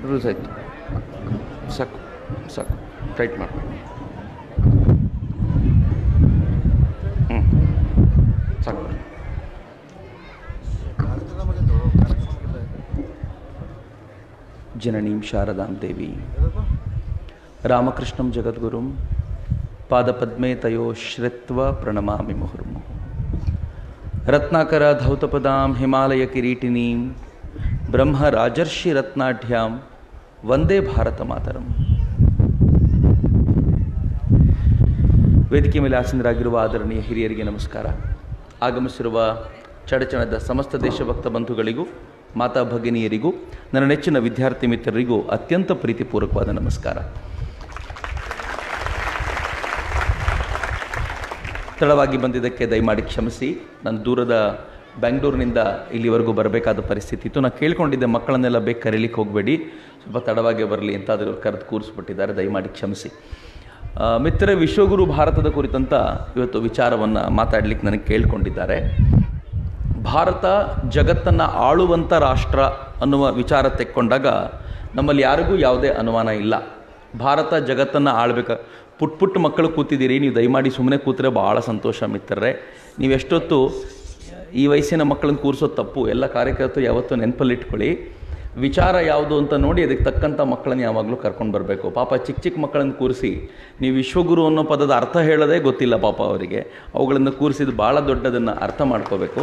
Loose ಆಯಿತು ಸಾಕು ಸಾಕು ಟೈಟ್ ಮಾಡಿ ಹ್ಞೂ ಸಾಕು ಜನನೀಂ ಶಾರದಾಂ ದೇವಿ ರಾಮಕೃಷ್ಣಂ ಜಗದ್ಗುರುಂ ಪಾದಪದ್ಮೇ ತಯೋ ಶ್ರಿತ್ವ ಪ್ರಣಮಾಮಿ ಮುಹುರ್ಮುಹು ರತ್ನಾಕರ ಧೌತಪದಾಂ ಹಿಮಾಲಯ ಕಿರೀಟಿನೀಂ ಬ್ರಹ್ಮ ರಾಜರ್ಷಿ ರತ್ನಾಢ್ಯಾಂ ವಂದೇ ಭಾರತ ಮಾತರಂ ವೇದಿಕೆ ಮೇಲೆ ಆಸೀನರಾಗಿರುವ ಆದರಣೀಯ ಹಿರಿಯರಿಗೆ ನಮಸ್ಕಾರ ಆಗಮಿಸಿರುವ ಚಡಚಣದ ಸಮಸ್ತ ದೇಶಭಕ್ತ ಬಂಧುಗಳಿಗೂ ಮಾತಾ ಭಗಿನಿಯರಿಗೂ ನನ್ನ ನೆಚ್ಚಿನ ವಿದ್ಯಾರ್ಥಿ ಮಿತ್ರರಿಗೂ ಅತ್ಯಂತ ಪ್ರೀತಿಪೂರ್ವಕವಾದ ನಮಸ್ಕಾರ ತಡವಾಗಿ ಬಂದಿದ್ದಕ್ಕೆ ದಯಮಾಡಿ ಕ್ಷಮಿಸಿ ನಾನು ದೂರದ ಬೆಂಗಳೂರಿನಿಂದ ಇಲ್ಲಿವರೆಗೂ ಬರಬೇಕಾದ ಪರಿಸ್ಥಿತಿ ಇತ್ತು ನಾನು ಕೇಳ್ಕೊಂಡಿದ್ದೆ ಮಕ್ಕಳನ್ನೆಲ್ಲ ಬೇಕು ಕರೀಲಿಕ್ಕೆ ಹೋಗಬೇಡಿ ಸ್ವಲ್ಪ ತಡವಾಗಿ ಬರಲಿ ಅಂತ ಅದ್ರ ಕರೆದು ಕೂರಿಸ್ಬಿಟ್ಟಿದ್ದಾರೆ ದಯಮಾಡಿ ಕ್ಷಮಿಸಿ ಆ, ಮಿತ್ರ ವಿಶ್ವಗುರು ಭಾರತದ ಕುರಿತಂತ ಇವತ್ತು ವಿಚಾರವನ್ನು ಮಾತಾಡಲಿಕ್ಕೆ ನನಗೆ ಕೇಳ್ಕೊಂಡಿದ್ದಾರೆ ಭಾರತ ಜಗತ್ತನ್ನು ಆಳುವಂಥ ರಾಷ್ಟ್ರ ಅನ್ನುವ ವಿಚಾರ ತೆಕ್ಕೊಂಡಾಗ ನಮ್ಮಲ್ಲಿ ಯಾರಿಗೂ ಯಾವುದೇ ಅನುಮಾನ ಇಲ್ಲ ಭಾರತ ಜಗತ್ತನ್ನು ಆಳ್ಬೇಕು ಪುಟ್ ಪುಟ್ಟ ಮಕ್ಕಳು ಕೂತಿದ್ದೀರಿ ನೀವು ದಯಮಾಡಿ ಸುಮ್ಮನೆ ಕೂತ್ರೆ ಭಾಳ ಸಂತೋಷ ಮಿತ್ರರೇ ನೀವೆಷ್ಟೊತ್ತು ಈ ವಯಸ್ಸಿನ ಮಕ್ಕಳನ್ನ ಕೂರಿಸೋದು ತಪ್ಪು ಎಲ್ಲ ಕಾರ್ಯಕರ್ತರು ಯಾವತ್ತೂ ನೆನಪಲ್ಲಿಟ್ಕೊಳ್ಳಿ ವಿಚಾರ ಯಾವುದು ಅಂತ ನೋಡಿ ಅದಕ್ಕೆ ತಕ್ಕಂಥ ಮಕ್ಕಳನ್ನ ಯಾವಾಗಲೂ ಕರ್ಕೊಂಡು ಬರಬೇಕು ಪಾಪ ಚಿಕ್ಕ ಚಿಕ್ಕ ಮಕ್ಕಳನ್ನು ಕೂರಿಸಿ ನೀವು ವಿಶ್ವಗುರು ಅನ್ನೋ ಪದದ ಅರ್ಥ ಹೇಳೋದೇ ಗೊತ್ತಿಲ್ಲ ಪಾಪ ಅವರಿಗೆ ಅವುಗಳನ್ನು ಕೂರಿಸಿದ್ದು ಭಾಳ ದೊಡ್ಡದನ್ನು ಅರ್ಥ ಮಾಡ್ಕೋಬೇಕು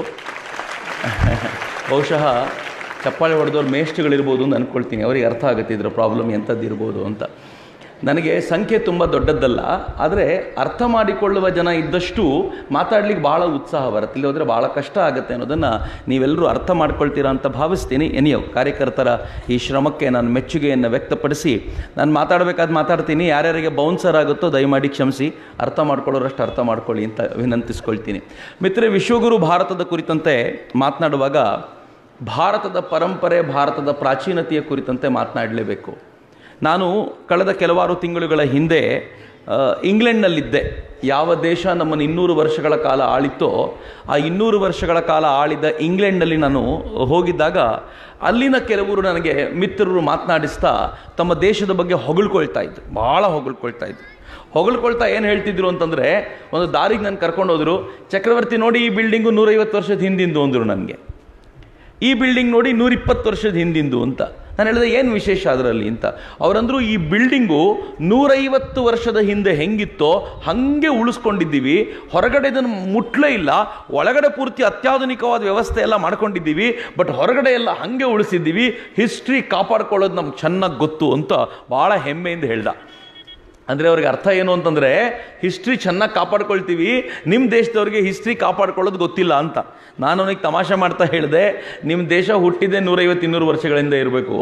ಬಹುಶಃ ಚಪ್ಪಾಳೆ ಹೊಡೆದವ್ರು ಮೇಷ್ಟ್ಗಳಿರ್ಬೋದು ಅಂತ ಅಂದ್ಕೊಳ್ತೀನಿ ಅವರಿಗೆ ಅರ್ಥ ಆಗುತ್ತೆ ಇದ್ರ ಪ್ರಾಬ್ಲಮ್ ಎಂಥದ್ದು ಇರ್ಬೋದು ಅಂತ ನನಗೆ ಸಂಖ್ಯೆ ತುಂಬ ದೊಡ್ಡದ್ದಲ್ಲ ಆದರೆ ಅರ್ಥ ಮಾಡಿಕೊಳ್ಳುವ ಜನ ಇದ್ದಷ್ಟು ಮಾತಾಡ್ಲಿಕ್ಕೆ ಭಾಳ ಉತ್ಸಾಹ ಬರುತ್ತೆ ಇಲ್ಲಿ ಹೋದರೆ ಭಾಳ ಕಷ್ಟ ಆಗುತ್ತೆ ಅನ್ನೋದನ್ನು ನೀವೆಲ್ಲರೂ ಅರ್ಥ ಮಾಡ್ಕೊಳ್ತೀರಾ ಅಂತ ಭಾವಿಸ್ತೀನಿ ಎನಿಯೋ ಕಾರ್ಯಕರ್ತರ ಈ ಶ್ರಮಕ್ಕೆ ನಾನು ಮೆಚ್ಚುಗೆಯನ್ನು ವ್ಯಕ್ತಪಡಿಸಿ ನಾನು ಮಾತಾಡಬೇಕಾದ ಮಾತಾಡ್ತೀನಿ ಯಾರ್ಯಾರಿಗೆ ಬೌನ್ಸರ್ ಆಗುತ್ತೋ ದಯಮಾಡಿ ಕ್ಷಮಿಸಿ ಅರ್ಥ ಮಾಡ್ಕೊಳ್ಳೋರಷ್ಟು ಅರ್ಥ ಮಾಡ್ಕೊಳ್ಳಿ ಅಂತ ವಿನಂತಿಸ್ಕೊಳ್ತೀನಿ ಮಿತ್ರ ವಿಶ್ವಗುರು ಭಾರತದ ಕುರಿತಂತೆ ಮಾತನಾಡುವಾಗ ಭಾರತದ ಪರಂಪರೆ ಭಾರತದ ಪ್ರಾಚೀನತೆಯ ಕುರಿತಂತೆ ಮಾತನಾಡಲೇಬೇಕು ನಾನು ಕಳೆದ ಕೆಲವಾರು ತಿಂಗಳುಗಳ ಹಿಂದೆ ಆ, ಇಂಗ್ಲೆಂಡ್ನಲ್ಲಿದ್ದೆ ಯಾವ ದೇಶ ನಮ್ಮನ್ನು ಇನ್ನೂರು ವರ್ಷಗಳ ಕಾಲ ಆಳಿತ್ತೋ ಆ ಇನ್ನೂರು ವರ್ಷಗಳ ಕಾಲ ಆಳಿದ ಇಂಗ್ಲೆಂಡ್ನಲ್ಲಿ ನಾನು ಹೋಗಿದ್ದಾಗ ಅಲ್ಲಿನ ಕೆಲವರು ನನಗೆ ಮಿತ್ರರು ಮಾತನಾಡಿಸ್ತಾ ತಮ್ಮ ದೇಶದ ಬಗ್ಗೆ ಹೊಗಳ್ಕೊಳ್ತಾ ಇದ್ರು ಭಾಳ ಹೊಗಳ್ಕೊಳ್ತಾ ಇದ್ರು ಹೊಗಳ್ಕೊಳ್ತಾ ಏನು ಹೇಳ್ತಿದ್ರು ಅಂತಂದರೆ ಒಂದು ದಾರಿಗೆ ನಾನು ಕರ್ಕೊಂಡು ಹೋದ್ರು ಚಕ್ರವರ್ತಿ ನೋಡಿ ಈ ಬಿಲ್ಡಿಂಗು ನೂರೈವತ್ತು ವರ್ಷದ ಹಿಂದಿಂದು ಅಂದರು ನನಗೆ ಈ ಬಿಲ್ಡಿಂಗ್ ನೋಡಿ ನೂರಿಪ್ಪತ್ತು ವರ್ಷದ ಹಿಂದಿಂದು ಅಂತ ನಾನು ಹೇಳಿದೆ ಏನು ವಿಶೇಷ ಅದರಲ್ಲಿ ಅಂತ ಅವರಂದ್ರು ಈ ಬಿಲ್ಡಿಂಗು ನೂರೈವತ್ತು ವರ್ಷದ ಹಿಂದೆ ಹೆಂಗಿತ್ತೋ ಹಾಗೆ ಉಳಿಸ್ಕೊಂಡಿದ್ದೀವಿ ಹೊರಗಡೆ ಇದನ್ನು ಮುಟ್ಲೇ ಇಲ್ಲ ಒಳಗಡೆ ಪೂರ್ತಿ ಅತ್ಯಾಧುನಿಕವಾದ ವ್ಯವಸ್ಥೆ ಎಲ್ಲ ಮಾಡ್ಕೊಂಡಿದ್ದೀವಿ ಬಟ್ ಹೊರಗಡೆ ಎಲ್ಲ ಹಾಗೆ ಉಳಿಸಿದ್ದೀವಿ ಹಿಸ್ಟ್ರಿ ಕಾಪಾಡ್ಕೊಳ್ಳೋದು ನಮ್ಗೆ ಚೆನ್ನಾಗಿ ಗೊತ್ತು ಅಂತ ಭಾಳ ಹೆಮ್ಮೆಯಿಂದ ಹೇಳ್ದ ಅಂದರೆ ಅವ್ರಿಗೆ ಅರ್ಥ ಏನು ಅಂತಂದರೆ ಹಿಸ್ಟ್ರಿ ಚೆನ್ನಾಗಿ ಕಾಪಾಡ್ಕೊಳ್ತೀವಿ ನಿಮ್ಮ ದೇಶದವ್ರಿಗೆ ಹಿಸ್ಟ್ರಿ ಕಾಪಾಡ್ಕೊಳ್ಳೋದು ಗೊತ್ತಿಲ್ಲ ಅಂತ ನಾನು ಅವನಿಗೆ ತಮಾಷೆ ಮಾಡ್ತಾ ಹೇಳಿದೆ ನಿಮ್ಮ ದೇಶ ಹುಟ್ಟಿದೆ ನೂರೈವತ್ತು ಇನ್ನೂರು ವರ್ಷಗಳಿಂದ ಇರಬೇಕು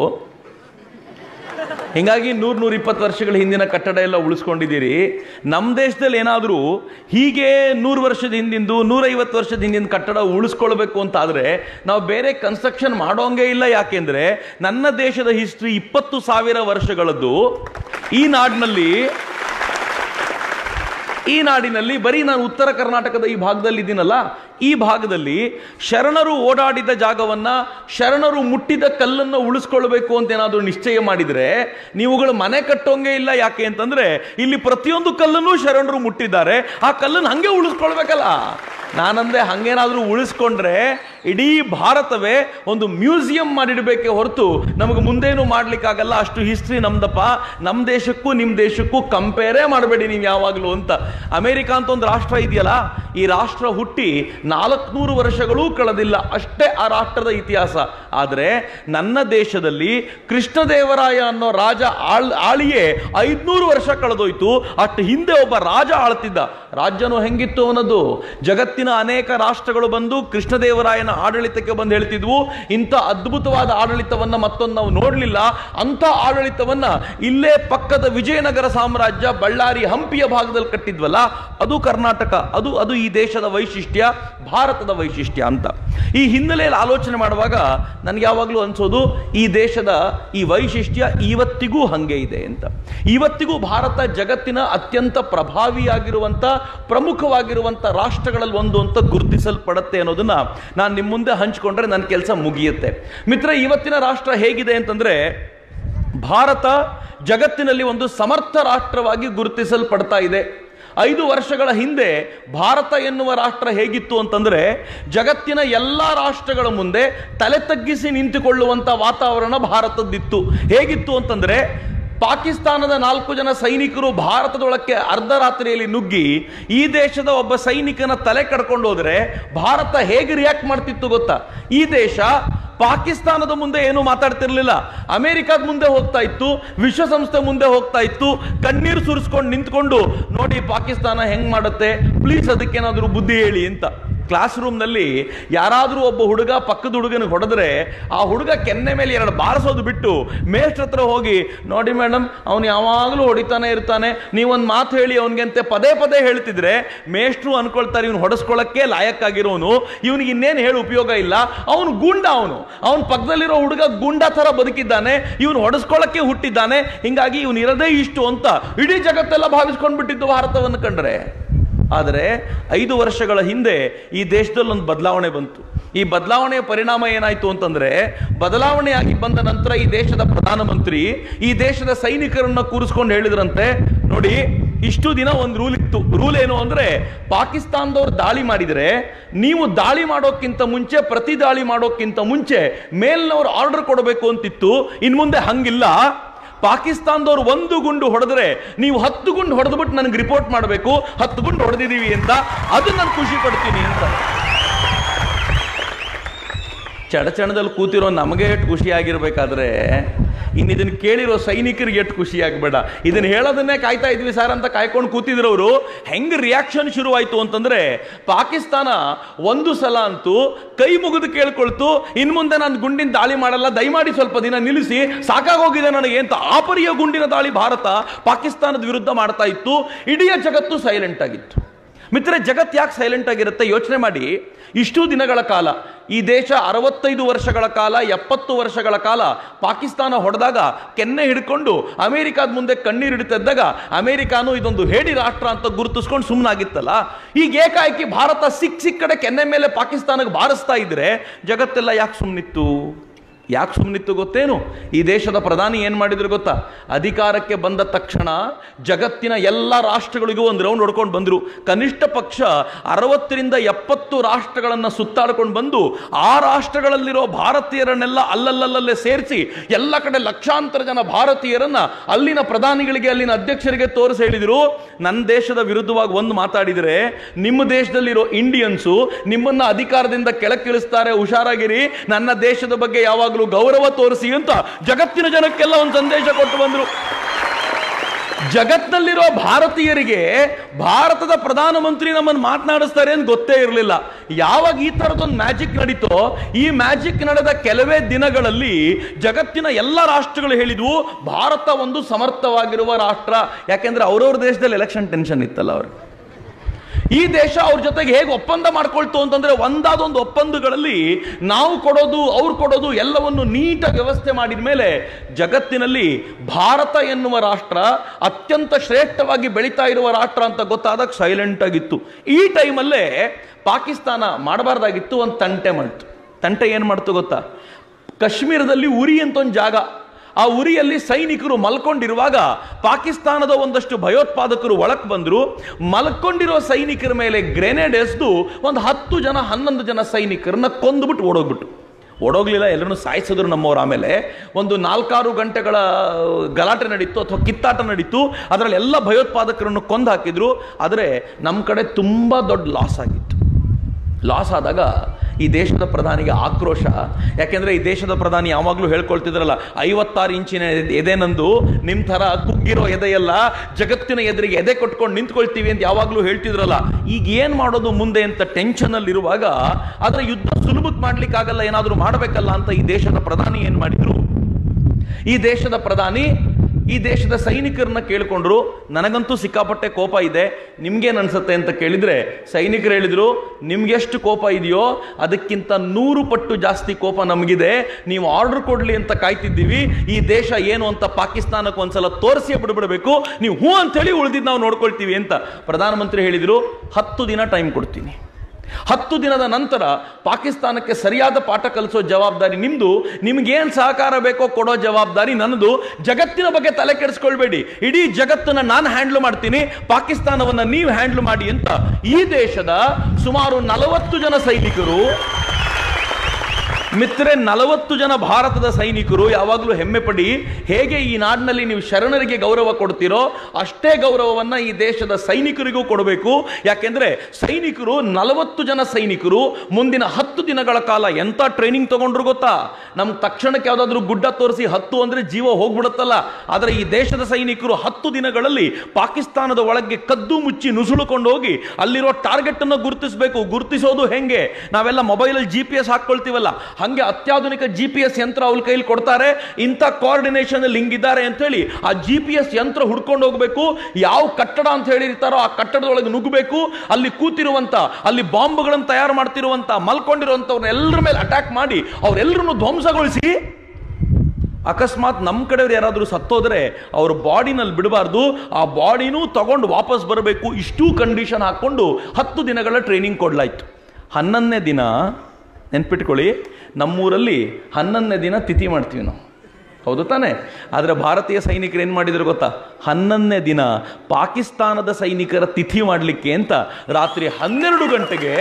ಹೀಗಾಗಿ ನೂರು ನೂರ ಇಪ್ಪತ್ತು ವರ್ಷಗಳ ಹಿಂದಿನ ಕಟ್ಟಡ ಎಲ್ಲ ಉಳಿಸ್ಕೊಂಡಿದ್ದೀರಿ ನಮ್ಮ ದೇಶದಲ್ಲಿ ಏನಾದರೂ ಹೀಗೆ ನೂರು ವರ್ಷದ ಹಿಂದಿಂದು ನೂರೈವತ್ತು ವರ್ಷದ ಹಿಂದಿನ ಕಟ್ಟಡ ಉಳಿಸ್ಕೊಳ್ಬೇಕು ಅಂತ ಆದರೆ ನಾವು ಬೇರೆ ಕನ್ಸ್ಟ್ರಕ್ಷನ್ ಮಾಡೋಂಗೇ ಇಲ್ಲ ಯಾಕೆಂದರೆ ನನ್ನ ದೇಶದ ಹಿಸ್ಟ್ರಿ ಇಪ್ಪತ್ತು ಸಾವಿರ ವರ್ಷಗಳದ್ದು ಈ ನಾಡಿನಲ್ಲಿ ಈ ನಾಡಿನಲ್ಲಿ ಬರೀ ನಾನು ಉತ್ತರ ಕರ್ನಾಟಕದ ಈ ಭಾಗದಲ್ಲಿ ಇದ್ದೀನಲ್ಲ ಈ ಭಾಗದಲ್ಲಿ ಶರಣರು ಓಡಾಡಿದ ಜಾಗವನ್ನ ಶರಣರು ಮುಟ್ಟಿದ ಕಲ್ಲನ್ನು ಉಳಿಸ್ಕೊಳ್ಬೇಕು ಅಂತ ಏನಾದರೂ ನಿಶ್ಚಯ ಮಾಡಿದರೆ ನೀವುಗಳು ಮನೆ ಕಟ್ಟೋಂಗೆ ಇಲ್ಲ ಯಾಕೆ ಅಂತಂದ್ರೆ ಇಲ್ಲಿ ಪ್ರತಿಯೊಂದು ಕಲ್ಲನ್ನು ಶರಣರು ಮುಟ್ಟಿದ್ದಾರೆ ಆ ಕಲ್ಲನ್ನು ಹಂಗೆ ಉಳಿಸ್ಕೊಳ್ಬೇಕಲ್ಲ ನಾನಂದೆ ಹಂಗೇನಾದರೂ ಉಳಿಸ್ಕೊಂಡ್ರೆ ಇಡೀ ಭಾರತವೇ ಒಂದು ಮ್ಯೂಸಿಯಂ ಮಾಡಿಡಬೇಕೆ ಹೊರತು ನಮಗೆ ಮುಂದೇನು ಮಾಡ್ಲಿಕ್ಕಾಗಲ್ಲ ಅಷ್ಟು ಹಿಸ್ಟ್ರಿ ನಮ್ದಪ್ಪ ನಮ್ಮ ದೇಶಕ್ಕೂ ನಿಮ್ಮ ದೇಶಕ್ಕೂ ಕಂಪೇರೇ ಮಾಡಬೇಡಿ ನೀವು ಯಾವಾಗಲೂ ಅಂತ ಅಮೆರಿಕ ಅಂತ ಒಂದು ರಾಷ್ಟ್ರ ಇದೆಯಲ್ಲ ಈ ರಾಷ್ಟ್ರ ಹುಟ್ಟಿ ನಾಲ್ಕುನೂರು ವರ್ಷಗಳೂ ಕಳೆದಿಲ್ಲ ಅಷ್ಟೇ ಆ ರಾಷ್ಟ್ರದ ಇತಿಹಾಸ ಆದರೆ ನನ್ನ ದೇಶದಲ್ಲಿ ಕೃಷ್ಣದೇವರಾಯ ಅನ್ನೋ ರಾಜ ಆಳ್ ಆಳಿಯೇ ಐದ್ನೂರು ವರ್ಷ ಕಳೆದೋಯ್ತು ಅಷ್ಟು ಹಿಂದೆ ಒಬ್ಬ ರಾಜ ಆಳ್ತಿದ್ದ ರಾಜ್ಯನೂ ಹೆಂಗಿತ್ತು ಅವನದು ಜಗತ್ತಿನ ಅನೇಕ ರಾಷ್ಟ್ರಗಳು ಬಂದು ಕೃಷ್ಣದೇವರಾಯನ ಆಡಳಿತಕ್ಕೆ ಬಂದು ಹೇಳ್ತಿದ್ವು ಇಂಥ ಅದ್ಭುತವಾದ ಆಡಳಿತವನ್ನ ಮತ್ತೊಂದು ನಾವು ನೋಡಲಿಲ್ಲ ಅಂಥ ಆಡಳಿತವನ್ನ ಇಲ್ಲೇ ಪಕ್ಕದ ವಿಜಯನಗರ ಸಾಮ್ರಾಜ್ಯ ಬಳ್ಳಾರಿ ಹಂಪಿಯ ಭಾಗದಲ್ಲಿ ಕಟ್ಟಿದ್ವಲ್ಲ ಅದು ಕರ್ನಾಟಕ ಅದು ಅದು ಈ ದೇಶದ ವೈಶಿಷ್ಟ್ಯ ಭಾರತದ ವೈಶಿಷ್ಟ್ಯ ಅಂತ ಈ ಹಿನ್ನೆಲೆಯಲ್ಲಿ ಆಲೋಚನೆ ಮಾಡುವಾಗ ನನಗೆ ಯಾವಾಗಲೂ ಅನ್ಸೋದು ಈ ದೇಶದ ಈ ವೈಶಿಷ್ಟ್ಯ ಇವತ್ತಿಗೂ ಹಂಗೆ ಇದೆ ಅಂತ ಇವತ್ತಿಗೂ ಭಾರತ ಜಗತ್ತಿನ ಅತ್ಯಂತ ಪ್ರಭಾವಿಯಾಗಿರುವಂಥ ಪ್ರಮುಖವಾಗಿರುವಂಥ ರಾಷ್ಟ್ರಗಳಲ್ಲಿ ಒಂದು ಅಂತ ಗುರುತಿಸಲ್ಪಡುತ್ತೆ ಅನ್ನೋದನ್ನ ನಾನು ನಿಮ್ಮ ಮುಂದೆ ಹಂಚಿಕೊಂಡ್ರೆ ನನ್ನ ಕೆಲಸ ಮುಗಿಯುತ್ತೆ ಮಿತ್ರ ಇವತ್ತಿನ ರಾಷ್ಟ್ರ ಹೇಗಿದೆ ಅಂತಂದ್ರೆ ಭಾರತ ಜಗತ್ತಿನಲ್ಲಿ ಒಂದು ಸಮರ್ಥ ರಾಷ್ಟ್ರವಾಗಿ ಗುರುತಿಸಲ್ಪಡ್ತಾ ಇದೆ ಐದು ವರ್ಷಗಳ ಹಿಂದೆ ಭಾರತ ಎನ್ನುವ ರಾಷ್ಟ್ರ ಹೇಗಿತ್ತು ಅಂತಂದ್ರೆ ಜಗತ್ತಿನ ಎಲ್ಲ ರಾಷ್ಟ್ರಗಳ ಮುಂದೆ ತಲೆ ತಗ್ಗಿಸಿ ನಿಂತುಕೊಳ್ಳುವಂತ ವಾತಾವರಣ ಭಾರತದ್ದಿತ್ತು ಹೇಗಿತ್ತು ಅಂತಂದ್ರೆ ಪಾಕಿಸ್ತಾನದ ನಾಲ್ಕು ಜನ ಸೈನಿಕರು ಭಾರತದೊಳಕ್ಕೆ ಅರ್ಧ ರಾತ್ರಿಯಲ್ಲಿ ನುಗ್ಗಿ ಈ ದೇಶದ ಒಬ್ಬ ಸೈನಿಕನ ತಲೆ ಕಡ್ಕೊಂಡು ಹೋದ್ರೆ ಭಾರತ ಹೇಗೆ ರಿಯಾಕ್ಟ್ ಮಾಡ್ತಿತ್ತು ಗೊತ್ತಾ ಈ ದೇಶ ಪಾಕಿಸ್ತಾನದ ಮುಂದೆ ಏನು ಮಾತಾಡ್ತಿರ್ಲಿಲ್ಲ ಅಮೆರಿಕದ ಮುಂದೆ ಹೋಗ್ತಾ ಇತ್ತು ವಿಶ್ವಸಂಸ್ಥೆ ಮುಂದೆ ಹೋಗ್ತಾ ಇತ್ತು ಕಣ್ಣೀರು ಸುರಿಸ್ಕೊಂಡು ನಿಂತ್ಕೊಂಡು ನೋಡಿ ಪಾಕಿಸ್ತಾನ ಹೆಂಗ್ ಮಾಡುತ್ತೆ ಪ್ಲೀಸ್ ಅದಕ್ಕೇನಾದ್ರೂ ಬುದ್ಧಿ ಹೇಳಿ ಅಂತ ಕ್ಲಾಸ್ ರೂಮ್ನಲ್ಲಿ ಯಾರಾದರೂ ಒಬ್ಬ ಹುಡುಗ ಪಕ್ಕದ ಹುಡುಗನಿಗೆ ಹೊಡೆದ್ರೆ ಆ ಹುಡುಗ ಕೆನ್ನೆ ಮೇಲೆ ಎರಡು ಬಾರಿಸೋದು ಬಿಟ್ಟು ಮೇಷ್ಟ್ರ ಹತ್ರ ಹೋಗಿ ನೋಡಿ ಮೇಡಮ್ ಅವನು ಯಾವಾಗಲೂ ಹೊಡಿತಾನೆ ಇರ್ತಾನೆ ನೀವೊಂದು ಮಾತು ಹೇಳಿ ಅವನಿಗಂತೆ ಪದೇ ಪದೇ ಹೇಳ್ತಿದ್ರೆ ಮೇಷ್ಟ್ರು ಅನ್ಕೊಳ್ತಾರೆ ಇವನು ಹೊಡೆಸ್ಕೊಳ್ಳಕ್ಕೆ ಲಾಯಕ್ಕಾಗಿರೋನು ಇವನಿಗೆ ಇನ್ನೇನು ಹೇಳಿ ಉಪಯೋಗ ಇಲ್ಲ ಅವನು ಗುಂಡ ಅವನು ಅವನ ಪಕ್ಕದಲ್ಲಿರೋ ಹುಡುಗ ಗುಂಡ ಥರ ಬದುಕಿದ್ದಾನೆ ಇವನು ಹೊಡೆಸ್ಕೊಳ್ಳಕ್ಕೆ ಹುಟ್ಟಿದ್ದಾನೆ ಹಿಂಗಾಗಿ ಇವನು ಇರದೇ ಇಷ್ಟು ಅಂತ ಇಡೀ ಜಗತ್ತೆಲ್ಲ ಭಾವಿಸ್ಕೊಂಡು ಬಿಟ್ಟಿದ್ದು ಭಾರತವನ್ನು ಕಂಡ್ರೆ ಆದರೆ ಐದು ವರ್ಷಗಳ ಹಿಂದೆ ಈ ದೇಶದಲ್ಲಿ ಒಂದು ಬದಲಾವಣೆ ಬಂತು ಈ ಬದಲಾವಣೆಯ ಪರಿಣಾಮ ಏನಾಯಿತು ಅಂತಂದ್ರೆ ಬದಲಾವಣೆಯಾಗಿ ಬಂದ ನಂತರ ಈ ದೇಶದ ಪ್ರಧಾನಮಂತ್ರಿ ಈ ದೇಶದ ಸೈನಿಕರನ್ನ ಕೂರಿಸ್ಕೊಂಡು ಹೇಳಿದ್ರಂತೆ ನೋಡಿ ಇಷ್ಟು ದಿನ ಒಂದು ರೂಲ್ ಇತ್ತು ರೂಲ್ ಏನು ಅಂದ್ರೆ ಪಾಕಿಸ್ತಾನದವ್ರು ದಾಳಿ ಮಾಡಿದರೆ ನೀವು ದಾಳಿ ಮಾಡೋಕ್ಕಿಂತ ಮುಂಚೆ ಪ್ರತಿ ದಾಳಿ ಮಾಡೋಕ್ಕಿಂತ ಮುಂಚೆ ಮೇಲ್ನವ್ರು ಆರ್ಡರ್ ಕೊಡಬೇಕು ಅಂತಿತ್ತು ಇನ್ ಮುಂದೆ ಹಂಗಿಲ್ಲ ಪಾಕಿಸ್ತಾನದವ್ರು ಒಂದು ಗುಂಡು ಹೊಡೆದ್ರೆ ನೀವು ಹತ್ತು ಗುಂಡು ಹೊಡೆದ್ಬಿಟ್ಟು ನನಗೆ ರಿಪೋರ್ಟ್ ಮಾಡಬೇಕು ಹತ್ತು ಗುಂಡು ಹೊಡೆದಿದ್ದೀವಿ ಅಂತ ಅದು ನಾನು ಖುಷಿ ಪಡ್ತೀನಿ ಅಂತ ಚಡಚಣದಲ್ಲಿ ಕೂತಿರೋ ನಮಗೆ ಎಷ್ಟು ಖುಷಿಯಾಗಿರ್ಬೇಕಾದ್ರೆ ಇನ್ನು ಇದನ್ನ ಕೇಳಿರೋ ಸೈನಿಕರಿಗೆ ಎಷ್ಟು ಖುಷಿ ಆಗ್ಬೇಡ ಇದನ್ನ ಹೇಳೋದನ್ನೇ ಕಾಯ್ತಾ ಇದ್ವಿ ಸರ್ ಅಂತ ಕಾಯ್ಕೊಂಡು ಕೂತಿದ್ರವರು ಹೆಂಗ್ ರಿಯಾಕ್ಷನ್ ಶುರುವಾಯ್ತು ಅಂತಂದ್ರೆ ಪಾಕಿಸ್ತಾನ ಒಂದು ಸಲ ಅಂತೂ ಕೈ ಮುಗಿದು ಕೇಳ್ಕೊಳ್ತು ಇನ್ ಮುಂದೆ ನಾನು ಗುಂಡಿನ ದಾಳಿ ಮಾಡಲ್ಲ ದಯಮಾಡಿ ಸ್ವಲ್ಪ ದಿನ ನಿಲ್ಲಿಸಿ ಸಾಕಾಗೋಗಿದೆ ನನಗೆ ಅಂತ ಆಪರಿಯ ಗುಂಡಿನ ದಾಳಿ ಭಾರತ ಪಾಕಿಸ್ತಾನದ ವಿರುದ್ಧ ಮಾಡ್ತಾ ಇತ್ತು ಇಡೀ ಜಗತ್ತು ಸೈಲೆಂಟ್ ಆಗಿತ್ತು ಮಿತ್ರ ಜಗತ್ ಯಾಕೆ ಸೈಲೆಂಟ್ ಆಗಿರುತ್ತೆ ಯೋಚನೆ ಮಾಡಿ ಇಷ್ಟು ದಿನಗಳ ಕಾಲ ಈ ದೇಶ ಅರವತ್ತೈದು ವರ್ಷಗಳ ಕಾಲ ಎಪ್ಪತ್ತು ವರ್ಷಗಳ ಕಾಲ ಪಾಕಿಸ್ತಾನ ಹೊಡೆದಾಗ ಕೆನ್ನೆ ಹಿಡ್ಕೊಂಡು ಅಮೆರಿಕಾದ ಮುಂದೆ ಕಣ್ಣೀರು ಹಿಡಿತಿದ್ದಾಗ ಅಮೆರಿಕಾನು ಇದೊಂದು ಹೇಡಿ ರಾಷ್ಟ್ರ ಅಂತ ಗುರುತಿಸ್ಕೊಂಡು ಸುಮ್ಮನಾಗಿತ್ತಲ್ಲ ಈಗ ಏಕಾಏಕಿ ಭಾರತ ಸಿಕ್ ಸಿಕ್ ಕಡೆ ಕೆನ್ನೆ ಮೇಲೆ ಪಾಕಿಸ್ತಾನಕ್ಕೆ ಬಾರಿಸ್ತಾ ಇದ್ರೆ ಜಗತ್ತೆಲ್ಲ ಯಾಕೆ ಸುಮ್ಮನಿತ್ತು ಯಾಕೆ ಸುಮ್ಮನಿತ್ತು ಗೊತ್ತೇನು ಈ ದೇಶದ ಪ್ರಧಾನಿ ಏನು ಮಾಡಿದ್ರು ಗೊತ್ತಾ ಅಧಿಕಾರಕ್ಕೆ ಬಂದ ತಕ್ಷಣ ಜಗತ್ತಿನ ಎಲ್ಲ ರಾಷ್ಟ್ರಗಳಿಗೂ ಒಂದು ರೌಂಡ್ ಹೊಡ್ಕೊಂಡು ಬಂದರು ಕನಿಷ್ಠ ಪಕ್ಷ ಅರವತ್ತರಿಂದ ಎಪ್ಪತ್ತು ರಾಷ್ಟ್ರಗಳನ್ನು ಸುತ್ತಾಡ್ಕೊಂಡು ಬಂದು ಆ ರಾಷ್ಟ್ರಗಳಲ್ಲಿರೋ ಭಾರತೀಯರನ್ನೆಲ್ಲ ಅಲ್ಲಲ್ಲಲ್ಲೇ ಸೇರಿಸಿ ಎಲ್ಲ ಕಡೆ ಲಕ್ಷಾಂತರ ಜನ ಭಾರತೀಯರನ್ನ ಅಲ್ಲಿನ ಪ್ರಧಾನಿಗಳಿಗೆ ಅಲ್ಲಿನ ಅಧ್ಯಕ್ಷರಿಗೆ ತೋರಿಸಿ ಹೇಳಿದರು ನನ್ನ ದೇಶದ ವಿರುದ್ಧವಾಗಿ ಒಂದು ಮಾತಾಡಿದರೆ ನಿಮ್ಮ ದೇಶದಲ್ಲಿರೋ ಇಂಡಿಯನ್ಸು ನಿಮ್ಮನ್ನ ಅಧಿಕಾರದಿಂದ ಕೆಳಕ್ಕಿಳಿಸ್ತಾರೆ ಹುಷಾರಾಗಿರಿ ನನ್ನ ದೇಶದ ಬಗ್ಗೆ ಯಾವಾಗಲೂ ಗೌರವ ತೋರಿಸಿ ಅಂತ ಜಗತ್ತಿನ ಜನಕ್ಕೆಲ್ಲ ಒಂದು ಸಂದೇಶ ಕೊಟ್ಟು ಬಂದರು ಜಗತ್ನಲ್ಲಿರೋ ಭಾರತೀಯರಿಗೆ ಭಾರತದ ಪ್ರಧಾನಮಂತ್ರಿ ನಮ್ಮನ್ನು ಮಾತನಾಡಿಸ್ತಾರೆ ಅಂತ ಗೊತ್ತೇ ಇರಲಿಲ್ಲ ಯಾವಾಗ ಈ ಥರದೊಂದು ಮ್ಯಾಜಿಕ್ ನಡೀತೋ ಈ ಮ್ಯಾಜಿಕ್ ನಡೆದ ಕೆಲವೇ ದಿನಗಳಲ್ಲಿ ಜಗತ್ತಿನ ಎಲ್ಲ ರಾಷ್ಟ್ರಗಳು ಹೇಳಿದ್ವು ಭಾರತ ಒಂದು ಸಮರ್ಥವಾಗಿರುವ ರಾಷ್ಟ್ರ ಯಾಕೆಂದ್ರೆ ಅವ್ರವ್ರ ದೇಶದಲ್ಲಿ ಎಲೆಕ್ಷನ್ ಟೆನ್ಷನ್ ಇತ್ತಲ್ಲ ಅವ್ರಿಗೆ ಈ ದೇಶ ಅವ್ರ ಜೊತೆಗೆ ಹೇಗೆ ಒಪ್ಪಂದ ಮಾಡ್ಕೊಳ್ತು ಅಂತಂದ್ರೆ ಒಂದಾದೊಂದು ಒಪ್ಪಂದಗಳಲ್ಲಿ ನಾವು ಕೊಡೋದು ಅವ್ರು ಕೊಡೋದು ಎಲ್ಲವನ್ನು ನೀಟಾಗಿ ವ್ಯವಸ್ಥೆ ಮಾಡಿದ ಮೇಲೆ ಜಗತ್ತಿನಲ್ಲಿ ಭಾರತ ಎನ್ನುವ ರಾಷ್ಟ್ರ ಅತ್ಯಂತ ಶ್ರೇಷ್ಠವಾಗಿ ಬೆಳೀತಾ ಇರುವ ರಾಷ್ಟ್ರ ಅಂತ ಗೊತ್ತಾದಾಗ ಸೈಲೆಂಟ್ ಆಗಿತ್ತು ಈ ಟೈಮಲ್ಲೇ ಪಾಕಿಸ್ತಾನ ಮಾಡಬಾರ್ದಾಗಿತ್ತು ಒಂದು ತಂಟೆ ಮಾಡ್ತು ತಂಟೆ ಏನು ಮಾಡ್ತು ಗೊತ್ತಾ ಕಾಶ್ಮೀರದಲ್ಲಿ ಉರಿ ಅಂತ ಒಂದು ಜಾಗ ಆ ಉರಿಯಲ್ಲಿ ಸೈನಿಕರು ಮಲ್ಕೊಂಡಿರುವಾಗ ಪಾಕಿಸ್ತಾನದ ಒಂದಷ್ಟು ಭಯೋತ್ಪಾದಕರು ಒಳಕ್ ಬಂದ್ರು ಮಲ್ಕೊಂಡಿರೋ ಸೈನಿಕರ ಮೇಲೆ ಗ್ರೆನೇಡ್ ಎಸ್ದು ಒಂದು ಹತ್ತು ಜನ ಹನ್ನೊಂದು ಜನ ಸೈನಿಕರನ್ನ ಕೊಂದುಬಿಟ್ಟು ಓಡೋಗ್ಬಿಟ್ಟು ಓಡೋಗ್ಲಿಲ್ಲ ಎಲ್ಲರನ್ನು ಸಾಯಿಸಿದ್ರು ನಮ್ಮವ್ರು ಆಮೇಲೆ ಒಂದು ನಾಲ್ಕಾರು ಗಂಟೆಗಳ ಗಲಾಟೆ ನಡೀತು ಅಥವಾ ಕಿತ್ತಾಟ ನಡೀತು ಅದರಲ್ಲಿ ಎಲ್ಲ ಭಯೋತ್ಪಾದಕರನ್ನು ಕೊಂದು ಹಾಕಿದ್ರು ಆದರೆ ನಮ್ಮ ಕಡೆ ತುಂಬ ದೊಡ್ಡ ಲಾಸ್ ಆಗಿತ್ತು ಲಾಸ್ ಆದಾಗ ಈ ದೇಶದ ಪ್ರಧಾನಿಗೆ ಆಕ್ರೋಶ ಯಾಕೆಂದ್ರೆ ಈ ದೇಶದ ಪ್ರಧಾನಿ ಯಾವಾಗಲೂ ಹೇಳ್ಕೊಳ್ತಿದ್ರಲ್ಲ ಐವತ್ತಾರು ಇಂಚಿನ ಎದೆ- ಎದೆ ನಂದು ನಿಮ್ಮ ಥರ ಕುಗ್ಗಿರೋ ಎದೆಯಲ್ಲ ಜಗತ್ತಿನ ಎದುರಿಗೆ ಎದೆ ಕೊಟ್ಕೊಂಡು ನಿಂತ್ಕೊಳ್ತೀವಿ ಅಂತ ಯಾವಾಗಲೂ ಹೇಳ್ತಿದ್ರಲ್ಲ ಈಗ ಏನು ಮಾಡೋದು ಮುಂದೆ ಅಂತ ಟೆನ್ಷನಲ್ಲಿ ಇರುವಾಗ ಅದರ ಯುದ್ಧ ಸುಲಭಕ್ಕೆ ಮಾಡ್ಲಿಕ್ಕಾಗಲ್ಲ ಏನಾದರೂ ಮಾಡಬೇಕಲ್ಲ ಅಂತ ಈ ದೇಶದ ಪ್ರಧಾನಿ ಏನು ಮಾಡಿದ್ರು ಈ ದೇಶದ ಪ್ರಧಾನಿ ಈ ದೇಶದ ಸೈನಿಕರನ್ನ ಕೇಳಿಕೊಂಡ್ರು ನನಗಂತೂ ಸಿಕ್ಕಾಪಟ್ಟೆ ಕೋಪ ಇದೆ ನಿಮ್ಗೇನು ಅನ್ಸುತ್ತೆ ಅಂತ ಕೇಳಿದ್ರೆ ಸೈನಿಕರು ಹೇಳಿದ್ರು ನಿಮ್ಗೆಷ್ಟು ಕೋಪ ಇದೆಯೋ ಅದಕ್ಕಿಂತ ನೂರು ಪಟ್ಟು ಜಾಸ್ತಿ ಕೋಪ ನಮಗಿದೆ ನೀವು ಆರ್ಡರ್ ಕೊಡ್ಲಿ ಅಂತ ಕಾಯ್ತಿದ್ದೀವಿ ಈ ದೇಶ ಏನು ಅಂತ ಪಾಕಿಸ್ತಾನಕ್ಕೆ ಒಂದ್ಸಲ ತೋರಿಸಿ ಬಿಡ್ಬಿಡ್ಬೇಕು ನೀವು ಹೂ ಅಂತೇಳಿ ಉಳಿದಿದ್ದು ನಾವು ನೋಡ್ಕೊಳ್ತೀವಿ ಅಂತ ಪ್ರಧಾನಮಂತ್ರಿ ಹೇಳಿದ್ರು ಹತ್ತು ದಿನ ಟೈಮ್ ಕೊಡ್ತೀನಿ ಹತ್ತು ದಿನದ ನಂತರ ಪಾಕಿಸ್ತಾನಕ್ಕೆ ಸರಿಯಾದ ಪಾಠ ಕಲಿಸೋ ಜವಾಬ್ದಾರಿ ನಿಮ್ದು ನಿಮ್ಗೇನ್ ಸಹಕಾರ ಬೇಕೋ ಕೊಡೋ ಜವಾಬ್ದಾರಿ ನನ್ನದು ಜಗತ್ತಿನ ಬಗ್ಗೆ ತಲೆ ಕೆಡಿಸ್ಕೊಳ್ಬೇಡಿ ಇಡೀ ಜಗತ್ತನ್ನ ನಾನು ಹ್ಯಾಂಡ್ಲ್ ಮಾಡ್ತೀನಿ ಪಾಕಿಸ್ತಾನವನ್ನ ನೀವು ಹ್ಯಾಂಡ್ಲ್ ಮಾಡಿ ಅಂತ ಈ ದೇಶದ ಸುಮಾರು ನಲವತ್ತು ಜನ ಸೈನಿಕರು ಮಿತ್ರೆ ನಲವತ್ತು ಜನ ಭಾರತದ ಸೈನಿಕರು ಯಾವಾಗಲೂ ಹೆಮ್ಮೆ ಪಡಿ ಹೇಗೆ ಈ ನಾಡಿನಲ್ಲಿ ನೀವು ಶರಣರಿಗೆ ಗೌರವ ಕೊಡ್ತೀರೋ ಅಷ್ಟೇ ಗೌರವವನ್ನ ಈ ದೇಶದ ಸೈನಿಕರಿಗೂ ಕೊಡಬೇಕು ಯಾಕೆಂದ್ರೆ ಸೈನಿಕರು ನಲವತ್ತು ಜನ ಸೈನಿಕರು ಮುಂದಿನ ಹತ್ತು ದಿನಗಳ ಕಾಲ ಎಂತ ಟ್ರೈನಿಂಗ್ ತಗೊಂಡ್ರು ಗೊತ್ತಾ ನಮ್ಗೆ ತಕ್ಷಣಕ್ಕೆ ಯಾವ್ದಾದ್ರು ಗುಡ್ಡ ತೋರಿಸಿ ಹತ್ತು ಅಂದ್ರೆ ಜೀವ ಹೋಗ್ಬಿಡುತ್ತಲ್ಲ ಆದರೆ ಈ ದೇಶದ ಸೈನಿಕರು ಹತ್ತು ದಿನಗಳಲ್ಲಿ ಪಾಕಿಸ್ತಾನದ ಒಳಗೆ ಕದ್ದು ಮುಚ್ಚಿ ನುಸುಳುಕೊಂಡು ಹೋಗಿ ಅಲ್ಲಿರೋ ಟಾರ್ಗೆಟ್ ಅನ್ನು ಗುರುತಿಸಬೇಕು ಗುರುತಿಸೋದು ಹೆಂಗೆ ನಾವೆಲ್ಲ ಮೊಬೈಲಲ್ಲಿ ಜಿ ಪಿ ಎಸ್ ಹಾಕೊಳ್ತೀವಲ್ಲ ಹಂಗೆ ಅತ್ಯಾಧುನಿಕ ಜಿ ಪಿ ಎಸ್ ಯಂತ್ರ ಅವ್ರ ಕೈಲಿ ಕೊಡ್ತಾರೆ ಇಂಥ ಕೋಆರ್ಡಿನೇಷನ್ ಅಲ್ಲಿ ಹಿಂಗಿದ್ದಾರೆ ಅಂತೇಳಿ ಆ ಜಿ ಪಿ ಎಸ್ ಯಂತ್ರ ಹುಡ್ಕೊಂಡು ಹೋಗಬೇಕು ಯಾವ ಕಟ್ಟಡ ಅಂತ ಹೇಳಿರ್ತಾರೋ ಆ ಕಟ್ಟಡದೊಳಗೆ ನುಗ್ಗಬೇಕು ಅಲ್ಲಿ ಕೂತಿರುವಂತ ಅಲ್ಲಿ ಬಾಂಬ್ಗಳನ್ನು ತಯಾರು ಮಾಡ್ತಿರುವಂತ ಮಲ್ಕೊಂಡಿರುವಂತವ್ರನ್ನ ಎಲ್ಲರ ಮೇಲೆ ಅಟ್ಯಾಕ್ ಮಾಡಿ ಅವರೆಲ್ಲರನ್ನು ಧ್ವಂಸಗೊಳಿಸಿ ಅಕಸ್ಮಾತ್ ನಮ್ಮ ಕಡೆಯವ್ರು ಯಾರಾದರೂ ಸತ್ತೋದ್ರೆ ಅವ್ರ ಬಾಡಿನಲ್ಲಿ ಬಿಡಬಾರ್ದು ಆ ಬಾಡಿನೂ ತಗೊಂಡು ವಾಪಸ್ ಬರಬೇಕು ಇಷ್ಟೂ ಕಂಡೀಷನ್ ಹಾಕ್ಕೊಂಡು ಹತ್ತು ದಿನಗಳ ಟ್ರೈನಿಂಗ್ ಕೊಡ್ಲಾಯ್ತು ಹನ್ನೊಂದನೇ ದಿನ ನೆನ್ಪಿಟ್ಕೊಳ್ಳಿ ನಮ್ಮೂರಲ್ಲಿ ಹನ್ನೊಂದನೇ ದಿನ ತಿಥಿ ಮಾಡ್ತೀವಿ ನಾವು ಹೌದು ತಾನೆ ಆದರೆ ಭಾರತೀಯ ಸೈನಿಕರು ಏನು ಮಾಡಿದ್ರು ಗೊತ್ತಾ ಹನ್ನೊಂದನೇ ದಿನ ಪಾಕಿಸ್ತಾನದ ಸೈನಿಕರ ತಿಥಿ ಮಾಡಲಿಕ್ಕೆ ಅಂತ ರಾತ್ರಿ ಹನ್ನೆರಡು ಗಂಟೆಗೆ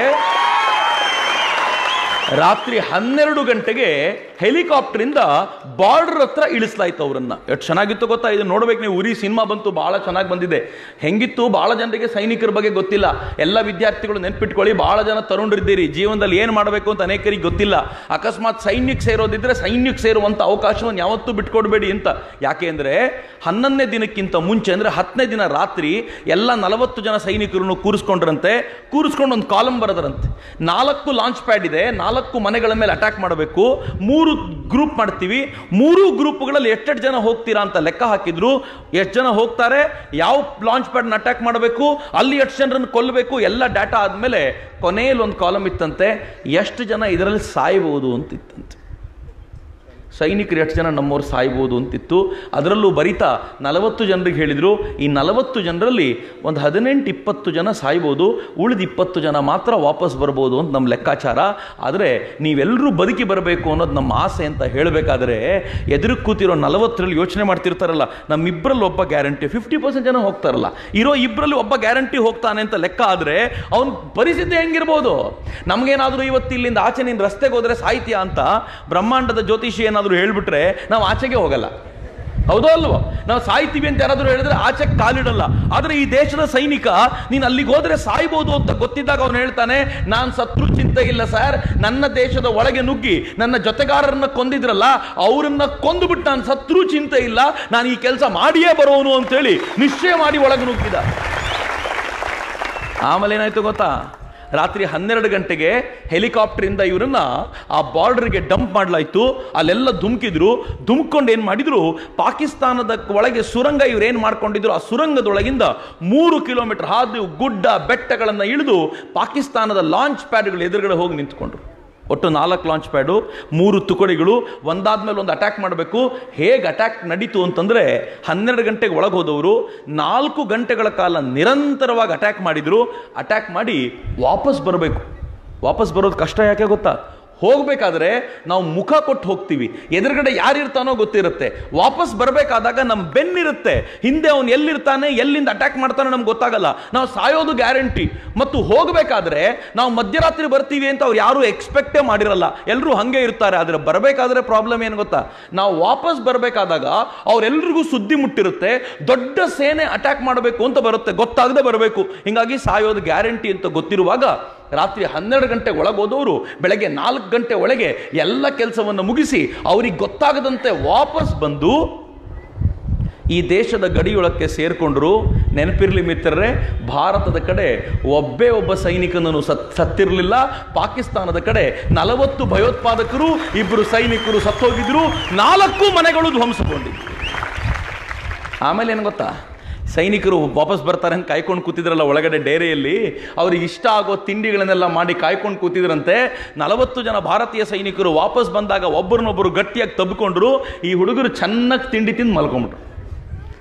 ರಾತ್ರಿ ಹನ್ನೆರಡು ಗಂಟೆಗೆ ಹೆಲಿಕಾಪ್ಟರಿಂದ ಬಾರ್ಡರ್ ಹತ್ರ ಇಳಿಸ್ಲಾಯ್ತು ಅವರನ್ನ ಎಷ್ಟು ಚೆನ್ನಾಗಿತ್ತು ಗೊತ್ತಾ ಇದು ನೋಡ್ಬೇಕು ನೀವು ಉರಿ ಸಿನಿಮಾ ಬಂತು ಬಹಳ ಚೆನ್ನಾಗಿ ಬಂದಿದೆ ಹೆಂಗಿತ್ತು ಬಹಳ ಜನರಿಗೆ ಸೈನಿಕರ ಬಗ್ಗೆ ಗೊತ್ತಿಲ್ಲ ಎಲ್ಲ ವಿದ್ಯಾರ್ಥಿಗಳು ನೆನ್ಪಿಟ್ಕೊಳ್ಳಿ ಬಹಳ ಜನ ತರುಣರಿದ್ದೀರಿ ಜೀವನದಲ್ಲಿ ಏನು ಮಾಡಬೇಕು ಅಂತ ಅನೇಕರಿಗೆ ಗೊತ್ತಿಲ್ಲ ಅಕಸ್ಮಾತ್ ಸೈನ್ಯಕ್ಕೆ ಸೇರೋದಿದ್ರೆ ಸೈನ್ಯಕ್ಕೆ ಸೇರುವಂತ ಅವಕಾಶವನ್ನು ಯಾವತ್ತೂ ಬಿಟ್ಕೊಡ್ಬೇಡಿ ಅಂತ ಯಾಕೆ ಅಂದ್ರೆ ಹನ್ನೊಂದನೇ ದಿನಕ್ಕಿಂತ ಮುಂಚೆ ಅಂದ್ರೆ ಹತ್ತನೇ ದಿನ ರಾತ್ರಿ ಎಲ್ಲ ನಲವತ್ತು ಜನ ಸೈನಿಕರನ್ನು ಕೂರಿಸ್ಕೊಂಡ್ರಂತೆ ಕೂರಿಸ್ಕೊಂಡು ಒಂದು ಕಾಲಂ ಬರದ್ರಂತೆ ನಾಲ್ಕು ಲಾಂಚ್ ಪ್ಯಾಡ್ ಇದೆ ನಾಲ್ಕು ಮನೆಗಳ ಮೇಲೆ ಅಟ್ಯಾಕ್ ಮಾಡಬೇಕು ಮೂರು ಗ್ರೂಪ್ ಮಾಡ್ತೀವಿ ಮೂರು ಗ್ರೂಪ್ಗಳಲ್ಲಿ ಎಷ್ಟೆಷ್ಟು ಜನ ಹೋಗ್ತೀರಾ ಅಂತ ಲೆಕ್ಕ ಹಾಕಿದ್ರು ಎಷ್ಟು ಜನ ಹೋಗ್ತಾರೆ ಯಾವ ಲಾಂಚ್ ಪ್ಯಾಡ್ನ ಅಟ್ಯಾಕ್ ಮಾಡಬೇಕು ಅಲ್ಲಿ ಎಷ್ಟು ಜನರನ್ನು ಕೊಲ್ಲಬೇಕು ಎಲ್ಲ ಡಾಟಾ ಆದಮೇಲೆ ಕೊನೆಯಲ್ಲಿ ಒಂದು ಕಾಲಮ್ ಇತ್ತಂತೆ ಎಷ್ಟು ಜನ ಇದರಲ್ಲಿ ಸಾಯ್ಬೋದು ಅಂತ ಇತ್ತಂತೆ ಸೈನಿಕರು ಎಷ್ಟು ಜನ ನಮ್ಮವ್ರು ಸಾಯ್ಬೋದು ಅಂತಿತ್ತು ಅದರಲ್ಲೂ ಬರಿತಾ ನಲವತ್ತು ಜನರಿಗೆ ಹೇಳಿದರು ಈ ನಲವತ್ತು ಜನರಲ್ಲಿ ಒಂದು ಹದಿನೆಂಟು ಇಪ್ಪತ್ತು ಜನ ಸಾಯ್ಬೋದು ಉಳಿದ ಇಪ್ಪತ್ತು ಜನ ಮಾತ್ರ ವಾಪಸ್ ಬರ್ಬೋದು ಅಂತ ನಮ್ಮ ಲೆಕ್ಕಾಚಾರ ಆದರೆ ನೀವೆಲ್ಲರೂ ಬದುಕಿ ಬರಬೇಕು ಅನ್ನೋದು ನಮ್ಮ ಆಸೆ ಅಂತ ಹೇಳಬೇಕಾದ್ರೆ ಎದುರು ಕೂತಿರೋ ನಲವತ್ತರಲ್ಲಿ ಯೋಚನೆ ಮಾಡ್ತಿರ್ತಾರಲ್ಲ ನಮ್ಮಿಬ್ಬರಲ್ಲಿ ಒಬ್ಬ ಗ್ಯಾರಂಟಿ ಫಿಫ್ಟಿ ಪರ್ಸೆಂಟ್ ಜನ ಹೋಗ್ತಾರಲ್ಲ ಇರೋ ಇಬ್ಬರಲ್ಲಿ ಒಬ್ಬ ಗ್ಯಾರಂಟಿ ಹೋಗ್ತಾನೆ ಅಂತ ಲೆಕ್ಕ ಆದರೆ ಅವನ ಪರಿಸ್ಥಿತಿ ಹೆಂಗಿರ್ಬೋದು ನಮಗೇನಾದರೂ ಇವತ್ತು ಇಲ್ಲಿಂದ ಆಚೆ ನೀನು ರಸ್ತೆಗೆ ಹೋದರೆ ಸಾಹಿತ್ಯ ಅಂತ ಬ್ರಹ್ಮಾಂಡದ ಜ್ಯೋತಿಷಿ ಏನಾದರೂ ಹೇಳ್ಬಿಟ್ರೆ ನಾವು ಆಚೆಗೆ ಹೋಗಲ್ಲ ಹೌದೋ ಅಲ್ವೋ ನಾವು ಸಾಯ್ತೀವಿ ಅಂತ ಯಾರಾದರೂ ಹೇಳಿದ್ರೆ ಆಚೆ ಕಾಲಿಡಲ್ಲ ಆದರೆ ಈ ದೇಶದ ಸೈನಿಕ ನೀನು ಅಲ್ಲಿಗೆ ಹೋದ್ರೆ ಸಾಯ್ಬೋದು ಅಂತ ಗೊತ್ತಿದ್ದಾಗ ಅವನು ಹೇಳ್ತಾನೆ ನಾನು ಸತ್ರು ಚಿಂತೆ ಇಲ್ಲ ಸರ್ ನನ್ನ ದೇಶದ ಒಳಗೆ ನುಗ್ಗಿ ನನ್ನ ಜೊತೆಗಾರರನ್ನ ಕೊಂದಿದ್ರಲ್ಲ ಅವರನ್ನ ಕೊಂದುಬಿಟ್ಟು ನಾನು ಸತ್ರು ಚಿಂತೆ ಇಲ್ಲ ನಾನು ಈ ಕೆಲಸ ಮಾಡಿಯೇ ಬರೋನು ಅಂತೇಳಿ ನಿಶ್ಚಯ ಮಾಡಿ ಒಳಗೆ ನುಗ್ಗಿದ ಆಮೇಲೆ ಏನಾಯ್ತು ಗೊತ್ತಾ ರಾತ್ರಿ ಹನ್ನೆರಡು ಗಂಟೆಗೆ ಹೆಲಿಕಾಪ್ಟರಿಂದ ಇವರನ್ನ ಆ ಬಾರ್ಡರ್ಗೆ ಡಂಪ್ ಮಾಡಲಾಯ್ತು ಅಲ್ಲೆಲ್ಲ ಧುಮುಕಿದ್ರು ಧುಮ್ಕೊಂಡು ಏನು ಮಾಡಿದ್ರು ಪಾಕಿಸ್ತಾನದ ಒಳಗೆ ಸುರಂಗ ಇವ್ರು ಏನು ಮಾಡ್ಕೊಂಡಿದ್ರು ಆ ಸುರಂಗದೊಳಗಿಂದ ಮೂರು ಕಿಲೋಮೀಟರ್ ಹಾದು ಗುಡ್ಡ ಬೆಟ್ಟಗಳನ್ನು ಇಳಿದು ಪಾಕಿಸ್ತಾನದ ಲಾಂಚ್ ಪ್ಯಾಡ್ಗಳು ಎದುರುಗಡೆ ಹೋಗಿ ನಿಂತ್ಕೊಂಡ್ರು ಒಟ್ಟು ನಾಲ್ಕು ಲಾಂಚ್ ಪ್ಯಾಡು ಮೂರು ತುಕಡಿಗಳು ಒಂದಾದ್ಮೇಲೆ ಒಂದು ಅಟ್ಯಾಕ್ ಮಾಡಬೇಕು ಹೇಗೆ ಅಟ್ಯಾಕ್ ನಡೀತು ಅಂತಂದರೆ ಹನ್ನೆರಡು ಗಂಟೆಗೆ ಒಳಗೆ ಹೋದವರು ನಾಲ್ಕು ಗಂಟೆಗಳ ಕಾಲ ನಿರಂತರವಾಗಿ ಅಟ್ಯಾಕ್ ಮಾಡಿದರು ಅಟ್ಯಾಕ್ ಮಾಡಿ ವಾಪಸ್ ಬರಬೇಕು ವಾಪಸ್ ಬರೋದು ಕಷ್ಟ ಯಾಕೆ ಗೊತ್ತಾ ಹೋಗಬೇಕಾದ್ರೆ ನಾವು ಮುಖ ಕೊಟ್ಟು ಹೋಗ್ತೀವಿ ಎದುರುಗಡೆ ಯಾರಿರ್ತಾನೋ ಗೊತ್ತಿರುತ್ತೆ ವಾಪಸ್ ಬರಬೇಕಾದಾಗ ನಮ್ಮ ಬೆನ್ನಿರುತ್ತೆ ಹಿಂದೆ ಅವನು ಎಲ್ಲಿರ್ತಾನೆ ಎಲ್ಲಿಂದ ಅಟ್ಯಾಕ್ ಮಾಡ್ತಾನೆ ನಮ್ಗೆ ಗೊತ್ತಾಗಲ್ಲ ನಾವು ಸಾಯೋದು ಗ್ಯಾರಂಟಿ ಮತ್ತು ಹೋಗಬೇಕಾದ್ರೆ ನಾವು ಮಧ್ಯರಾತ್ರಿ ಬರ್ತೀವಿ ಅಂತ ಅವ್ರು ಯಾರು ಎಕ್ಸ್ಪೆಕ್ಟೇ ಮಾಡಿರಲ್ಲ ಎಲ್ಲರೂ ಹಾಗೆ ಇರ್ತಾರೆ ಆದರೆ ಬರಬೇಕಾದ್ರೆ ಪ್ರಾಬ್ಲಮ್ ಏನು ಗೊತ್ತಾ ನಾವು ವಾಪಸ್ ಬರಬೇಕಾದಾಗ ಅವರೆಲ್ರಿಗೂ ಸುದ್ದಿ ಮುಟ್ಟಿರುತ್ತೆ ದೊಡ್ಡ ಸೇನೆ ಅಟ್ಯಾಕ್ ಮಾಡಬೇಕು ಅಂತ ಬರುತ್ತೆ ಗೊತ್ತಾಗದೆ ಬರಬೇಕು ಹಿಂಗಾಗಿ ಸಾಯೋದು ಗ್ಯಾರಂಟಿ ಅಂತ ಗೊತ್ತಿರುವಾಗ ರಾತ್ರಿ ಹನ್ನೆರಡು ಗಂಟೆ ಒಳಗೋದವರು ಬೆಳಗ್ಗೆ ನಾಲ್ಕು ಗಂಟೆ ಒಳಗೆ ಎಲ್ಲ ಕೆಲಸವನ್ನು ಮುಗಿಸಿ ಅವ್ರಿಗೆ ಗೊತ್ತಾಗದಂತೆ ವಾಪಸ್ ಬಂದು ಈ ದೇಶದ ಗಡಿಯೊಳಕ್ಕೆ ಸೇರಿಕೊಂಡ್ರು ನೆನಪಿರ್ಲಿ ಮಿತ್ರರೇ ಭಾರತದ ಕಡೆ ಒಬ್ಬೇ ಒಬ್ಬ ಸೈನಿಕನನ್ನು ಸತ್ ಸತ್ತಿರಲಿಲ್ಲ ಪಾಕಿಸ್ತಾನದ ಕಡೆ ನಲವತ್ತು ಭಯೋತ್ಪಾದಕರು ಇಬ್ಬರು ಸೈನಿಕರು ಸತ್ತೋಗಿದ್ರು ನಾಲ್ಕು ಮನೆಗಳು ಧ್ವಂಸಗೊಂಡಿದ್ರು ಆಮೇಲೆ ಏನು ಗೊತ್ತಾ ಸೈನಿಕರು ವಾಪಸ್ ಬರ್ತಾರೆ ಅಂತ ಕಾಯ್ಕೊಂಡು ಕೂತಿದ್ರಲ್ಲ ಒಳಗಡೆ ಡೇರೆಯಲ್ಲಿ ಅವ್ರಿಗೆ ಇಷ್ಟ ಆಗೋ ತಿಂಡಿಗಳನ್ನೆಲ್ಲ ಮಾಡಿ ಕಾಯ್ಕೊಂಡು ಕೂತಿದ್ರಂತೆ ನಲವತ್ತು ಜನ ಭಾರತೀಯ ಸೈನಿಕರು ವಾಪಸ್ ಬಂದಾಗ ಒಬ್ಬರನ್ನೊಬ್ಬರು ಗಟ್ಟಿಯಾಗಿ ತಬ್ಬಿಕೊಂಡ್ರು ಈ ಹುಡುಗರು ಚೆನ್ನಾಗಿ ತಿಂಡಿ ತಿಂದು ಮಲ್ಕೊಂಡ್ಬಿಟ್ರು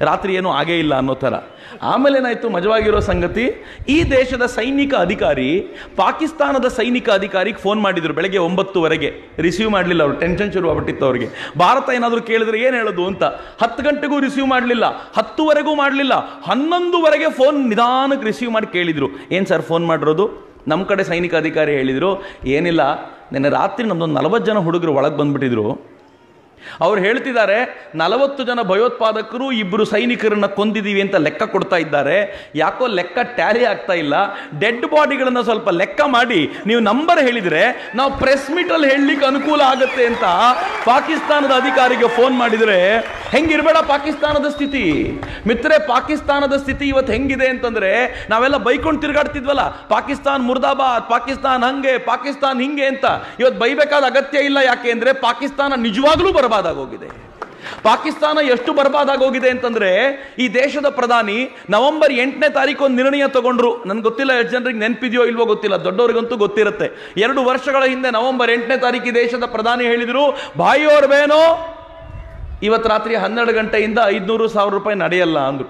ರಾತ್ರಿ ಏನೂ ಆಗೇ ಇಲ್ಲ ಅನ್ನೋ ಥರ ಆಮೇಲೆ ಏನಾಯ್ತು ಮಜವಾಗಿರೋ ಸಂಗತಿ ಈ ದೇಶದ ಸೈನಿಕ ಅಧಿಕಾರಿ ಪಾಕಿಸ್ತಾನದ ಸೈನಿಕ ಅಧಿಕಾರಿಗೆ ಫೋನ್ ಮಾಡಿದ್ರು ಬೆಳಗ್ಗೆ ಒಂಬತ್ತುವರೆಗೆ ರಿಸೀವ್ ಮಾಡಲಿಲ್ಲ ಅವರು ಟೆನ್ಷನ್ ಶುರು ಆಗ್ಬಿಟ್ಟಿತ್ತು ಅವರಿಗೆ ಭಾರತ ಏನಾದರೂ ಕೇಳಿದ್ರೆ ಏನು ಹೇಳೋದು ಅಂತ ಹತ್ತು ಗಂಟೆಗೂ ರಿಸೀವ್ ಮಾಡಲಿಲ್ಲ ಹತ್ತುವರೆಗೂ ಮಾಡಲಿಲ್ಲ ಹನ್ನೊಂದುವರೆಗೆ ಫೋನ್ ನಿಧಾನಕ್ಕೆ ರಿಸೀವ್ ಮಾಡಿ ಕೇಳಿದ್ರು ಏನು ಸರ್ ಫೋನ್ ಮಾಡಿರೋದು ನಮ್ಮ ಕಡೆ ಸೈನಿಕ ಅಧಿಕಾರಿ ಹೇಳಿದರು ಏನಿಲ್ಲ ನಿನ್ನೆ ರಾತ್ರಿ ನಮ್ಮದೊಂದು ನಲವತ್ತು ಜನ ಹುಡುಗರು ಒಳಗೆ ಬಂದ್ಬಿಟ್ಟಿದ್ರು ಅವ್ರು ಹೇಳ್ತಿದ್ದಾರೆ ನಲವತ್ತು ಜನ ಭಯೋತ್ಪಾದಕರು ಇಬ್ಬರು ಸೈನಿಕರನ್ನ ಕೊಂದಿದ್ದೀವಿ ಅಂತ ಲೆಕ್ಕ ಕೊಡ್ತಾ ಇದ್ದಾರೆ ಯಾಕೋ ಲೆಕ್ಕ ಟ್ಯಾಲಿ ಆಗ್ತಾ ಇಲ್ಲ ಡೆಡ್ ಬಾಡಿಗಳನ್ನ ಸ್ವಲ್ಪ ಲೆಕ್ಕ ಮಾಡಿ ನೀವು ನಂಬರ್ ಹೇಳಿದ್ರೆ ನಾವು ಪ್ರೆಸ್ ಮೀಟಲ್ಲಿ ಹೇಳಲಿಕ್ಕೆ ಅನುಕೂಲ ಆಗುತ್ತೆ ಅಂತ ಪಾಕಿಸ್ತಾನದ ಅಧಿಕಾರಿಗೆ ಫೋನ್ ಮಾಡಿದರೆ ಹೆಂಗಿರ್ಬೇಡ ಪಾಕಿಸ್ತಾನದ ಸ್ಥಿತಿ ಮಿತ್ರೆ ಪಾಕಿಸ್ತಾನದ ಸ್ಥಿತಿ ಇವತ್ತು ಹೆಂಗಿದೆ ಅಂತಂದ್ರೆ ನಾವೆಲ್ಲ ಬೈಕೊಂಡು ತಿರುಗಾಡ್ತಿದ್ವಲ್ಲ ಪಾಕಿಸ್ತಾನ್ ಮುರ್ದಾಬಾದ್ ಪಾಕಿಸ್ತಾನ್ ಹಂಗೆ ಪಾಕಿಸ್ತಾನ್ ಹಿಂಗೆ ಅಂತ ಇವತ್ತು ಬೈಬೇಕಾದ ಅಗತ್ಯ ಇಲ್ಲ ಯಾಕೆ ಅಂದ್ರೆ ಪಾಕಿಸ್ತಾನ ನಿಜವಾಗ್ಲೂ ಬರ್ಬಾದಾಗೋಗಿದೆ ಪಾಕಿಸ್ತಾನ ಎಷ್ಟು ಬರ್ಬಾದಾಗೋಗಿದೆ ಅಂತಂದ್ರೆ ಈ ದೇಶದ ಪ್ರಧಾನಿ ನವೆಂಬರ್ ಎಂಟನೇ ತಾರೀಕು ಒಂದು ನಿರ್ಣಯ ತಗೊಂಡ್ರು ನನ್ಗೆ ಗೊತ್ತಿಲ್ಲ ಎಷ್ಟು ಜನರಿಗೆ ನೆನಪಿದೆಯೋ ಇಲ್ವೋ ಗೊತ್ತಿಲ್ಲ ದೊಡ್ಡವರಿಗಂತೂ ಗೊತ್ತಿರುತ್ತೆ ಎರಡು ವರ್ಷಗಳ ಹಿಂದೆ ನವೆಂಬರ್ ಎಂಟನೇ ತಾರೀಕು ಈ ದೇಶದ ಪ್ರಧಾನಿ ಹೇಳಿದ್ರು ಬಾಯಿಯೋರ್ ಬೇನೋ ಇವತ್ತು ರಾತ್ರಿ ಹನ್ನೆರಡು ಗಂಟೆಯಿಂದ ಐದುನೂರು ಸಾವಿರ ರೂಪಾಯಿ ನಡೆಯಲ್ಲ ಅಂದ್ರು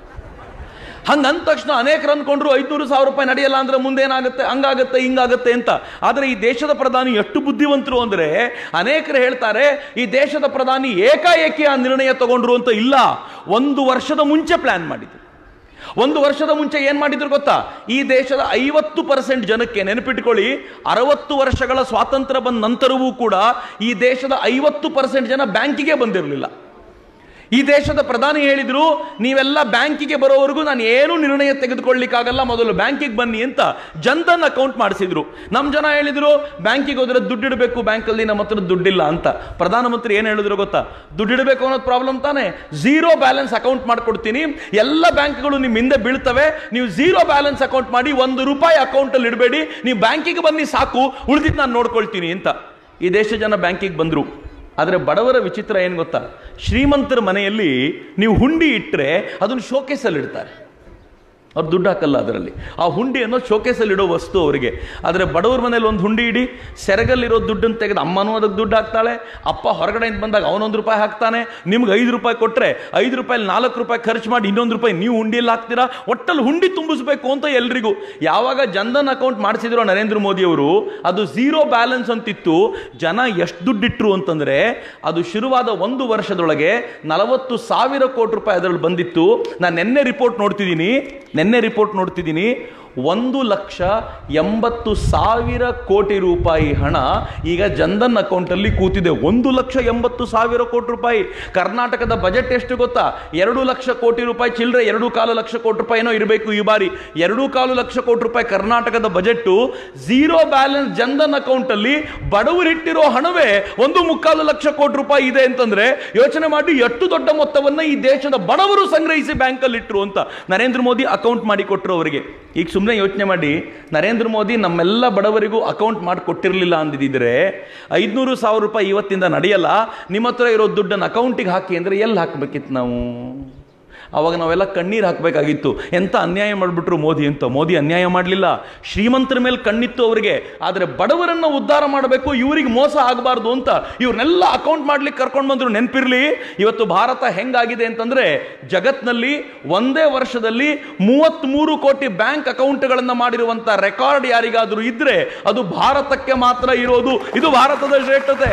ಹಂಗ ಅಂದ ತಕ್ಷಣ ಅನೇಕರು ಅನ್ಕೊಂಡ್ರು ಐದ್ನೂರು ಸಾವಿರ ರೂಪಾಯಿ ನಡೆಯಲ್ಲ ಅಂದ್ರೆ ಮುಂದೆ ಏನಾಗುತ್ತೆ ಹಂಗಾಗುತ್ತೆ ಹಿಂಗಾಗುತ್ತೆ ಅಂತ ಆದರೆ ಈ ದೇಶದ ಪ್ರಧಾನಿ ಎಷ್ಟು ಬುದ್ಧಿವಂತರು ಅಂದ್ರೆ ಅನೇಕರು ಹೇಳ್ತಾರೆ ಈ ದೇಶದ ಪ್ರಧಾನಿ ಏಕಾಏಕಿ ಆ ನಿರ್ಣಯ ತಗೊಂಡ್ರು ಅಂತ ಇಲ್ಲ ಒಂದು ವರ್ಷದ ಮುಂಚೆ ಪ್ಲಾನ್ ಮಾಡಿದ್ರು ಒಂದು ವರ್ಷದ ಮುಂಚೆ ಏನ್ ಮಾಡಿದ್ರು ಗೊತ್ತಾ ಈ ದೇಶದ ಐವತ್ತು ಪರ್ಸೆಂಟ್ ಜನಕ್ಕೆ ನೆನಪಿಟ್ಕೊಳ್ಳಿ ಅರವತ್ತು ವರ್ಷಗಳ ಸ್ವಾತಂತ್ರ್ಯ ಬಂದ ನಂತರವೂ ಕೂಡ ಈ ದೇಶದ ಐವತ್ತು ಪರ್ಸೆಂಟ್ ಜನ ಬ್ಯಾಂಕಿಗೆ ಬಂದಿರಲಿಲ್ಲ ಈ ದೇಶದ ಪ್ರಧಾನಿ ಹೇಳಿದ್ರು ನೀವೆಲ್ಲ ಬ್ಯಾಂಕಿಗೆ ಬರೋವರೆಗೂ ನಾನು ಏನು ನಿರ್ಣಯ ತೆಗೆದುಕೊಳ್ಳಿಕ್ಕಾಗಲ್ಲ ಮೊದಲು ಬ್ಯಾಂಕಿಗೆ ಬನ್ನಿ ಅಂತ ಜನ್ಧನ್ ಅಕೌಂಟ್ ಮಾಡಿಸಿದ್ರು ನಮ್ಮ ಜನ ಹೇಳಿದ್ರು ಬ್ಯಾಂಕಿಗೆ ಹೋದ್ರೆ ದುಡ್ಡಿಡಬೇಕು ಬ್ಯಾಂಕಲ್ಲಿ ನಮ್ಮ ಹತ್ರ ದುಡ್ಡಿಲ್ಲ ಅಂತ ಪ್ರಧಾನಮಂತ್ರಿ ಏನು ಹೇಳಿದ್ರು ಗೊತ್ತಾ ದುಡ್ಡಿಡಬೇಕು ಅನ್ನೋದು ಪ್ರಾಬ್ಲಮ್ ತಾನೇ ಝೀರೋ ಬ್ಯಾಲೆನ್ಸ್ ಅಕೌಂಟ್ ಮಾಡ್ಕೊಡ್ತೀನಿ ಎಲ್ಲ ಬ್ಯಾಂಕ್ಗಳು ನಿಮ್ಮ ಹಿಂದೆ ಬೀಳ್ತವೆ ನೀವು ಝೀರೋ ಬ್ಯಾಲೆನ್ಸ್ ಅಕೌಂಟ್ ಮಾಡಿ ಒಂದು ರೂಪಾಯಿ ಅಕೌಂಟಲ್ಲಿ ಇಡಬೇಡಿ ನೀವು ಬ್ಯಾಂಕಿಗೆ ಬನ್ನಿ ಸಾಕು ಉಳಿದಿದ್ದು ನಾನು ನೋಡ್ಕೊಳ್ತೀನಿ ಅಂತ ಈ ದೇಶ ಜನ ಬ್ಯಾಂಕಿಗೆ ಬಂದರು ಆದರೆ ಬಡವರ ವಿಚಿತ್ರ ಏನು ಗೊತ್ತಾ ಶ್ರೀಮಂತರ ಮನೆಯಲ್ಲಿ ನೀವು ಹುಂಡಿ ಇಟ್ಟರೆ ಅದನ್ನು ಶೋಕೇಸಲ್ಲಿ ಇಡ್ತಾರೆ ಅವ್ರು ದುಡ್ಡು ಹಾಕಲ್ಲ ಅದರಲ್ಲಿ ಆ ಹುಂಡಿ ಅನ್ನೋ ಶೋಕೇಸಲ್ಲಿ ಇಡೋ ವಸ್ತು ಅವರಿಗೆ ಆದರೆ ಬಡವ್ರ ಮನೇಲಿ ಒಂದು ಹುಂಡಿ ಇಡಿ ಸೆರಗಲ್ಲಿರೋ ದುಡ್ಡನ್ನು ತೆಗೆದು ಅಮ್ಮನೂ ಅದಕ್ಕೆ ದುಡ್ಡು ಹಾಕ್ತಾಳೆ ಅಪ್ಪ ಹೊರಗಡೆಯಿಂದ ಬಂದಾಗ ಅವನೊಂದು ರೂಪಾಯಿ ಹಾಕ್ತಾನೆ ನಿಮ್ಗೆ ಐದು ರೂಪಾಯಿ ಕೊಟ್ಟರೆ ಐದು ರೂಪಾಯಿ ನಾಲ್ಕು ರೂಪಾಯಿ ಖರ್ಚು ಮಾಡಿ ಇನ್ನೊಂದು ರೂಪಾಯಿ ನೀವು ಹುಂಡಿಯಲ್ಲಿ ಹಾಕ್ತೀರಾ ಒಟ್ಟಲ್ಲಿ ಹುಂಡಿ ತುಂಬಿಸ್ಬೇಕು ಅಂತ ಎಲ್ರಿಗೂ ಯಾವಾಗ ಜನ್ಧನ್ ಅಕೌಂಟ್ ಮಾಡಿಸಿದ್ರು ನರೇಂದ್ರ ಮೋದಿ ಅವರು ಅದು ಝೀರೋ ಬ್ಯಾಲೆನ್ಸ್ ಅಂತಿತ್ತು ಜನ ಎಷ್ಟು ದುಡ್ಡಿಟ್ರು ಅಂತಂದ್ರೆ ಅದು ಶುರುವಾದ ಒಂದು ವರ್ಷದೊಳಗೆ ನಲವತ್ತು ಸಾವಿರ ಕೋಟಿ ರೂಪಾಯಿ ಅದರಲ್ಲಿ ಬಂದಿತ್ತು ನಾನು ನಿನ್ನೆ ರಿಪೋರ್ಟ್ ನೋಡ್ತಿದ್ದೀನಿ ನಿನ್ನೆ ರಿಪೋರ್ಟ್ ನೋಡ್ತಿದ್ದೀನಿ ಒಂದು ಲಕ್ಷ ಎಂಬತ್ತು ಸಾವಿರ ಕೋಟಿ ರೂಪಾಯಿ ಹಣ ಈಗ ಜನ್ಧನ್ ಅಕೌಂಟಲ್ಲಿ ಕೂತಿದೆ ಒಂದು ಲಕ್ಷ ಎಂಬತ್ತು ಸಾವಿರ ಕೋಟಿ ರೂಪಾಯಿ ಕರ್ನಾಟಕದ ಬಜೆಟ್ ಎಷ್ಟು ಗೊತ್ತಾ ಎರಡು ಲಕ್ಷ ಕೋಟಿ ರೂಪಾಯಿ ಚಿಲ್ಲರೆ ಎರಡು ಕಾಲು ಲಕ್ಷ ಕೋಟಿ ರೂಪಾಯಿನೋ ಇರಬೇಕು ಈ ಬಾರಿ ಎರಡು ಕಾಲು ಲಕ್ಷ ಕೋಟಿ ರೂಪಾಯಿ ಕರ್ನಾಟಕದ ಬಜೆಟ್ಟು ಝೀರೋ ಬ್ಯಾಲೆನ್ಸ್ ಜನ್ಧನ್ ಅಕೌಂಟಲ್ಲಿ ಬಡವರಿಟ್ಟಿರೋ ಹಣವೇ ಒಂದು ಮುಕ್ಕಾಲು ಲಕ್ಷ ಕೋಟಿ ರೂಪಾಯಿ ಇದೆ ಅಂತಂದ್ರೆ ಯೋಚನೆ ಮಾಡಿ ಎಷ್ಟು ದೊಡ್ಡ ಮೊತ್ತವನ್ನ ಈ ದೇಶದ ಬಡವರು ಸಂಗ್ರಹಿಸಿ ಬ್ಯಾಂಕಲ್ಲಿ ಇಟ್ಟರು ಅಂತ ನರೇಂದ್ರ ಮೋದಿ ಅಕೌಂಟ್ ಮಾಡಿ ಕೊಟ್ಟರು ಅವರಿಗೆ ಈಗ ಸುಮ್ಮನೆ ಯೋಚನೆ ಮಾಡಿ ನರೇಂದ್ರ ಮೋದಿ ನಮ್ಮೆಲ್ಲ ಬಡವರಿಗೂ ಅಕೌಂಟ್ ಮಾಡಿ ಕೊಟ್ಟಿರಲಿಲ್ಲ ಅಂದಿದ್ರೆ ಐದುನೂರು ಸಾವಿರ ರೂಪಾಯಿ ಇವತ್ತಿಂದ ನಡೆಯಲ್ಲ ನಿಮ್ಮ ಹತ್ರ ಇರೋ ದುಡ್ಡನ್ನು ಅಕೌಂಟಿಗೆ ಹಾಕಿ ಅಂದರೆ ಎಲ್ಲಿ ಹಾಕಬೇಕಿತ್ತು ನಾವು ಅವಾಗ ನಾವೆಲ್ಲ ಕಣ್ಣೀರು ಹಾಕಬೇಕಾಗಿತ್ತು ಎಂಥ ಅನ್ಯಾಯ ಮಾಡಿಬಿಟ್ರು ಮೋದಿ ಅಂತ ಮೋದಿ ಅನ್ಯಾಯ ಮಾಡಲಿಲ್ಲ ಶ್ರೀಮಂತರ ಮೇಲೆ ಕಣ್ಣಿತ್ತು ಅವರಿಗೆ ಆದರೆ ಬಡವರನ್ನ ಉದ್ಧಾರ ಮಾಡಬೇಕು ಇವರಿಗೆ ಮೋಸ ಆಗಬಾರ್ದು ಅಂತ ಇವ್ರನ್ನೆಲ್ಲ ಅಕೌಂಟ್ ಮಾಡ್ಲಿಕ್ಕೆ ಕರ್ಕೊಂಡು ಬಂದ್ರು ನೆನಪಿರ್ಲಿ ಇವತ್ತು ಭಾರತ ಹೆಂಗಾಗಿದೆ ಅಂತಂದ್ರೆ ಜಗತ್ನಲ್ಲಿ ಒಂದೇ ವರ್ಷದಲ್ಲಿ ಮೂವತ್ತ್ಮೂರು ಕೋಟಿ ಬ್ಯಾಂಕ್ ಅಕೌಂಟ್ಗಳನ್ನು ಮಾಡಿರುವಂಥ ರೆಕಾರ್ಡ್ ಯಾರಿಗಾದರೂ ಇದ್ರೆ ಅದು ಭಾರತಕ್ಕೆ ಮಾತ್ರ ಇರೋದು ಇದು ಭಾರತದ ಶ್ರೇಷ್ಠತೆ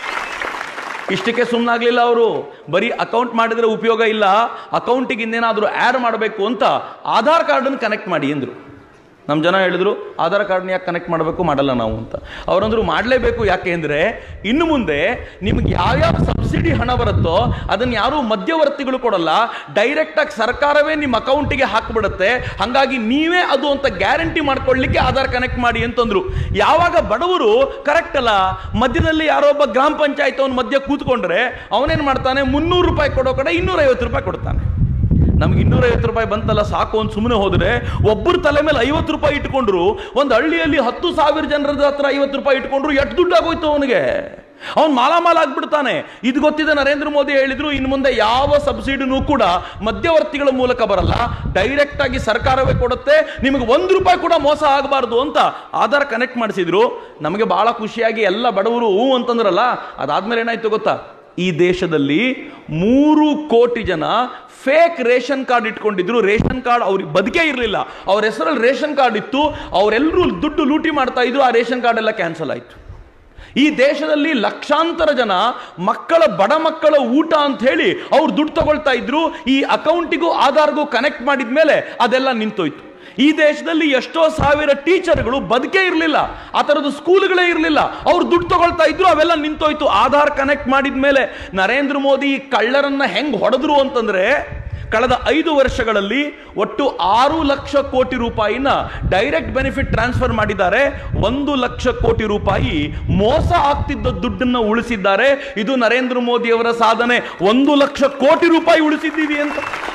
ಇಷ್ಟಕ್ಕೆ ಸುಮ್ಮನಾಗಲಿಲ್ಲ ಅವರು ಬರೀ ಅಕೌಂಟ್ ಮಾಡಿದ್ರೆ ಉಪಯೋಗ ಇಲ್ಲ ಅಕೌಂಟಿಗೆ ಇನ್ನೇನಾದರೂ ಆ್ಯಡ್ ಮಾಡಬೇಕು ಅಂತ ಆಧಾರ್ ಕಾರ್ಡನ್ನು ಕನೆಕ್ಟ್ ಮಾಡಿ ಅಂದರು ನಮ್ಮ ಜನ ಹೇಳಿದ್ರು ಆಧಾರ್ ಕಾರ್ಡ್ನ ಯಾಕೆ ಕನೆಕ್ಟ್ ಮಾಡಬೇಕು ಮಾಡಲ್ಲ ನಾವು ಅಂತ ಅವರಂದ್ರು ಮಾಡಲೇಬೇಕು ಯಾಕೆ ಅಂದರೆ ಇನ್ನು ಮುಂದೆ ನಿಮ್ಗೆ ಯಾವ್ಯಾವ ಸಬ್ಸಿಡಿ ಹಣ ಬರುತ್ತೋ ಅದನ್ನು ಯಾರೂ ಮಧ್ಯವರ್ತಿಗಳು ಕೊಡಲ್ಲ ಡೈರೆಕ್ಟಾಗಿ ಸರ್ಕಾರವೇ ನಿಮ್ಮ ಅಕೌಂಟಿಗೆ ಹಾಕಿಬಿಡುತ್ತೆ ಹಾಗಾಗಿ ನೀವೇ ಅದು ಅಂತ ಗ್ಯಾರಂಟಿ ಮಾಡ್ಕೊಳ್ಳಿಕ್ಕೆ ಆಧಾರ್ ಕನೆಕ್ಟ್ ಮಾಡಿ ಅಂತಂದ್ರು ಯಾವಾಗ ಬಡವರು ಕರೆಕ್ಟ್ ಅಲ್ಲ ಮಧ್ಯದಲ್ಲಿ ಯಾರೋ ಒಬ್ಬ ಗ್ರಾಮ ಪಂಚಾಯತ್ ಅವನ ಮಧ್ಯ ಕೂತ್ಕೊಂಡ್ರೆ ಅವನೇನು ಮಾಡ್ತಾನೆ ಮುನ್ನೂರು ರೂಪಾಯಿ ಕೊಡೋ ಕಡೆ ಇನ್ನೂರೈವತ್ತು ರೂಪಾಯಿ ಕೊಡ್ತಾನೆ ನಮ್ಗೆ ಇನ್ನೂರೈವತ್ತು ರೂಪಾಯಿ ಬಂತಲ್ಲ ಸಾಕು ಅಂತ ಸುಮ್ಮನೆ ಹೋದ್ರೆ ಒಬ್ಬರ ತಲೆ ಮೇಲೆ ಐವತ್ತು ರೂಪಾಯಿ ಇಟ್ಕೊಂಡ್ರು ಒಂದು ಹಳ್ಳಿಯಲ್ಲಿ ಹತ್ತು ಸಾವಿರ ಜನರ ಹತ್ರ ಐವತ್ತು ರೂಪಾಯಿ ಇಟ್ಕೊಂಡ್ರು ಎಷ್ಟು ದುಡ್ಡು ಆಗೋಯ್ತು ಅವನಿಗೆ ಅವ್ನು ಮಾಲಾಮಾಲ ಆಗ್ಬಿಡ್ತಾನೆ ಇದು ಗೊತ್ತಿದೆ ನರೇಂದ್ರ ಮೋದಿ ಹೇಳಿದ್ರು ಇನ್ನು ಮುಂದೆ ಯಾವ ಸಬ್ಸಿಡಿನೂ ಕೂಡ ಮಧ್ಯವರ್ತಿಗಳ ಮೂಲಕ ಬರಲ್ಲ ಡೈರೆಕ್ಟ್ ಆಗಿ ಸರ್ಕಾರವೇ ಕೊಡುತ್ತೆ ನಿಮಗೆ ಒಂದು ರೂಪಾಯಿ ಕೂಡ ಮೋಸ ಆಗಬಾರ್ದು ಅಂತ ಆಧಾರ್ ಕನೆಕ್ಟ್ ಮಾಡಿಸಿದ್ರು ನಮಗೆ ಬಹಳ ಖುಷಿಯಾಗಿ ಎಲ್ಲ ಬಡವರು ಹೂ ಅಂತಂದ್ರಲ್ಲ ಅದಾದ್ಮೇಲೆ ಏನಾಯ್ತು ಗೊತ್ತಾ ಈ ದೇಶದಲ್ಲಿ ಮೂರು ಕೋಟಿ ಜನ ಫೇಕ್ ರೇಷನ್ ಕಾರ್ಡ್ ಇಟ್ಕೊಂಡಿದ್ರು ರೇಷನ್ ಕಾರ್ಡ್ ಅವ್ರಿಗೆ ಬದುಕೇ ಇರಲಿಲ್ಲ ಅವ್ರ ಹೆಸರಲ್ಲಿ ರೇಷನ್ ಕಾರ್ಡ್ ಇತ್ತು ಅವರೆಲ್ಲರೂ ದುಡ್ಡು ಲೂಟಿ ಮಾಡ್ತಾ ಇದ್ರು ಆ ರೇಷನ್ ಕಾರ್ಡ್ ಎಲ್ಲ ಕ್ಯಾನ್ಸಲ್ ಆಯಿತು ಈ ದೇಶದಲ್ಲಿ ಲಕ್ಷಾಂತರ ಜನ ಮಕ್ಕಳ ಬಡ ಮಕ್ಕಳ ಊಟ ಅಂತ ಹೇಳಿ ಅವ್ರು ದುಡ್ಡು ತಗೊಳ್ತಾ ಇದ್ರು ಈ ಅಕೌಂಟಿಗೂ ಆಧಾರ್ಗೂ ಕನೆಕ್ಟ್ ಮಾಡಿದ ಮೇಲೆ ಅದೆಲ್ಲ ನಿಂತೋಯ್ತು ಈ ದೇಶದಲ್ಲಿ ಎಷ್ಟೋ ಸಾವಿರ ಟೀಚರ್ಗಳು ಬದುಕೇ ಇರಲಿಲ್ಲ ಆ ಥರದ ಸ್ಕೂಲ್ಗಳೇ ಇರಲಿಲ್ಲ ಅವ್ರು ದುಡ್ಡು ತಗೊಳ್ತಾ ಇದ್ರು ಅವೆಲ್ಲ ನಿಂತೋಯ್ತು ಆಧಾರ್ ಕನೆಕ್ಟ್ ಮಾಡಿದ ಮೇಲೆ ನರೇಂದ್ರ ಮೋದಿ ಈ ಕಳ್ಳರನ್ನ ಹೆಂಗ್ ಹೊಡೆದ್ರು ಅಂತಂದ್ರೆ ಕಳೆದ ಐದು ವರ್ಷಗಳಲ್ಲಿ ಒಟ್ಟು ಆರು ಲಕ್ಷ ಕೋಟಿ ರೂಪಾಯಿನ ಡೈರೆಕ್ಟ್ ಬೆನಿಫಿಟ್ ಟ್ರಾನ್ಸ್ಫರ್ ಮಾಡಿದ್ದಾರೆ ಒಂದು ಲಕ್ಷ ಕೋಟಿ ರೂಪಾಯಿ ಮೋಸ ಆಗ್ತಿದ್ದ ದುಡ್ಡನ್ನ ಉಳಿಸಿದ್ದಾರೆ ಇದು ನರೇಂದ್ರ ಮೋದಿ ಅವರ ಸಾಧನೆ ಒಂದು ಲಕ್ಷ ಕೋಟಿ ರೂಪಾಯಿ ಉಳಿಸಿದ್ದೀವಿ ಅಂತ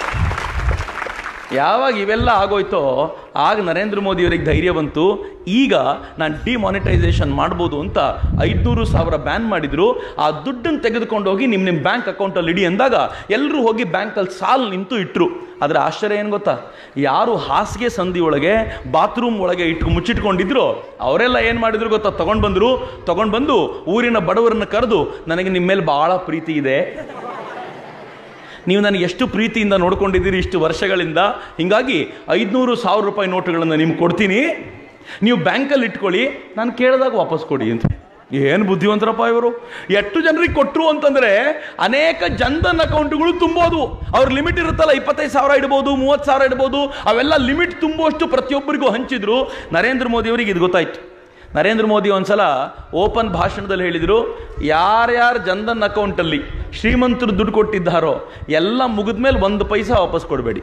ಯಾವಾಗ ಇವೆಲ್ಲ ಆಗೋಯ್ತೋ ಆಗ ನರೇಂದ್ರ ಮೋದಿ ಅವರಿಗೆ ಧೈರ್ಯ ಬಂತು ಈಗ ನಾನು ಡಿಮಾನಿಟೈಸೇಷನ್ ಮಾಡ್ಬೋದು ಅಂತ ಐದುನೂರು ಸಾವಿರ ಬ್ಯಾನ್ ಮಾಡಿದ್ರು ಆ ದುಡ್ಡನ್ನು ತೆಗೆದುಕೊಂಡು ಹೋಗಿ ನಿಮ್ಮ ನಿಮ್ಮ ಬ್ಯಾಂಕ್ ಅಕೌಂಟಲ್ಲಿ ಇಡಿ ಅಂದಾಗ ಎಲ್ಲರೂ ಹೋಗಿ ಬ್ಯಾಂಕಲ್ಲಿ ಸಾಲು ನಿಂತು ಇಟ್ಟರು ಆದರೆ ಆಶ್ಚರ್ಯ ಏನು ಗೊತ್ತಾ ಯಾರು ಹಾಸಿಗೆ ಸಂಧಿ ಒಳಗೆ ಬಾತ್ರೂಮ್ ಒಳಗೆ ಇಟ್ಟು ಮುಚ್ಚಿಟ್ಕೊಂಡಿದ್ರು ಅವರೆಲ್ಲ ಏನು ಮಾಡಿದ್ರು ಗೊತ್ತಾ ತಗೊಂಡು ಬಂದರು ತಗೊಂಡು ಬಂದು ಊರಿನ ಬಡವರನ್ನ ಕರೆದು ನನಗೆ ನಿಮ್ಮ ಮೇಲೆ ಭಾಳ ಪ್ರೀತಿ ಇದೆ ನೀವು ನನಗೆ ಎಷ್ಟು ಪ್ರೀತಿಯಿಂದ ನೋಡ್ಕೊಂಡಿದ್ದೀರಿ ಇಷ್ಟು ವರ್ಷಗಳಿಂದ ಹೀಗಾಗಿ ಐದುನೂರು ಸಾವಿರ ರೂಪಾಯಿ ನೋಟುಗಳನ್ನು ನಿಮ್ಗೆ ಕೊಡ್ತೀನಿ ನೀವು ಬ್ಯಾಂಕಲ್ಲಿ ಇಟ್ಕೊಳ್ಳಿ ನಾನು ಕೇಳಿದಾಗ ವಾಪಸ್ ಕೊಡಿ ಅಂತ ಏನು ಬುದ್ಧಿವಂತರಪ್ಪ ಇವರು ಎಷ್ಟು ಜನರಿಗೆ ಕೊಟ್ಟರು ಅಂತಂದ್ರೆ ಅನೇಕ ಜನ್ಧನ್ ಅಕೌಂಟ್ಗಳು ತುಂಬೋದು ಅವ್ರ ಲಿಮಿಟ್ ಇರುತ್ತಲ್ಲ ಇಪ್ಪತ್ತೈದು ಸಾವಿರ ಇಡ್ಬೋದು ಮೂವತ್ತು ಸಾವಿರ ಇಡ್ಬೋದು ಅವೆಲ್ಲ ಲಿಮಿಟ್ ತುಂಬುವಷ್ಟು ಪ್ರತಿಯೊಬ್ಬರಿಗೂ ಹಂಚಿದ್ರು ನರೇಂದ್ರ ಮೋದಿ ಅವರಿಗೆ ಇದು ಗೊತ್ತಾಯ್ತು ನರೇಂದ್ರ ಮೋದಿ ಒಂದ್ಸಲ ಓಪನ್ ಭಾಷಣದಲ್ಲಿ ಹೇಳಿದರು ಯಾರ್ಯಾರ ಜನ್ಧನ್ ಅಕೌಂಟಲ್ಲಿ ಶ್ರೀಮಂತರು ದುಡ್ಡು ಕೊಟ್ಟಿದ್ದಾರೋ ಎಲ್ಲ ಮುಗಿದ್ಮೇಲೆ ಒಂದು ಪೈಸಾ ವಾಪಸ್ ಕೊಡಬೇಡಿ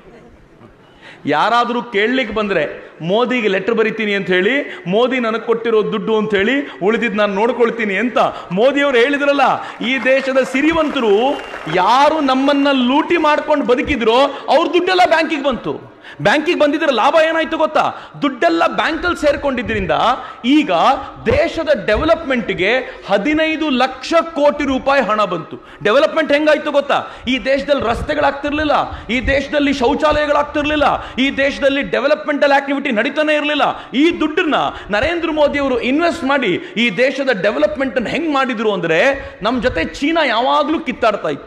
ಯಾರಾದರೂ ಕೇಳಲಿಕ್ಕೆ ಬಂದರೆ ಮೋದಿಗೆ ಲೆಟರ್ ಬರಿತೀನಿ ಅಂತ ಹೇಳಿ ಮೋದಿ ನನಗೆ ಕೊಟ್ಟಿರೋ ದುಡ್ಡು ಅಂತ ಹೇಳಿ ಉಳಿದಿದ್ದು ನಾನು ನೋಡ್ಕೊಳ್ತೀನಿ ಅಂತ ಮೋದಿಯವರು ಹೇಳಿದ್ರಲ್ಲ ಈ ದೇಶದ ಸಿರಿವಂತರು ಯಾರು ನಮ್ಮನ್ನ ಲೂಟಿ ಮಾಡ್ಕೊಂಡು ಬದುಕಿದ್ರೋ ಅವ್ರ ದುಡ್ಡೆಲ್ಲ ಬ್ಯಾಂಕಿಗೆ ಬಂತು ಬ್ಯಾಂಕಿಗೆ ಬಂದಿದ್ರೆ ಲಾಭ ಏನಾಯ್ತು ಗೊತ್ತಾ ದುಡ್ಡೆಲ್ಲ ಬ್ಯಾಂಕಲ್ಲಿ ಸೇರ್ಕೊಂಡಿದ್ರಿಂದ ಈಗ ದೇಶದ ಡೆವಲಪ್ಮೆಂಟ್ಗೆ ಹದಿನೈದು ಲಕ್ಷ ಕೋಟಿ ರೂಪಾಯಿ ಹಣ ಬಂತು ಡೆವಲಪ್ಮೆಂಟ್ ಹೆಂಗಾಯ್ತು ಗೊತ್ತಾ ಈ ದೇಶದಲ್ಲಿ ರಸ್ತೆಗಳಾಗ್ತಿರ್ಲಿಲ್ಲ ಈ ದೇಶದಲ್ಲಿ ಶೌಚಾಲಯಗಳಾಗ್ತಿರ್ಲಿಲ್ಲ ಈ ದೇಶದಲ್ಲಿ ಡೆವಲಪ್ಮೆಂಟಲ್ ಆಕ್ಟಿವಿಟಿ ನಡೀತಾನೆ ಇರಲಿಲ್ಲ ಈ ದುಡ್ಡನ್ನ ನರೇಂದ್ರ ಮೋದಿ ಅವರು ಇನ್ವೆಸ್ಟ್ ಮಾಡಿ ಈ ದೇಶದ ಡೆವಲಪ್ಮೆಂಟ್ ಹೆಂಗ್ ಮಾಡಿದ್ರು ಅಂದ್ರೆ ನಮ್ಮ ಜೊತೆ ಚೀನಾ ಯಾವಾಗಲೂ ಕಿತ್ತಾಡ್ತಾ ಇತ್ತು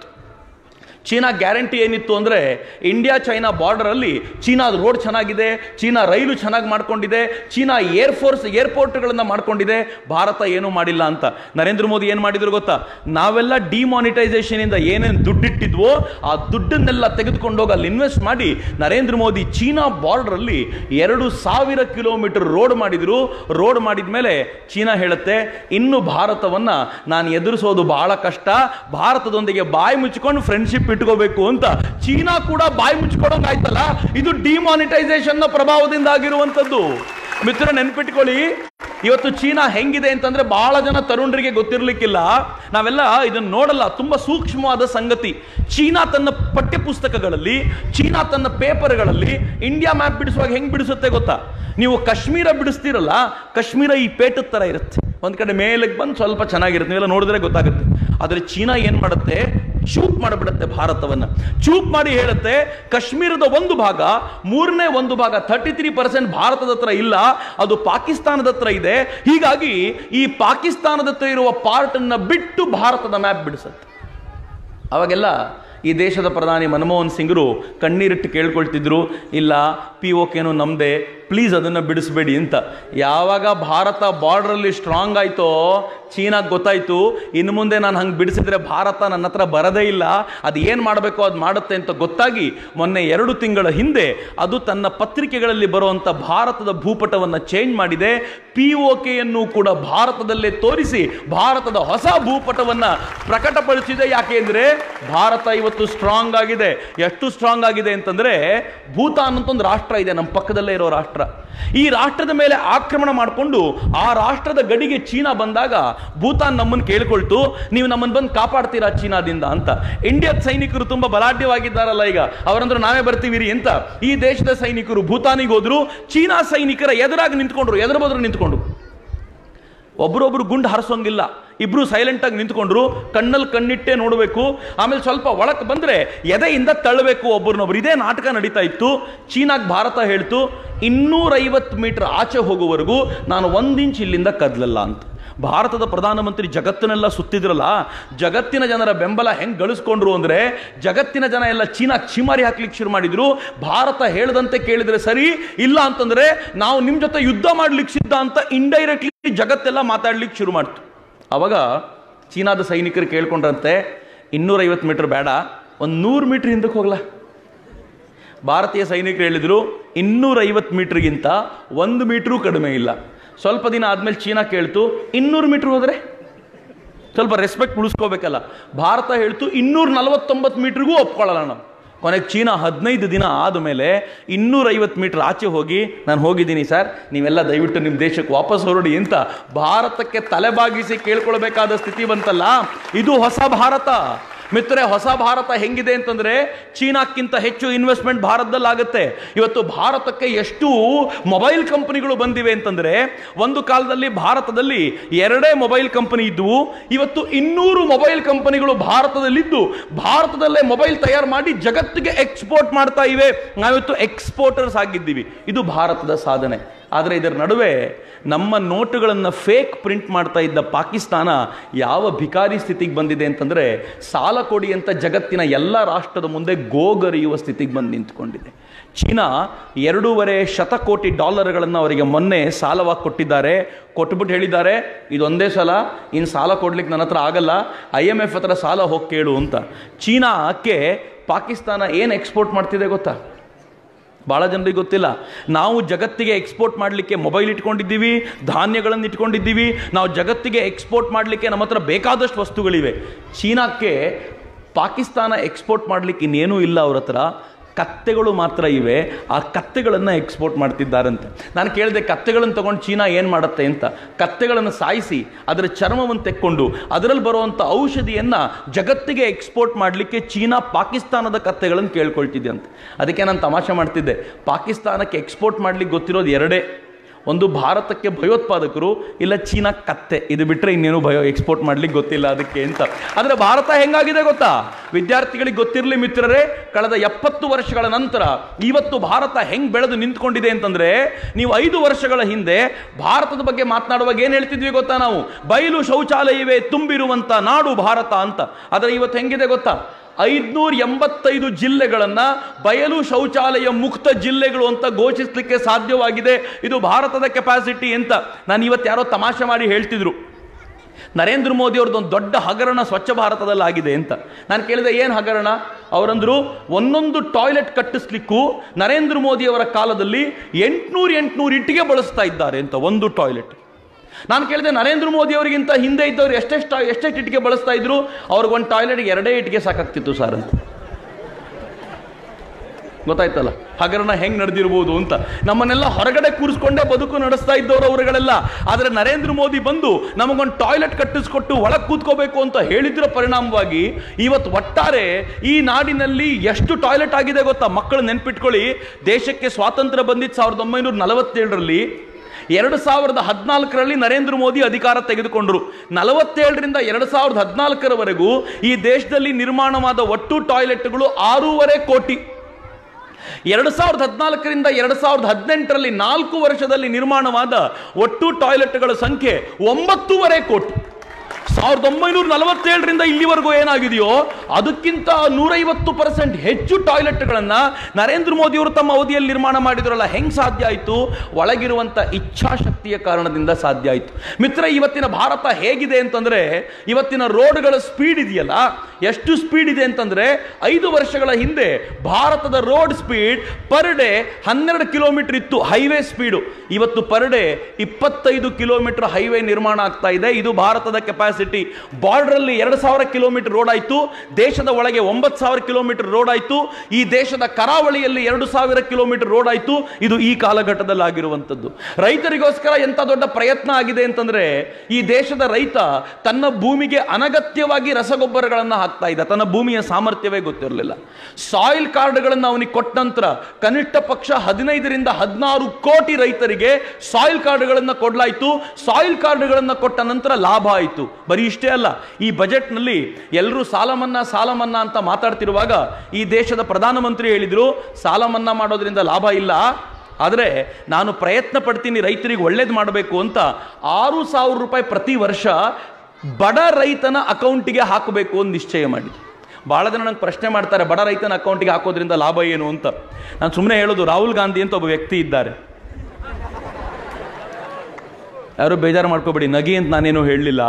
ಚೀನಾ ಗ್ಯಾರಂಟಿ ಏನಿತ್ತು ಅಂದರೆ ಇಂಡಿಯಾ ಚೈನಾ ಬಾರ್ಡರಲ್ಲಿ ಚೀನಾದ ರೋಡ್ ಚೆನ್ನಾಗಿದೆ ಚೀನಾ ರೈಲು ಚೆನ್ನಾಗಿ ಮಾಡ್ಕೊಂಡಿದೆ ಚೀನಾ ಏರ್ ಫೋರ್ಸ್ ಏರ್ಪೋರ್ಟ್ಗಳನ್ನು ಮಾಡ್ಕೊಂಡಿದೆ ಭಾರತ ಏನೂ ಮಾಡಿಲ್ಲ ಅಂತ ನರೇಂದ್ರ ಮೋದಿ ಏನು ಮಾಡಿದ್ರು ಗೊತ್ತಾ ನಾವೆಲ್ಲ ಡಿಮಾನಿಟೈಸೇಷನಿಂದ ಏನೇನು ದುಡ್ಡಿಟ್ಟಿದ್ವೋ ಆ ದುಡ್ಡನ್ನೆಲ್ಲ ತೆಗೆದುಕೊಂಡೋಗಿ ಅಲ್ಲಿ ಇನ್ವೆಸ್ಟ್ ಮಾಡಿ ನರೇಂದ್ರ ಮೋದಿ ಚೀನಾ ಬಾರ್ಡರಲ್ಲಿ ಎರಡು ಸಾವಿರ ಕಿಲೋಮೀಟರ್ ರೋಡ್ ಮಾಡಿದ್ರು ರೋಡ್ ಮಾಡಿದ ಮೇಲೆ ಚೀನಾ ಹೇಳುತ್ತೆ ಇನ್ನು ಭಾರತವನ್ನ ನಾನು ಎದುರಿಸೋದು ಬಹಳ ಕಷ್ಟ ಭಾರತದೊಂದಿಗೆ ಬಾಯಿ ಮುಚ್ಚಿಕೊಂಡು ಫ್ರೆಂಡ್ಶಿಪ್ ಇಟ್ಕೋಬೇಕು ಅಂತ ಚೀನಾ ಕೂಡ ಬಾಯಿ ಮುಚ್ಕೊಳಂಗ್ ಆಯ್ತಲ್ಲ ಇದು ಡಿಮಾನಿಟೈಸೇಷನ್ ನ ಪ್ರಭಾವದಿಂದ ಆಗಿರುವಂತದ್ದು ಮಿತ್ರ ನೆನ್ಪಿಟ್ಕೊಳ್ಳಿ ಇವತ್ತು ಚೀನಾ ಹೆಂಗಿದೆ ಅಂತಂದ್ರೆ ಬಹಳ ಜನ ತರುಣರಿಗೆ ಗೊತ್ತಿರ್ಲಿಕ್ಕಿಲ್ಲ ನಾವೆಲ್ಲ ಇದನ್ನ ನೋಡಲ್ಲ ತುಂಬಾ ಸೂಕ್ಷ್ಮವಾದ ಸಂಗತಿ ಚೀನಾ ತನ್ನ ಪಠ್ಯ ಪುಸ್ತಕಗಳಲ್ಲಿ ಚೀನಾ ತನ್ನ ಪೇಪರ್ಗಳಲ್ಲಿ ಇಂಡಿಯಾ ಮ್ಯಾಪ್ ಬಿಡಿಸುವಾಗ ಹೆಂಗ್ ಬಿಡಿಸುತ್ತೆ ಗೊತ್ತಾ ನೀವು ಕಾಶ್ಮೀರ ಬಿಡಿಸ್ತೀರಲ್ಲ ಕಾಶ್ಮೀರ ಈ ಪೇಟದ ತರ ಇರುತ್ತೆ ಒಂದ್ ಕಡೆ ಮೇಲಕ್ಕೆ ಬಂದು ಸ್ವಲ್ಪ ಚೆನ್ನಾಗಿರುತ್ತೆ ನೀವೆಲ್ಲ ನೋಡಿದ್ರೆ ಗೊತ್ತಾಗುತ್ತೆ ಆದರೆ ಚೀನಾ ಏನ್ ಮಾಡುತ್ತೆ ಚೂಪ್ ಮಾಡಿಬಿಡುತ್ತೆ ಭಾರತವನ್ನ ಚೂಪ್ ಮಾಡಿ ಹೇಳುತ್ತೆ ಕಾಶ್ಮೀರದ ಒಂದು ಭಾಗ ಮೂರನೇ ಒಂದು ಭಾಗ ತರ್ಟಿ ತ್ರೀ ಪರ್ಸೆಂಟ್ ಭಾರತದ ಹತ್ರ ಇಲ್ಲ ಅದು ಪಾಕಿಸ್ತಾನದ ಹತ್ರ ಇದೆ ಹೀಗಾಗಿ ಈ ಪಾಕಿಸ್ತಾನದ ಹತ್ರ ಇರುವ ಪಾರ್ಟ್ ಅನ್ನ ಬಿಟ್ಟು ಭಾರತದ ಮ್ಯಾಪ್ ಬಿಡಿಸುತ್ತೆ ಅವಾಗೆಲ್ಲ ಈ ದೇಶದ ಪ್ರಧಾನಿ ಮನಮೋಹನ್ ಸಿಂಗ್ರು ಕಣ್ಣೀರಿಟ್ಟು ಕೇಳ್ಕೊಳ್ತಿದ್ರು ಇಲ್ಲ ಪಿ ಓಕೆನು ನಮ್ಮದೇ ಪ್ಲೀಸ್ ಅದನ್ನು ಬಿಡಿಸ್ಬೇಡಿ ಅಂತ ಯಾವಾಗ ಭಾರತ ಬಾರ್ಡ್ರಲ್ಲಿ ಸ್ಟ್ರಾಂಗ್ ಆಯ್ತೋ ಚೀನಾಗೆ ಗೊತ್ತಾಯ್ತು ಇನ್ನು ಮುಂದೆ ನಾನು ಹಂಗೆ ಬಿಡಿಸಿದ್ರೆ ಭಾರತ ನನ್ನ ಹತ್ರ ಬರದೇ ಇಲ್ಲ ಅದು ಏನು ಮಾಡಬೇಕು ಅದು ಮಾಡುತ್ತೆ ಅಂತ ಗೊತ್ತಾಗಿ ಮೊನ್ನೆ ಎರಡು ತಿಂಗಳ ಹಿಂದೆ ಅದು ತನ್ನ ಪತ್ರಿಕೆಗಳಲ್ಲಿ ಬರುವಂಥ ಭಾರತದ ಭೂಪಟವನ್ನು ಚೇಂಜ್ ಮಾಡಿದೆ ಪಿ ಒ ಕೆಯನ್ನು ಕೂಡ ಭಾರತದಲ್ಲೇ ತೋರಿಸಿ ಭಾರತದ ಹೊಸ ಭೂಪಟವನ್ನು ಪ್ರಕಟಪಡಿಸಿದೆ ಯಾಕೆಂದ್ರೆ ಭಾರತ ಇವತ್ತು ಸ್ಟ್ರಾಂಗ್ ಆಗಿದೆ ಎಷ್ಟು ಸ್ಟ್ರಾಂಗ್ ಆಗಿದೆ ಅಂತಂದ್ರೆ ಭೂತಾನ್ ಅಂತ ಒಂದು ರಾಷ್ಟ್ರ ಇದೆ ನಮ್ಮ ಪಕ್ಕದಲ್ಲೇ ಇರೋ ರಾಷ್ಟ್ರ ಈ ರಾಷ್ಟ್ರದ ಮೇಲೆ ಆಕ್ರಮಣ ಮಾಡಿಕೊಂಡು ಆ ರಾಷ್ಟ್ರದ ಗಡಿಗೆ ಚೀನಾ ಬಂದಾಗ ಭೂತಾನ್ ನಮ್ಮನ್ನು ಕೇಳ್ಕೊಳ್ತು ನೀವು ನಮ್ಮನ್ನು ಬಂದು ಕಾಪಾಡ್ತೀರಾ ಚೀನಾದಿಂದ ಅಂತ ಇಂಡಿಯಾದ ಸೈನಿಕರು ತುಂಬಾ ಬಲಾಢ್ಯವಾಗಿದ್ದಾರಲ್ಲ ಈಗ ಅವರಂದ್ರೆ ನಾವೇ ಬರ್ತೀವಿ ರೀ ಅಂತ ಈ ದೇಶದ ಸೈನಿಕರು ಭೂತಾನಿಗೆ ಹೋದ್ರು ಚೀನಾ ಸೈನಿಕರ ಎದುರಾಗಿ ನಿಂತ್ಕೊಂಡ್ರು ಎದುರು ಬದ್ರು ನಿಂತ್ಕೊಂಡ್ರು ಒಬ್ರೊಬ್ರು ಗುಂಡು ಹಾರಿಸೋಂಗಿಲ್ಲ ಇಬ್ರು ಸೈಲೆಂಟ್ ಆಗಿ ನಿಂತ್ಕೊಂಡ್ರು ಕಣ್ಣಲ್ಲಿ ಕಣ್ಣಿಟ್ಟೆ ನೋಡಬೇಕು ಆಮೇಲೆ ಸ್ವಲ್ಪ ಒಳಕ್ಕೆ ಬಂದ್ರೆ ಎದೆಯಿಂದ ತಳ್ಳಬೇಕು ಒಬ್ಬರನ್ನೊಬ್ರು ಇದೇ ನಾಟಕ ನಡೀತಾ ಇತ್ತು ಚೀನಾಗ್ ಭಾರತ ಹೇಳ್ತು ಇನ್ನೂರೈವತ್ತು ಮೀಟರ್ ಆಚೆ ಹೋಗುವವರೆಗೂ ನಾನು ಒಂದ್ ಇಂಚ್ ಇಲ್ಲಿಂದ ಕದ್ಲಲ್ಲ ಅಂತ ಭಾರತದ ಪ್ರಧಾನಮಂತ್ರಿ ಜಗತ್ತನ್ನೆಲ್ಲ ಸುತ್ತಿದ್ರಲ್ಲ ಜಗತ್ತಿನ ಜನರ ಬೆಂಬಲ ಹೆಂಗೆ ಗಳಿಸ್ಕೊಂಡ್ರು ಅಂದರೆ ಜಗತ್ತಿನ ಜನ ಎಲ್ಲ ಚೀನಾ ಚಿಮಾರಿ ಹಾಕ್ಲಿಕ್ಕೆ ಶುರು ಮಾಡಿದ್ರು ಭಾರತ ಹೇಳದಂತೆ ಕೇಳಿದ್ರೆ ಸರಿ ಇಲ್ಲ ಅಂತಂದ್ರೆ ನಾವು ನಿಮ್ಮ ಜೊತೆ ಯುದ್ಧ ಮಾಡ್ಲಿಕ್ಕೆ ಸಿದ್ಧ ಅಂತ ಇಂಡೈರೆಕ್ಟ್ಲಿ ಜಗತ್ತೆಲ್ಲ ಮಾತಾಡ್ಲಿಕ್ಕೆ ಶುರು ಮಾಡ್ತು ಅವಾಗ ಚೀನಾದ ಸೈನಿಕರು ಕೇಳ್ಕೊಂಡ್ರಂತೆ ಇನ್ನೂರೈವತ್ತು ಮೀಟರ್ ಬೇಡ ಒಂದು ನೂರು ಮೀಟರ್ ಹಿಂದಕ್ಕೆ ಹೋಗ್ಲಾ ಭಾರತೀಯ ಸೈನಿಕರು ಹೇಳಿದರು ಇನ್ನೂರೈವತ್ತು ಮೀಟ್ರಿಗಿಂತ ಒಂದು ಮೀಟ್ರೂ ಕಡಿಮೆ ಇಲ್ಲ ಸ್ವಲ್ಪ ದಿನ ಆದಮೇಲೆ ಚೀನಾ ಕೇಳ್ತು ಇನ್ನೂರು ಮೀಟ್ರ್ ಹೋದರೆ ಸ್ವಲ್ಪ ರೆಸ್ಪೆಕ್ಟ್ ಉಳಿಸ್ಕೋಬೇಕಲ್ಲ ಭಾರತ ಹೇಳ್ತು ಇನ್ನೂರ ನಲವತ್ತೊಂಬತ್ತು ಮೀಟ್ರಿಗೂ ಒಪ್ಕೊಳ್ಳಲ್ಲ ನಾವು ಕೊನೆಗೆ ಚೀನಾ ಹದಿನೈದು ದಿನ ಆದಮೇಲೆ ಇನ್ನೂರೈವತ್ತು ಮೀಟ್ರ್ ಆಚೆ ಹೋಗಿ ನಾನು ಹೋಗಿದ್ದೀನಿ ಸರ್ ನೀವೆಲ್ಲ ದಯವಿಟ್ಟು ನಿಮ್ಮ ದೇಶಕ್ಕೆ ವಾಪಸ್ ಹೊರಡಿ ಅಂತ ಭಾರತಕ್ಕೆ ತಲೆಬಾಗಿಸಿ ಕೇಳ್ಕೊಳ್ಬೇಕಾದ ಸ್ಥಿತಿ ಬಂತಲ್ಲ ಇದು ಹೊಸ ಭಾರತ ಮಿತ್ರರೆ ಹೊಸ ಭಾರತ ಹೆಂಗಿದೆ ಅಂತಂದ್ರೆ ಚೀನಾಕ್ಕಿಂತ ಹೆಚ್ಚು ಇನ್ವೆಸ್ಟ್ಮೆಂಟ್ ಭಾರತದಲ್ಲಿ ಆಗುತ್ತೆ ಇವತ್ತು ಭಾರತಕ್ಕೆ ಎಷ್ಟು ಮೊಬೈಲ್ ಕಂಪನಿಗಳು ಬಂದಿವೆ ಅಂತಂದ್ರೆ ಒಂದು ಕಾಲದಲ್ಲಿ ಭಾರತದಲ್ಲಿ ಎರಡೇ ಮೊಬೈಲ್ ಕಂಪನಿ ಇದ್ವು ಇವತ್ತು ಇನ್ನೂರು ಮೊಬೈಲ್ ಕಂಪನಿಗಳು ಭಾರತದಲ್ಲಿದ್ದು ಭಾರತದಲ್ಲೇ ಮೊಬೈಲ್ ತಯಾರು ಮಾಡಿ ಜಗತ್ತಿಗೆ ಎಕ್ಸ್ಪೋರ್ಟ್ ಮಾಡ್ತಾ ಇವೆ ನಾವಿವತ್ತು ಎಕ್ಸ್ಪೋರ್ಟರ್ಸ್ ಆಗಿದ್ದೀವಿ ಇದು ಭಾರತದ ಸಾಧನೆ ಆದರೆ ಇದರ ನಡುವೆ ನಮ್ಮ ನೋಟುಗಳನ್ನು ಫೇಕ್ ಪ್ರಿಂಟ್ ಮಾಡ್ತಾ ಇದ್ದ ಪಾಕಿಸ್ತಾನ ಯಾವ ಭಿಕಾರಿ ಸ್ಥಿತಿಗೆ ಬಂದಿದೆ ಅಂತಂದರೆ ಸಾಲ ಕೊಡಿ ಅಂತ ಜಗತ್ತಿನ ಎಲ್ಲ ರಾಷ್ಟ್ರದ ಮುಂದೆ ಗೋಗರಿಯುವ ಸ್ಥಿತಿಗೆ ಬಂದು ನಿಂತ್ಕೊಂಡಿದೆ ಚೀನಾ ಎರಡೂವರೆ ಶತಕೋಟಿ ಡಾಲರ್ಗಳನ್ನು ಅವರಿಗೆ ಮೊನ್ನೆ ಸಾಲವಾಗಿ ಕೊಟ್ಟಿದ್ದಾರೆ ಕೊಟ್ಬಿಟ್ಟು ಹೇಳಿದ್ದಾರೆ ಇದೊಂದೇ ಸಲ ಇನ್ನು ಸಾಲ ಕೊಡ್ಲಿಕ್ಕೆ ನನ್ನ ಹತ್ರ ಆಗಲ್ಲ ಐ ಎಮ್ ಎಫ್ ಹತ್ರ ಸಾಲ ಹೋಗಿ ಕೇಳು ಅಂತ ಚೀನಾಕ್ಕೆ ಪಾಕಿಸ್ತಾನ ಏನು ಎಕ್ಸ್ಪೋರ್ಟ್ ಮಾಡ್ತಿದೆ ಗೊತ್ತಾ ಭಾಳ ಜನರಿಗೆ ಗೊತ್ತಿಲ್ಲ ನಾವು ಜಗತ್ತಿಗೆ ಎಕ್ಸ್ಪೋರ್ಟ್ ಮಾಡಲಿಕ್ಕೆ ಮೊಬೈಲ್ ಇಟ್ಕೊಂಡಿದ್ದೀವಿ ಧಾನ್ಯಗಳನ್ನು ಇಟ್ಕೊಂಡಿದ್ದೀವಿ ನಾವು ಜಗತ್ತಿಗೆ ಎಕ್ಸ್ಪೋರ್ಟ್ ಮಾಡಲಿಕ್ಕೆ ನಮ್ಮ ಹತ್ರ ಬೇಕಾದಷ್ಟು ವಸ್ತುಗಳಿವೆ ಚೀನಾಕ್ಕೆ ಪಾಕಿಸ್ತಾನ ಎಕ್ಸ್ಪೋರ್ಟ್ ಮಾಡಲಿಕ್ಕೆ ಇನ್ನೇನೂ ಇಲ್ಲ ಅವ್ರ ಹತ್ರ ಕತ್ತೆಗಳು ಮಾತ್ರ ಇವೆ ಆ ಕತ್ತೆಗಳನ್ನು ಎಕ್ಸ್ಪೋರ್ಟ್ ಮಾಡ್ತಿದ್ದಾರಂತೆ ನಾನು ಕೇಳಿದೆ ಕತ್ತೆಗಳನ್ನು ತಗೊಂಡು ಚೀನಾ ಏನು ಮಾಡುತ್ತೆ ಅಂತ ಕತ್ತೆಗಳನ್ನು ಸಾಯಿಸಿ ಅದರ ಚರ್ಮವನ್ನು ತೆಕ್ಕೊಂಡು ಅದರಲ್ಲಿ ಬರುವಂಥ ಔಷಧಿಯನ್ನು ಜಗತ್ತಿಗೆ ಎಕ್ಸ್ಪೋರ್ಟ್ ಮಾಡಲಿಕ್ಕೆ ಚೀನಾ ಪಾಕಿಸ್ತಾನದ ಕತ್ತೆಗಳನ್ನು ಕೇಳ್ಕೊಳ್ತಿದೆ ಅಂತ ಅದಕ್ಕೆ ನಾನು ತಮಾಷೆ ಮಾಡ್ತಿದ್ದೆ ಪಾಕಿಸ್ತಾನಕ್ಕೆ ಎಕ್ಸ್ಪೋರ್ಟ್ ಮಾಡ್ಲಿಕ್ಕೆ ಗೊತ್ತಿರೋದು ಎರಡೇ ಒಂದು ಭಾರತಕ್ಕೆ ಭಯೋತ್ಪಾದಕರು ಇಲ್ಲ ಚೀನಾ ಕತ್ತೆ ಇದು ಬಿಟ್ಟರೆ ಇನ್ನೇನು ಭಯ ಎಕ್ಸ್ಪೋರ್ಟ್ ಮಾಡ್ಲಿಕ್ಕೆ ಗೊತ್ತಿಲ್ಲ ಅದಕ್ಕೆ ಅಂತ ಆದರೆ ಭಾರತ ಹೆಂಗಾಗಿದೆ ಗೊತ್ತಾ ವಿದ್ಯಾರ್ಥಿಗಳಿಗೆ ಗೊತ್ತಿರಲಿ ಮಿತ್ರರೇ ಕಳೆದ ಎಪ್ಪತ್ತು ವರ್ಷಗಳ ನಂತರ ಇವತ್ತು ಭಾರತ ಹೆಂಗ್ ಬೆಳೆದು ನಿಂತ್ಕೊಂಡಿದೆ ಅಂತಂದ್ರೆ ನೀವು ಐದು ವರ್ಷಗಳ ಹಿಂದೆ ಭಾರತದ ಬಗ್ಗೆ ಮಾತನಾಡುವಾಗ ಏನು ಹೇಳ್ತಿದ್ವಿ ಗೊತ್ತಾ ನಾವು ಬಯಲು ಶೌಚಾಲಯವೇ ತುಂಬಿರುವಂತ ನಾಡು ಭಾರತ ಅಂತ ಆದರೆ ಇವತ್ತು ಹೆಂಗಿದೆ ಗೊತ್ತಾ ಐದ್ನೂರ ಎಂಬತ್ತೈದು ಜಿಲ್ಲೆಗಳನ್ನ ಬಯಲು ಶೌಚಾಲಯ ಮುಕ್ತ ಜಿಲ್ಲೆಗಳು ಅಂತ ಘೋಷಿಸಲಿಕ್ಕೆ ಸಾಧ್ಯವಾಗಿದೆ ಇದು ಭಾರತದ ಕೆಪಾಸಿಟಿ ಅಂತ ನಾನು ಇವತ್ತು ಯಾರೋ ತಮಾಷೆ ಮಾಡಿ ಹೇಳ್ತಿದ್ರು ನರೇಂದ್ರ ಮೋದಿ ಅವ್ರದ್ದು ಒಂದು ದೊಡ್ಡ ಹಗರಣ ಸ್ವಚ್ಛ ಭಾರತದಲ್ಲಿ ಆಗಿದೆ ಅಂತ ನಾನು ಕೇಳಿದೆ ಏನು ಹಗರಣ ಅವರಂದ್ರು ಒಂದೊಂದು ಟಾಯ್ಲೆಟ್ ಕಟ್ಟಿಸ್ಲಿಕ್ಕೂ ನರೇಂದ್ರ ಮೋದಿ ಅವರ ಕಾಲದಲ್ಲಿ ಎಂಟ್ನೂರು ಎಂಟ್ನೂರು ಇಟ್ಟಿಗೆ ಬಳಸ್ತಾ ಇದ್ದಾರೆ ಅಂತ ಒಂದು ಟಾಯ್ಲೆಟ್ ನಾನು ಕೇಳಿದೆ ನರೇಂದ್ರ ಮೋದಿ ಅವರಿಗಿಂತ ಹಿಂದೆ ಇದ್ದವರು ಎಷ್ಟೆಷ್ಟು ಎಷ್ಟೆಷ್ಟು ಇಟ್ಟಿಗೆ ಬಳಸ್ತಾ ಇದ್ರು ಅವ್ರಿಗೆ ಒಂದು ಟಾಯ್ಲೆಟ್ಗೆ ಎರಡೇ ಇಟ್ಟಿಗೆ ಸಾಕಾಗ್ತಿತ್ತು ಸರ್ ಅಂತ ಗೊತ್ತಾಯ್ತಲ್ಲ ಹಗರಣ ಹೆಂಗ್ ನಡೆದಿರ್ಬೋದು ಅಂತ ನಮ್ಮನ್ನೆಲ್ಲ ಹೊರಗಡೆ ಕೂರಿಸ್ಕೊಂಡೇ ಬದುಕು ನಡೆಸ್ತಾ ಇದ್ದವರು ಅವರುಗಳೆಲ್ಲ ಆದರೆ ನರೇಂದ್ರ ಮೋದಿ ಬಂದು ನಮಗೊಂದು ಟಾಯ್ಲೆಟ್ ಕಟ್ಟಿಸ್ಕೊಟ್ಟು ಒಳಗೆ ಕೂತ್ಕೋಬೇಕು ಅಂತ ಹೇಳಿದ್ರ ಪರಿಣಾಮವಾಗಿ ಇವತ್ತು ಒಟ್ಟಾರೆ ಈ ನಾಡಿನಲ್ಲಿ ಎಷ್ಟು ಟಾಯ್ಲೆಟ್ ಆಗಿದೆ ಗೊತ್ತಾ ಮಕ್ಕಳು ನೆನ್ಪಿಟ್ಕೊಳ್ಳಿ ದೇಶಕ್ಕೆ ಸ್ವಾತಂತ್ರ್ಯ ಬಂದಿದ್ದು ಸಾವಿರದ ಒಂಬೈನೂರ ನಲವತ್ತೇಳರಲ್ಲಿ ಎರಡು ಸಾವಿರದ ಹದಿನಾಲ್ಕರಲ್ಲಿ ನರೇಂದ್ರ ಮೋದಿ ಅಧಿಕಾರ ತೆಗೆದುಕೊಂಡರು ನಲವತ್ತೇಳರಿಂದ ಎರಡು ಸಾವಿರದ ಹದಿನಾಲ್ಕರವರೆಗೂ ಈ ದೇಶದಲ್ಲಿ ನಿರ್ಮಾಣವಾದ ಒಟ್ಟು ಟಾಯ್ಲೆಟ್ಗಳು ಆರೂವರೆ ಕೋಟಿ ಎರಡು ಸಾವಿರದ ಹದಿನಾಲ್ಕರಿಂದ ಎರಡು ಸಾವಿರದ ಹದಿನೆಂಟರಲ್ಲಿ ನಾಲ್ಕು ವರ್ಷದಲ್ಲಿ ನಿರ್ಮಾಣವಾದ ಒಟ್ಟು ಟಾಯ್ಲೆಟ್ಗಳ ಸಂಖ್ಯೆ ಒಂಬತ್ತೂವರೆ ಕೋಟಿ ಸಾವಿರದ ಒಂಬೈನೂರ ನಲವತ್ತೇಳರಿಂದ ಇಲ್ಲಿವರೆಗೂ ಏನಾಗಿದೆಯೋ ಅದಕ್ಕಿಂತ ನೂರೈವತ್ತು ಪರ್ಸೆಂಟ್ ಹೆಚ್ಚು ಟಾಯ್ಲೆಟ್ಗಳನ್ನು ನರೇಂದ್ರ ಮೋದಿಯವರು ತಮ್ಮ ಅವಧಿಯಲ್ಲಿ ನಿರ್ಮಾಣ ಮಾಡಿದ್ರಲ್ಲ ಹೆಂಗ್ ಸಾಧ್ಯ ಆಯಿತು ಒಳಗಿರುವಂಥ ಇಚ್ಛಾಶಕ್ತಿಯ ಕಾರಣದಿಂದ ಸಾಧ್ಯ ಆಯಿತು ಮಿತ್ರ ಇವತ್ತಿನ ಭಾರತ ಹೇಗಿದೆ ಅಂತಂದ್ರೆ ಇವತ್ತಿನ ರೋಡ್ಗಳ ಸ್ಪೀಡ್ ಇದೆಯಲ್ಲ ಎಷ್ಟು ಸ್ಪೀಡ್ ಇದೆ ಅಂತಂದ್ರೆ ಐದು ವರ್ಷಗಳ ಹಿಂದೆ ಭಾರತದ ರೋಡ್ ಸ್ಪೀಡ್ ಪರ್ ಡೇ ಹನ್ನೆರಡು ಕಿಲೋಮೀಟರ್ ಇತ್ತು ಹೈವೇ ಸ್ಪೀಡು ಇವತ್ತು ಪರ್ ಡೇ ಇಪ್ಪತ್ತೈದು ಕಿಲೋಮೀಟರ್ ಹೈವೇ ನಿರ್ಮಾಣ ಆಗ್ತಾ ಇದೆ ಇದು ಭಾರತದ ಕೆಪಾಸಿಟಿ ಬಾರ್ಡ್ರಲ್ಲಿ ಎರಡು ಸಾವಿರ ಕಿಲೋಮೀಟರ್ ರೋಡ್ ಆಯಿತು ದೇಶದ ಒಳಗೆ ಒಂಬತ್ತು ಸಾವಿರ ಕಿಲೋಮೀಟರ್ ರೋಡ್ ಆಯಿತು ಈ ದೇಶದ ಕರಾವಳಿಯಲ್ಲಿ ಎರಡು ಸಾವಿರ ಕಿಲೋಮೀಟರ್ ರೋಡ್ ಆಯಿತು ಇದು ಈ ಕಾಲಘಟ್ಟದಲ್ಲಿ ಆಗಿರುವಂಥದ್ದು ರೈತರಿಗೋಸ್ಕರ ಎಂಥ ದೊಡ್ಡ ಪ್ರಯತ್ನ ಆಗಿದೆ ಅಂತಂದ್ರೆ ಈ ದೇಶದ ರೈತ ತನ್ನ ಭೂಮಿಗೆ ಅನಗತ್ಯವಾಗಿ ರಸಗೊಬ್ಬರಗಳನ್ನು ಹಾಕ್ತಾ ಇದ್ದ ತನ್ನ ಭೂಮಿಯ ಸಾಮರ್ಥ್ಯವೇ ಗೊತ್ತಿರಲಿಲ್ಲ ಸಾಯಿಲ್ ಕಾರ್ಡ್ಗಳನ್ನು ಅವನಿಗೆ ಕೊಟ್ಟ ನಂತರ ಕನಿಷ್ಠ ಪಕ್ಷ ಹದಿನೈದರಿಂದ ಹದಿನಾರು ಕೋಟಿ ರೈತರಿಗೆ ಸಾಯಿಲ್ ಕಾರ್ಡ್ಗಳನ್ನು ಕೊಡಲಾಯಿತು ಸಾಯಿಲ್ ಕಾರ್ಡ್ಗಳನ್ನು ಕೊಟ್ಟ ನಂತರ ಲಾಭ ಆಯಿತು ಬರೀ ಇಷ್ಟೇ ಅಲ್ಲ ಈ ಬಜೆಟ್ನಲ್ಲಿ ಎಲ್ಲರೂ ಸಾಲ ಮನ್ನಾ ಸಾಲ ಮನ್ನಾ ಅಂತ ಮಾತಾಡ್ತಿರುವಾಗ ಈ ದೇಶದ ಪ್ರಧಾನಮಂತ್ರಿ ಹೇಳಿದ್ರು ಸಾಲ ಮನ್ನಾ ಮಾಡೋದ್ರಿಂದ ಲಾಭ ಇಲ್ಲ ಆದರೆ ನಾನು ಪ್ರಯತ್ನ ಪಡ್ತೀನಿ ರೈತರಿಗೆ ಒಳ್ಳೇದು ಮಾಡಬೇಕು ಅಂತ ಆರು ಸಾವಿರ ರೂಪಾಯಿ ಪ್ರತಿ ವರ್ಷ ಬಡ ರೈತನ ಅಕೌಂಟಿಗೆ ಹಾಕಬೇಕು ಅಂತ ನಿಶ್ಚಯ ಮಾಡಿ ಭಾಳ ಜನ ನಂಗೆ ಪ್ರಶ್ನೆ ಮಾಡ್ತಾರೆ ಬಡ ರೈತನ ಅಕೌಂಟಿಗೆ ಹಾಕೋದ್ರಿಂದ ಲಾಭ ಏನು ಅಂತ ನಾನು ಸುಮ್ಮನೆ ಹೇಳೋದು ರಾಹುಲ್ ಗಾಂಧಿ ಅಂತ ಒಬ್ಬ ವ್ಯಕ್ತಿ ಇದ್ದಾರೆ ಯಾರು ಬೇಜಾರು ಮಾಡ್ಕೋಬೇಡಿ ನಗಿ ಅಂತ ನಾನೇನು ಹೇಳಲಿಲ್ಲ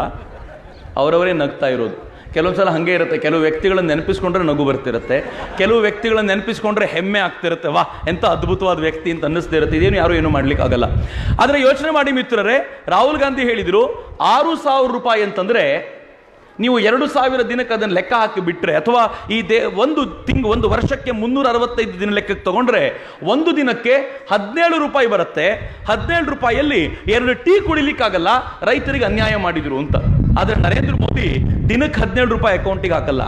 ಅವರವರೇ ನಗ್ತಾ ಇರೋದು ಕೆಲವೊಂದು ಸಲ ಹಾಗೆ ಇರುತ್ತೆ ಕೆಲವು ವ್ಯಕ್ತಿಗಳನ್ನ ನೆನಪಿಸ್ಕೊಂಡ್ರೆ ನಗು ಬರ್ತಿರುತ್ತೆ ಕೆಲವು ವ್ಯಕ್ತಿಗಳನ್ನ ನೆನಪಿಸ್ಕೊಂಡ್ರೆ ಹೆಮ್ಮೆ ಆಗ್ತಿರುತ್ತೆ ವಾ ಎಂಥ ಅದ್ಭುತವಾದ ವ್ಯಕ್ತಿ ಅಂತ ಅನ್ನಿಸ್ತಿರುತ್ತೆ ಇದೇನು ಯಾರು ಏನು ಮಾಡ್ಲಿಕ್ಕೆ ಆಗಲ್ಲ ಆದರೆ ಯೋಚನೆ ಮಾಡಿ ಮಿತ್ರರೇ ರಾಹುಲ್ ಗಾಂಧಿ ಹೇಳಿದರು ಆರು ಸಾವಿರ ರೂಪಾಯಿ ಅಂತಂದರೆ ನೀವು ಎರಡು ಸಾವಿರ ದಿನಕ್ಕೆ ಅದನ್ನು ಲೆಕ್ಕ ಹಾಕಿ ಬಿಟ್ರೆ ಅಥವಾ ಈ ದೇ ಒಂದು ತಿಂಗ್ ಒಂದು ವರ್ಷಕ್ಕೆ ಮುನ್ನೂರ ಅರವತ್ತೈದು ದಿನ ಲೆಕ್ಕಕ್ಕೆ ತಗೊಂಡ್ರೆ ಒಂದು ದಿನಕ್ಕೆ ಹದಿನೇಳು ರೂಪಾಯಿ ಬರುತ್ತೆ ಹದಿನೇಳು ರೂಪಾಯಿಯಲ್ಲಿ ಎರಡು ಟೀ ಕುಡಿಲಿಕ್ಕಾಗಲ್ಲ ರೈತರಿಗೆ ಅನ್ಯಾಯ ಮಾಡಿದ್ರು ಅಂತ ಆದರೆ ನರೇಂದ್ರ ಮೋದಿ ದಿನಕ್ಕೆ ಹದಿನೇಳು ರೂಪಾಯಿ ಅಕೌಂಟಿಗೆ ಹಾಕಲ್ಲ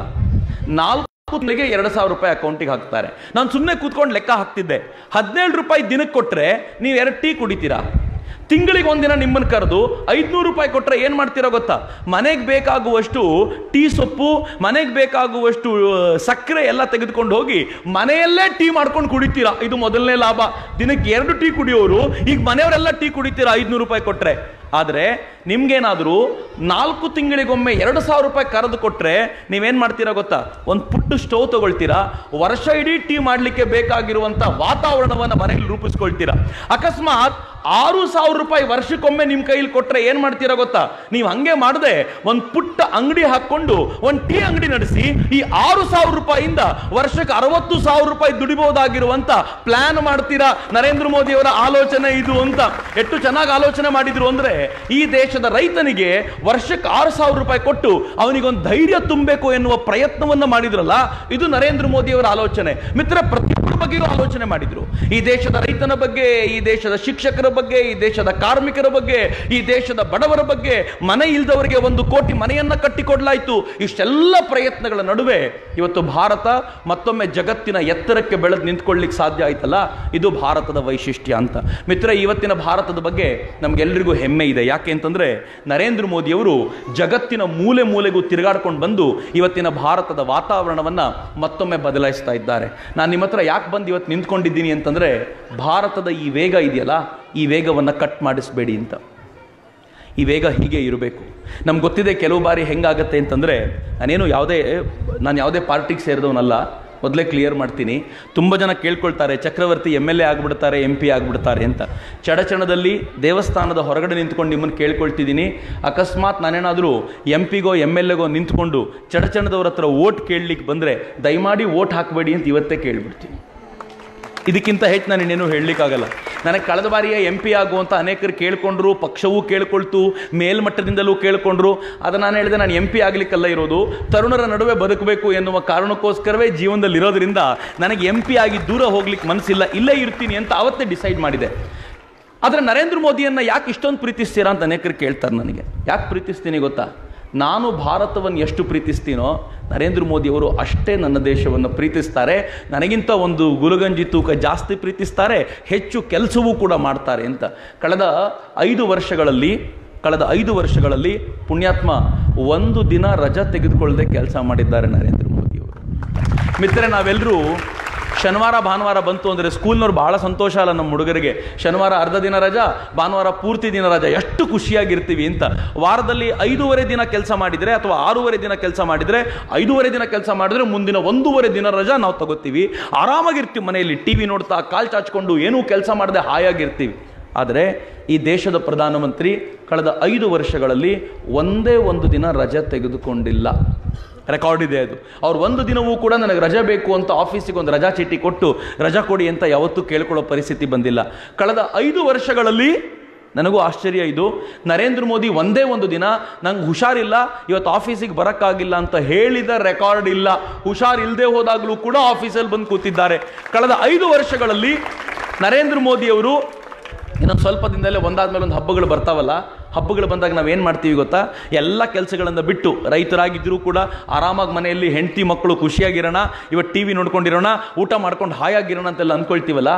ನಾಲ್ಕು ತಿಂಗಳಿಗೆ ಎರಡು ಸಾವಿರ ರೂಪಾಯಿ ಅಕೌಂಟಿಗೆ ಹಾಕ್ತಾರೆ ನಾನು ಸುಮ್ಮನೆ ಕೂತ್ಕೊಂಡು ಲೆಕ್ಕ ಹಾಕ್ತಿದ್ದೆ ಹದಿನೇಳು ರೂಪಾಯಿ ದಿನಕ್ಕೆ ಕೊಟ್ಟರೆ ನೀವು ಎರಡು ಟೀ ಕುಡಿತೀರಾ ತಿಂಗಳಿಗೆ ಒಂದಿನ ನಿಮ್ಮನ್ನು ಕರೆದು ಐದುನೂರು ರೂಪಾಯಿ ಕೊಟ್ಟರೆ ಏನು ಮಾಡ್ತೀರೋ ಗೊತ್ತಾ ಮನೆಗೆ ಬೇಕಾಗುವಷ್ಟು ಟೀ ಸೊಪ್ಪು ಮನೆಗೆ ಬೇಕಾಗುವಷ್ಟು ಆ, ಸಕ್ಕರೆ ಎಲ್ಲ ತೆಗೆದುಕೊಂಡು ಹೋಗಿ ಮನೆಯಲ್ಲೇ ಟೀ ಮಾಡ್ಕೊಂಡು ಕುಡಿತೀರಾ ಇದು ಮೊದಲನೇ ಲಾಭ ದಿನಕ್ಕೆ ಎರಡು ಟೀ ಕುಡಿಯೋರು ಈಗ ಮನೆಯವರೆಲ್ಲ ಟೀ ಕುಡಿತೀರಾ ಐದುನೂರು ರೂಪಾಯಿ ಕೊಟ್ಟರೆ ಆದರೆ ನಿಮ್ಗೇನಾದರೂ ನಾಲ್ಕು ತಿಂಗಳಿಗೊಮ್ಮೆ ಎರಡು ಸಾವಿರ ರೂಪಾಯಿ ಕರೆದು ಕೊಟ್ಟರೆ ನೀವೇನು ಮಾಡ್ತೀರಾ ಗೊತ್ತಾ ಒಂದು ಪುಟ್ಟು ಸ್ಟವ್ ತಗೊಳ್ತೀರಾ ವರ್ಷ ಇಡೀ ಟೀ ಮಾಡಲಿಕ್ಕೆ ಬೇಕಾಗಿರುವಂಥ ವಾತಾವರಣವನ್ನು ಮನೆಯಲ್ಲಿ ರೂಪಿಸ್ಕೊಳ್ತೀರಾ ಅಕಸ್ಮಾತ್ ಆರು ಸಾವಿರ ರೂಪಾಯಿ ವರ್ಷಕ್ಕೊಮ್ಮೆ ನಿಮ್ಮ ಕೈಯಲ್ಲಿ ಕೊಟ್ಟರೆ ಏನು ಮಾಡ್ತೀರಾ ಗೊತ್ತಾ ನೀವು ಹಂಗೆ ಮಾಡದೆ ಒಂದು ಪುಟ್ಟ ಅಂಗಡಿ ಹಾಕ್ಕೊಂಡು ಒಂದು ಟೀ ಅಂಗಡಿ ನಡೆಸಿ ಈ ಆರು ಸಾವಿರ ರೂಪಾಯಿಯಿಂದ ವರ್ಷಕ್ಕೆ ಅರವತ್ತು ಸಾವಿರ ರೂಪಾಯಿ ದುಡಿಬಹುದಾಗಿರುವಂತ ಪ್ಲಾನ್ ಮಾಡ್ತೀರಾ ನರೇಂದ್ರ ಮೋದಿ ಅವರ ಆಲೋಚನೆ ಇದು ಅಂತ ಎಷ್ಟು ಚೆನ್ನಾಗಿ ಆಲೋಚನೆ ಮಾಡಿದ್ರು ಅಂದ್ರೆ ಈ ದೇಶದ ರೈತನಿಗೆ ವರ್ಷಕ್ಕೆ ಆರು ಸಾವಿರ ರೂಪಾಯಿ ಕೊಟ್ಟು ಅವನಿಗೊಂದು ಧೈರ್ಯ ತುಂಬಬೇಕು ಎನ್ನುವ ಪ್ರಯತ್ನವನ್ನ ಮಾಡಿದ್ರಲ್ಲ ಇದು ನರೇಂದ್ರ ಮೋದಿ ಅವರ ಆಲೋಚನೆ ಮಿತ್ರ ಪ್ರತಿಯೊಬ್ಬರ ಬಗ್ಗೆಯೂ ಆಲೋಚನೆ ಮಾಡಿದ್ರು ಈ ದೇಶದ ರೈತನ ಬಗ್ಗೆ ಈ ದೇಶದ ಶಿಕ್ಷಕರ ಬಗ್ಗೆ ಈ ದೇಶದ ಕಾರ್ಮಿಕರ ಬಗ್ಗೆ ಈ ದೇಶದ ಬಡವರ ಬಗ್ಗೆ ಮನೆ ಇಲ್ದವರಿಗೆ ಒಂದು ಕೋಟಿ ಮನೆಯನ್ನ ಕಟ್ಟಿಕೊಡ್ಲಾಯ್ತು ಇಷ್ಟೆಲ್ಲ ಪ್ರಯತ್ನಗಳ ನಡುವೆ ಇವತ್ತು ಭಾರತ ಮತ್ತೊಮ್ಮೆ ಜಗತ್ತಿನ ಎತ್ತರಕ್ಕೆ ಬೆಳೆದು ನಿಂತ್ಕೊಳ್ಳಿಕ್ಕೆ ಸಾಧ್ಯ ಆಯ್ತಲ್ಲ ಇದು ಭಾರತದ ವೈಶಿಷ್ಟ್ಯ ಅಂತ ಮಿತ್ರ ಇವತ್ತಿನ ಭಾರತದ ಬಗ್ಗೆ ನಮ್ಗೆಲ್ಲರಿಗೂ ಹೆಮ್ಮೆ ಇದೆ ಯಾಕೆ ಅಂತಂದ್ರೆ ನರೇಂದ್ರ ಮೋದಿಯವರು ಜಗತ್ತಿನ ಮೂಲೆ ಮೂಲೆಗೂ ತಿರುಗಾಡ್ಕೊಂಡು ಬಂದು ಇವತ್ತಿನ ಭಾರತದ ವಾತಾವರಣವನ್ನ ಮತ್ತೊಮ್ಮೆ ಬದಲಾಯಿಸ್ತಾ ಇದ್ದಾರೆ ನಾನು ನಿಮ್ಮ ಹತ್ರ ಯಾಕೆ ಬಂದು ಇವತ್ತು ನಿಂತ್ಕೊಂಡಿದ್ದೀನಿ ಅಂತಂದ್ರೆ ಭಾರತದ ಈ ವೇಗ ಇದೆಯಲ್ಲ ಈ ವೇಗವನ್ನು ಕಟ್ ಮಾಡಿಸ್ಬೇಡಿ ಅಂತ ಈ ವೇಗ ಹೀಗೆ ಇರಬೇಕು ನಮ್ಗೆ ಗೊತ್ತಿದೆ ಕೆಲವು ಬಾರಿ ಹೆಂಗಾಗತ್ತೆ ಅಂತಂದರೆ ನಾನೇನು ಯಾವುದೇ ನಾನು ಯಾವುದೇ ಪಾರ್ಟಿಗೆ ಸೇರಿದವನಲ್ಲ ಮೊದಲೇ ಕ್ಲಿಯರ್ ಮಾಡ್ತೀನಿ ತುಂಬ ಜನ ಕೇಳ್ಕೊಳ್ತಾರೆ ಚಕ್ರವರ್ತಿ ಎಮ್ ಎಲ್ ಎ ಆಗಿಬಿಡ್ತಾರೆ ಎಂ ಪಿ ಆಗಿಬಿಡ್ತಾರೆ ಅಂತ ಚಡಚಣದಲ್ಲಿ ದೇವಸ್ಥಾನದ ಹೊರಗಡೆ ನಿಂತ್ಕೊಂಡು ನಿಮ್ಮನ್ನು ಕೇಳ್ಕೊಳ್ತಿದ್ದೀನಿ ಅಕಸ್ಮಾತ್ ನಾನೇನಾದರೂ ಎಂ ಪಿಗೋ ಎಮ್ ಎಲ್ ಎಗೋ ನಿಂತ್ಕೊಂಡು ಚಡಚಣದವ್ರ ಹತ್ರ ಓಟ್ ಕೇಳಲಿಕ್ಕೆ ಬಂದರೆ ದಯಮಾಡಿ ಓಟ್ ಹಾಕಬೇಡಿ ಅಂತ ಇವತ್ತೇ ಕೇಳ್ಬಿಡ್ತೀನಿ ಇದಕ್ಕಿಂತ ಹೆಚ್ಚು ನಾನು ಇನ್ನೇನು ಹೇಳಲಿಕ್ಕಾಗಲ್ಲ ನನಗೆ ಕಳೆದ ಬಾರಿಯ ಎಂ ಪಿ ಆಗುವಂಥ ಅನೇಕರು ಕೇಳ್ಕೊಂಡ್ರು ಪಕ್ಷವೂ ಕೇಳ್ಕೊಳ್ತು ಮೇಲ್ಮಟ್ಟದಿಂದಲೂ ಕೇಳ್ಕೊಂಡ್ರು ಅದು ನಾನು ಹೇಳಿದೆ ನಾನು ಎಂ ಪಿ ಆಗಲಿಕ್ಕಲ್ಲ ಇರೋದು ತರುಣರ ನಡುವೆ ಬದುಕಬೇಕು ಎನ್ನುವ ಕಾರಣಕ್ಕೋಸ್ಕರವೇ ಜೀವನದಲ್ಲಿ ಇರೋದ್ರಿಂದ ನನಗೆ ಎಂ ಪಿ ಆಗಿ ದೂರ ಹೋಗ್ಲಿಕ್ಕೆ ಮನಸ್ಸಿಲ್ಲ ಇಲ್ಲೇ ಇರ್ತೀನಿ ಅಂತ ಅವತ್ತೇ ಡಿಸೈಡ್ ಮಾಡಿದೆ ಆದರೆ ನರೇಂದ್ರ ಮೋದಿಯನ್ನು ಯಾಕೆ ಇಷ್ಟೊಂದು ಪ್ರೀತಿಸ್ತೀರಾ ಅಂತ ಅನೇಕರು ಕೇಳ್ತಾರೆ ನನಗೆ ಯಾಕೆ ಪ್ರೀತಿಸ್ತೀನಿ ಗೊತ್ತಾ ನಾನು ಭಾರತವನ್ನು ಎಷ್ಟು ಪ್ರೀತಿಸ್ತೀನೋ ನರೇಂದ್ರ ಮೋದಿಯವರು ಅಷ್ಟೇ ನನ್ನ ದೇಶವನ್ನು ಪ್ರೀತಿಸ್ತಾರೆ ನನಗಿಂತ ಒಂದು ಗುಲಗಂಜಿ ತೂಕ ಜಾಸ್ತಿ ಪ್ರೀತಿಸ್ತಾರೆ ಹೆಚ್ಚು ಕೆಲಸವೂ ಕೂಡ ಮಾಡ್ತಾರೆ ಅಂತ ಕಳೆದ ಐದು ವರ್ಷಗಳಲ್ಲಿ ಕಳೆದ ಐದು ವರ್ಷಗಳಲ್ಲಿ ಪುಣ್ಯಾತ್ಮ ಒಂದು ದಿನ ರಜಾ ತೆಗೆದುಕೊಳ್ಳದೆ ಕೆಲಸ ಮಾಡಿದ್ದಾರೆ ನರೇಂದ್ರ ಮೋದಿಯವರು ಮಿತ್ರರೆ ನಾವೆಲ್ಲರೂ ಶನಿವಾರ ಭಾನುವಾರ ಬಂತು ಅಂದರೆ ಸ್ಕೂಲ್ನವ್ರು ಬಹಳ ಸಂತೋಷ ಅಲ್ಲ ನಮ್ಮ ಹುಡುಗರಿಗೆ ಶನಿವಾರ ಅರ್ಧ ದಿನ ರಜಾ ಭಾನುವಾರ ಪೂರ್ತಿ ದಿನ ರಜಾ ಎಷ್ಟು ಖುಷಿಯಾಗಿರ್ತೀವಿ ಅಂತ ವಾರದಲ್ಲಿ ಐದೂವರೆ ದಿನ ಕೆಲಸ ಮಾಡಿದರೆ ಅಥವಾ ಆರೂವರೆ ದಿನ ಕೆಲಸ ಮಾಡಿದರೆ ಐದೂವರೆ ದಿನ ಕೆಲಸ ಮಾಡಿದ್ರೆ ಮುಂದಿನ ಒಂದೂವರೆ ದಿನ ರಜಾ ನಾವು ತಗೋತೀವಿ ಆರಾಮಾಗಿರ್ತೀವಿ ಮನೆಯಲ್ಲಿ ಟಿ ವಿ ನೋಡ್ತಾ ಕಾಲ್ ಚಾಚ್ಕೊಂಡು ಏನೂ ಕೆಲಸ ಮಾಡದೆ ಹಾಯಾಗಿರ್ತೀವಿ ಆದರೆ ಈ ದೇಶದ ಪ್ರಧಾನಮಂತ್ರಿ ಕಳೆದ ಐದು ವರ್ಷಗಳಲ್ಲಿ ಒಂದೇ ಒಂದು ದಿನ ರಜೆ ತೆಗೆದುಕೊಂಡಿಲ್ಲ ರೆಕಾರ್ಡ್ ಇದೆ ಅದು ಅವ್ರು ಒಂದು ದಿನವೂ ಕೂಡ ನನಗೆ ರಜೆ ಬೇಕು ಅಂತ ಆಫೀಸಿಗೆ ಒಂದು ರಜಾ ಚೀಟಿ ಕೊಟ್ಟು ರಜಾ ಕೊಡಿ ಅಂತ ಯಾವತ್ತೂ ಕೇಳ್ಕೊಳ್ಳೋ ಪರಿಸ್ಥಿತಿ ಬಂದಿಲ್ಲ ಕಳೆದ ಐದು ವರ್ಷಗಳಲ್ಲಿ ನನಗೂ ಆಶ್ಚರ್ಯ ಇದು ನರೇಂದ್ರ ಮೋದಿ ಒಂದೇ ಒಂದು ದಿನ ನಂಗೆ ಹುಷಾರಿಲ್ಲ ಇವತ್ತು ಆಫೀಸಿಗೆ ಬರೋಕ್ಕಾಗಿಲ್ಲ ಅಂತ ಹೇಳಿದ ರೆಕಾರ್ಡ್ ಇಲ್ಲ ಹುಷಾರ್ ಇಲ್ಲದೆ ಹೋದಾಗಲೂ ಕೂಡ ಆಫೀಸಲ್ಲಿ ಬಂದು ಕೂತಿದ್ದಾರೆ ಕಳೆದ ಐದು ವರ್ಷಗಳಲ್ಲಿ ನರೇಂದ್ರ ಮೋದಿಯವರು ಇನ್ನೊಂದು ಸ್ವಲ್ಪ ದಿನದಲ್ಲೇ ಒಂದಾದ್ಮೇಲೆ ಒಂದು ಹಬ್ಬಗಳು ಬರ್ತಾವಲ್ಲ ಹಬ್ಬಗಳು ಬಂದಾಗ ನಾವು ಏನು ಮಾಡ್ತೀವಿ ಗೊತ್ತಾ ಎಲ್ಲ ಕೆಲಸಗಳನ್ನು ಬಿಟ್ಟು ರೈತರಾಗಿದ್ದರೂ ಕೂಡ ಆರಾಮಾಗಿ ಮನೆಯಲ್ಲಿ ಹೆಂಡತಿ ಮಕ್ಕಳು ಖುಷಿಯಾಗಿರೋಣ ಇವತ್ತು ಟಿ ವಿ ನೋಡ್ಕೊಂಡಿರೋಣ ಊಟ ಮಾಡ್ಕೊಂಡು ಹಾಯಾಗಿರೋಣ ಅಂತೆಲ್ಲ ಅಂದ್ಕೊಳ್ತೀವಲ್ಲ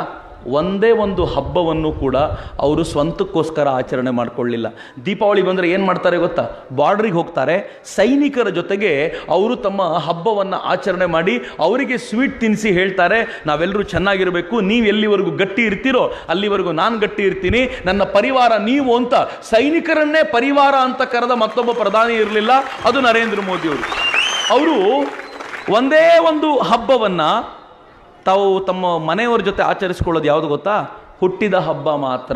ಒಂದೇ ಒಂದು ಹಬ್ಬವನ್ನು ಕೂಡ ಅವರು ಸ್ವಂತಕ್ಕೋಸ್ಕರ ಆಚರಣೆ ಮಾಡಿಕೊಳ್ಳಿಲ್ಲ ದೀಪಾವಳಿ ಬಂದರೆ ಏನು ಮಾಡ್ತಾರೆ ಗೊತ್ತಾ ಬಾರ್ಡ್ರಿಗೆ ಹೋಗ್ತಾರೆ ಸೈನಿಕರ ಜೊತೆಗೆ ಅವರು ತಮ್ಮ ಹಬ್ಬವನ್ನು ಆಚರಣೆ ಮಾಡಿ ಅವರಿಗೆ ಸ್ವೀಟ್ ತಿನ್ನಿಸಿ ಹೇಳ್ತಾರೆ ನಾವೆಲ್ಲರೂ ಚೆನ್ನಾಗಿರಬೇಕು ನೀವು ಎಲ್ಲಿವರೆಗೂ ಗಟ್ಟಿ ಇರ್ತೀರೋ ಅಲ್ಲಿವರೆಗೂ ನಾನು ಗಟ್ಟಿ ಇರ್ತೀನಿ ನನ್ನ ಪರಿವಾರ ನೀವು ಅಂತ ಸೈನಿಕರನ್ನೇ ಪರಿವಾರ ಅಂತ ಕರೆದ ಮತ್ತೊಬ್ಬ ಪ್ರಧಾನಿ ಇರಲಿಲ್ಲ ಅದು ನರೇಂದ್ರ ಮೋದಿಯವರು ಅವರು ಒಂದೇ ಒಂದು ಹಬ್ಬವನ್ನು ತಾವು ತಮ್ಮ ಮನೆಯವರ ಜೊತೆ ಆಚರಿಸ್ಕೊಳ್ಳೋದು ಯಾವುದು ಗೊತ್ತಾ ಹುಟ್ಟಿದ ಹಬ್ಬ ಮಾತ್ರ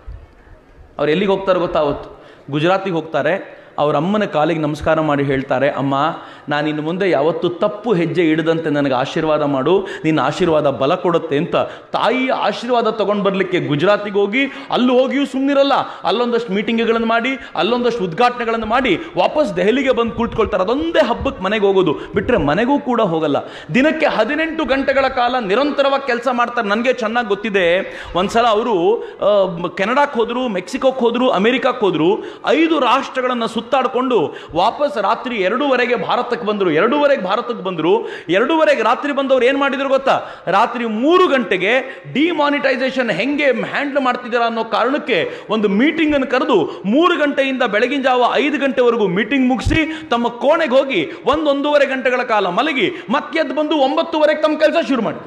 ಅವ್ರು ಎಲ್ಲಿಗೆ ಹೋಗ್ತಾರೆ ಗೊತ್ತಾ ಅವತ್ತು ಗುಜರಾತಿಗೆ ಹೋಗ್ತಾರೆ ಅವ್ರ ಅಮ್ಮನ ಕಾಲಿಗೆ ನಮಸ್ಕಾರ ಮಾಡಿ ಹೇಳ್ತಾರೆ ಅಮ್ಮ ನಾನು ಇನ್ನು ಮುಂದೆ ಯಾವತ್ತೂ ತಪ್ಪು ಹೆಜ್ಜೆ ಇಡದಂತೆ ನನಗೆ ಆಶೀರ್ವಾದ ಮಾಡು ನಿನ್ನ ಆಶೀರ್ವಾದ ಬಲ ಕೊಡುತ್ತೆ ಅಂತ ತಾಯಿಯ ಆಶೀರ್ವಾದ ತಗೊಂಡು ಬರಲಿಕ್ಕೆ ಗುಜರಾತಿಗೆ ಹೋಗಿ ಅಲ್ಲಿ ಹೋಗಿಯೂ ಸುಮ್ಮನಿರಲ್ಲ ಅಲ್ಲೊಂದಷ್ಟು ಮೀಟಿಂಗ್ಗಳನ್ನು ಮಾಡಿ ಅಲ್ಲೊಂದಷ್ಟು ಉದ್ಘಾಟನೆಗಳನ್ನು ಮಾಡಿ ವಾಪಸ್ ದೆಹಲಿಗೆ ಬಂದು ಕುಳಿತುಕೊಳ್ತಾರೆ ಅದೊಂದೇ ಹಬ್ಬಕ್ಕೆ ಮನೆಗೆ ಹೋಗೋದು ಬಿಟ್ಟರೆ ಮನೆಗೂ ಕೂಡ ಹೋಗಲ್ಲ ದಿನಕ್ಕೆ ಹದಿನೆಂಟು ಗಂಟೆಗಳ ಕಾಲ ನಿರಂತರವಾಗಿ ಕೆಲಸ ಮಾಡ್ತಾರೆ ನನಗೆ ಚೆನ್ನಾಗಿ ಗೊತ್ತಿದೆ ಒಂದ್ಸಲ ಅವರು ಕೆನಡಾಕ್ಕೆ ಹೋದರು ಮೆಕ್ಸಿಕೋಕ್ಕೆ ಹೋದರು ಅಮೆರಿಕಕ್ಕೆ ಹೋದರು ಐದು ರಾಷ್ಟ್ರಗಳನ್ನು ಸುತ್ತಾಡಿಕೊಂಡು ವಾಪಸ್ ರಾತ್ರಿ ಎರಡೂವರೆಗೆ ಭಾರತಕ್ಕೆ ಬಂದರು ಎರಡೂವರೆಗೆ ಭಾರತಕ್ಕೆ ಬಂದರು ಎರಡೂವರೆಗೆ ರಾತ್ರಿ ಬಂದವರು ಏನು ಮಾಡಿದ್ರು ಗೊತ್ತಾ ರಾತ್ರಿ ಮೂರು ಗಂಟೆಗೆ ಡಿಮಾನಿಟೈಸೇಷನ್ ಹೆಂಗೆ ಹ್ಯಾಂಡಲ್ ಮಾಡ್ತಿದ್ದೀರಾ ಅನ್ನೋ ಕಾರಣಕ್ಕೆ ಒಂದು ಮೀಟಿಂಗ್ ಅನ್ನು ಕರೆದು ಮೂರು ಗಂಟೆಯಿಂದ ಬೆಳಗಿನ ಜಾವ ಐದು ಗಂಟೆವರೆಗೂ ಮೀಟಿಂಗ್ ಮುಗಿಸಿ ತಮ್ಮ ಕೋಣೆಗೆ ಹೋಗಿ ಒಂದೊಂದೂವರೆ ಗಂಟೆಗಳ ಕಾಲ ಮಲಗಿ ಮತ್ತೆ ಎದ್ದು ಬಂದು ಒಂಬತ್ತುವರೆಗೆ ತಮ್ಮ ಕೆಲಸ ಶುರು ಮಾಡಿದ್ರು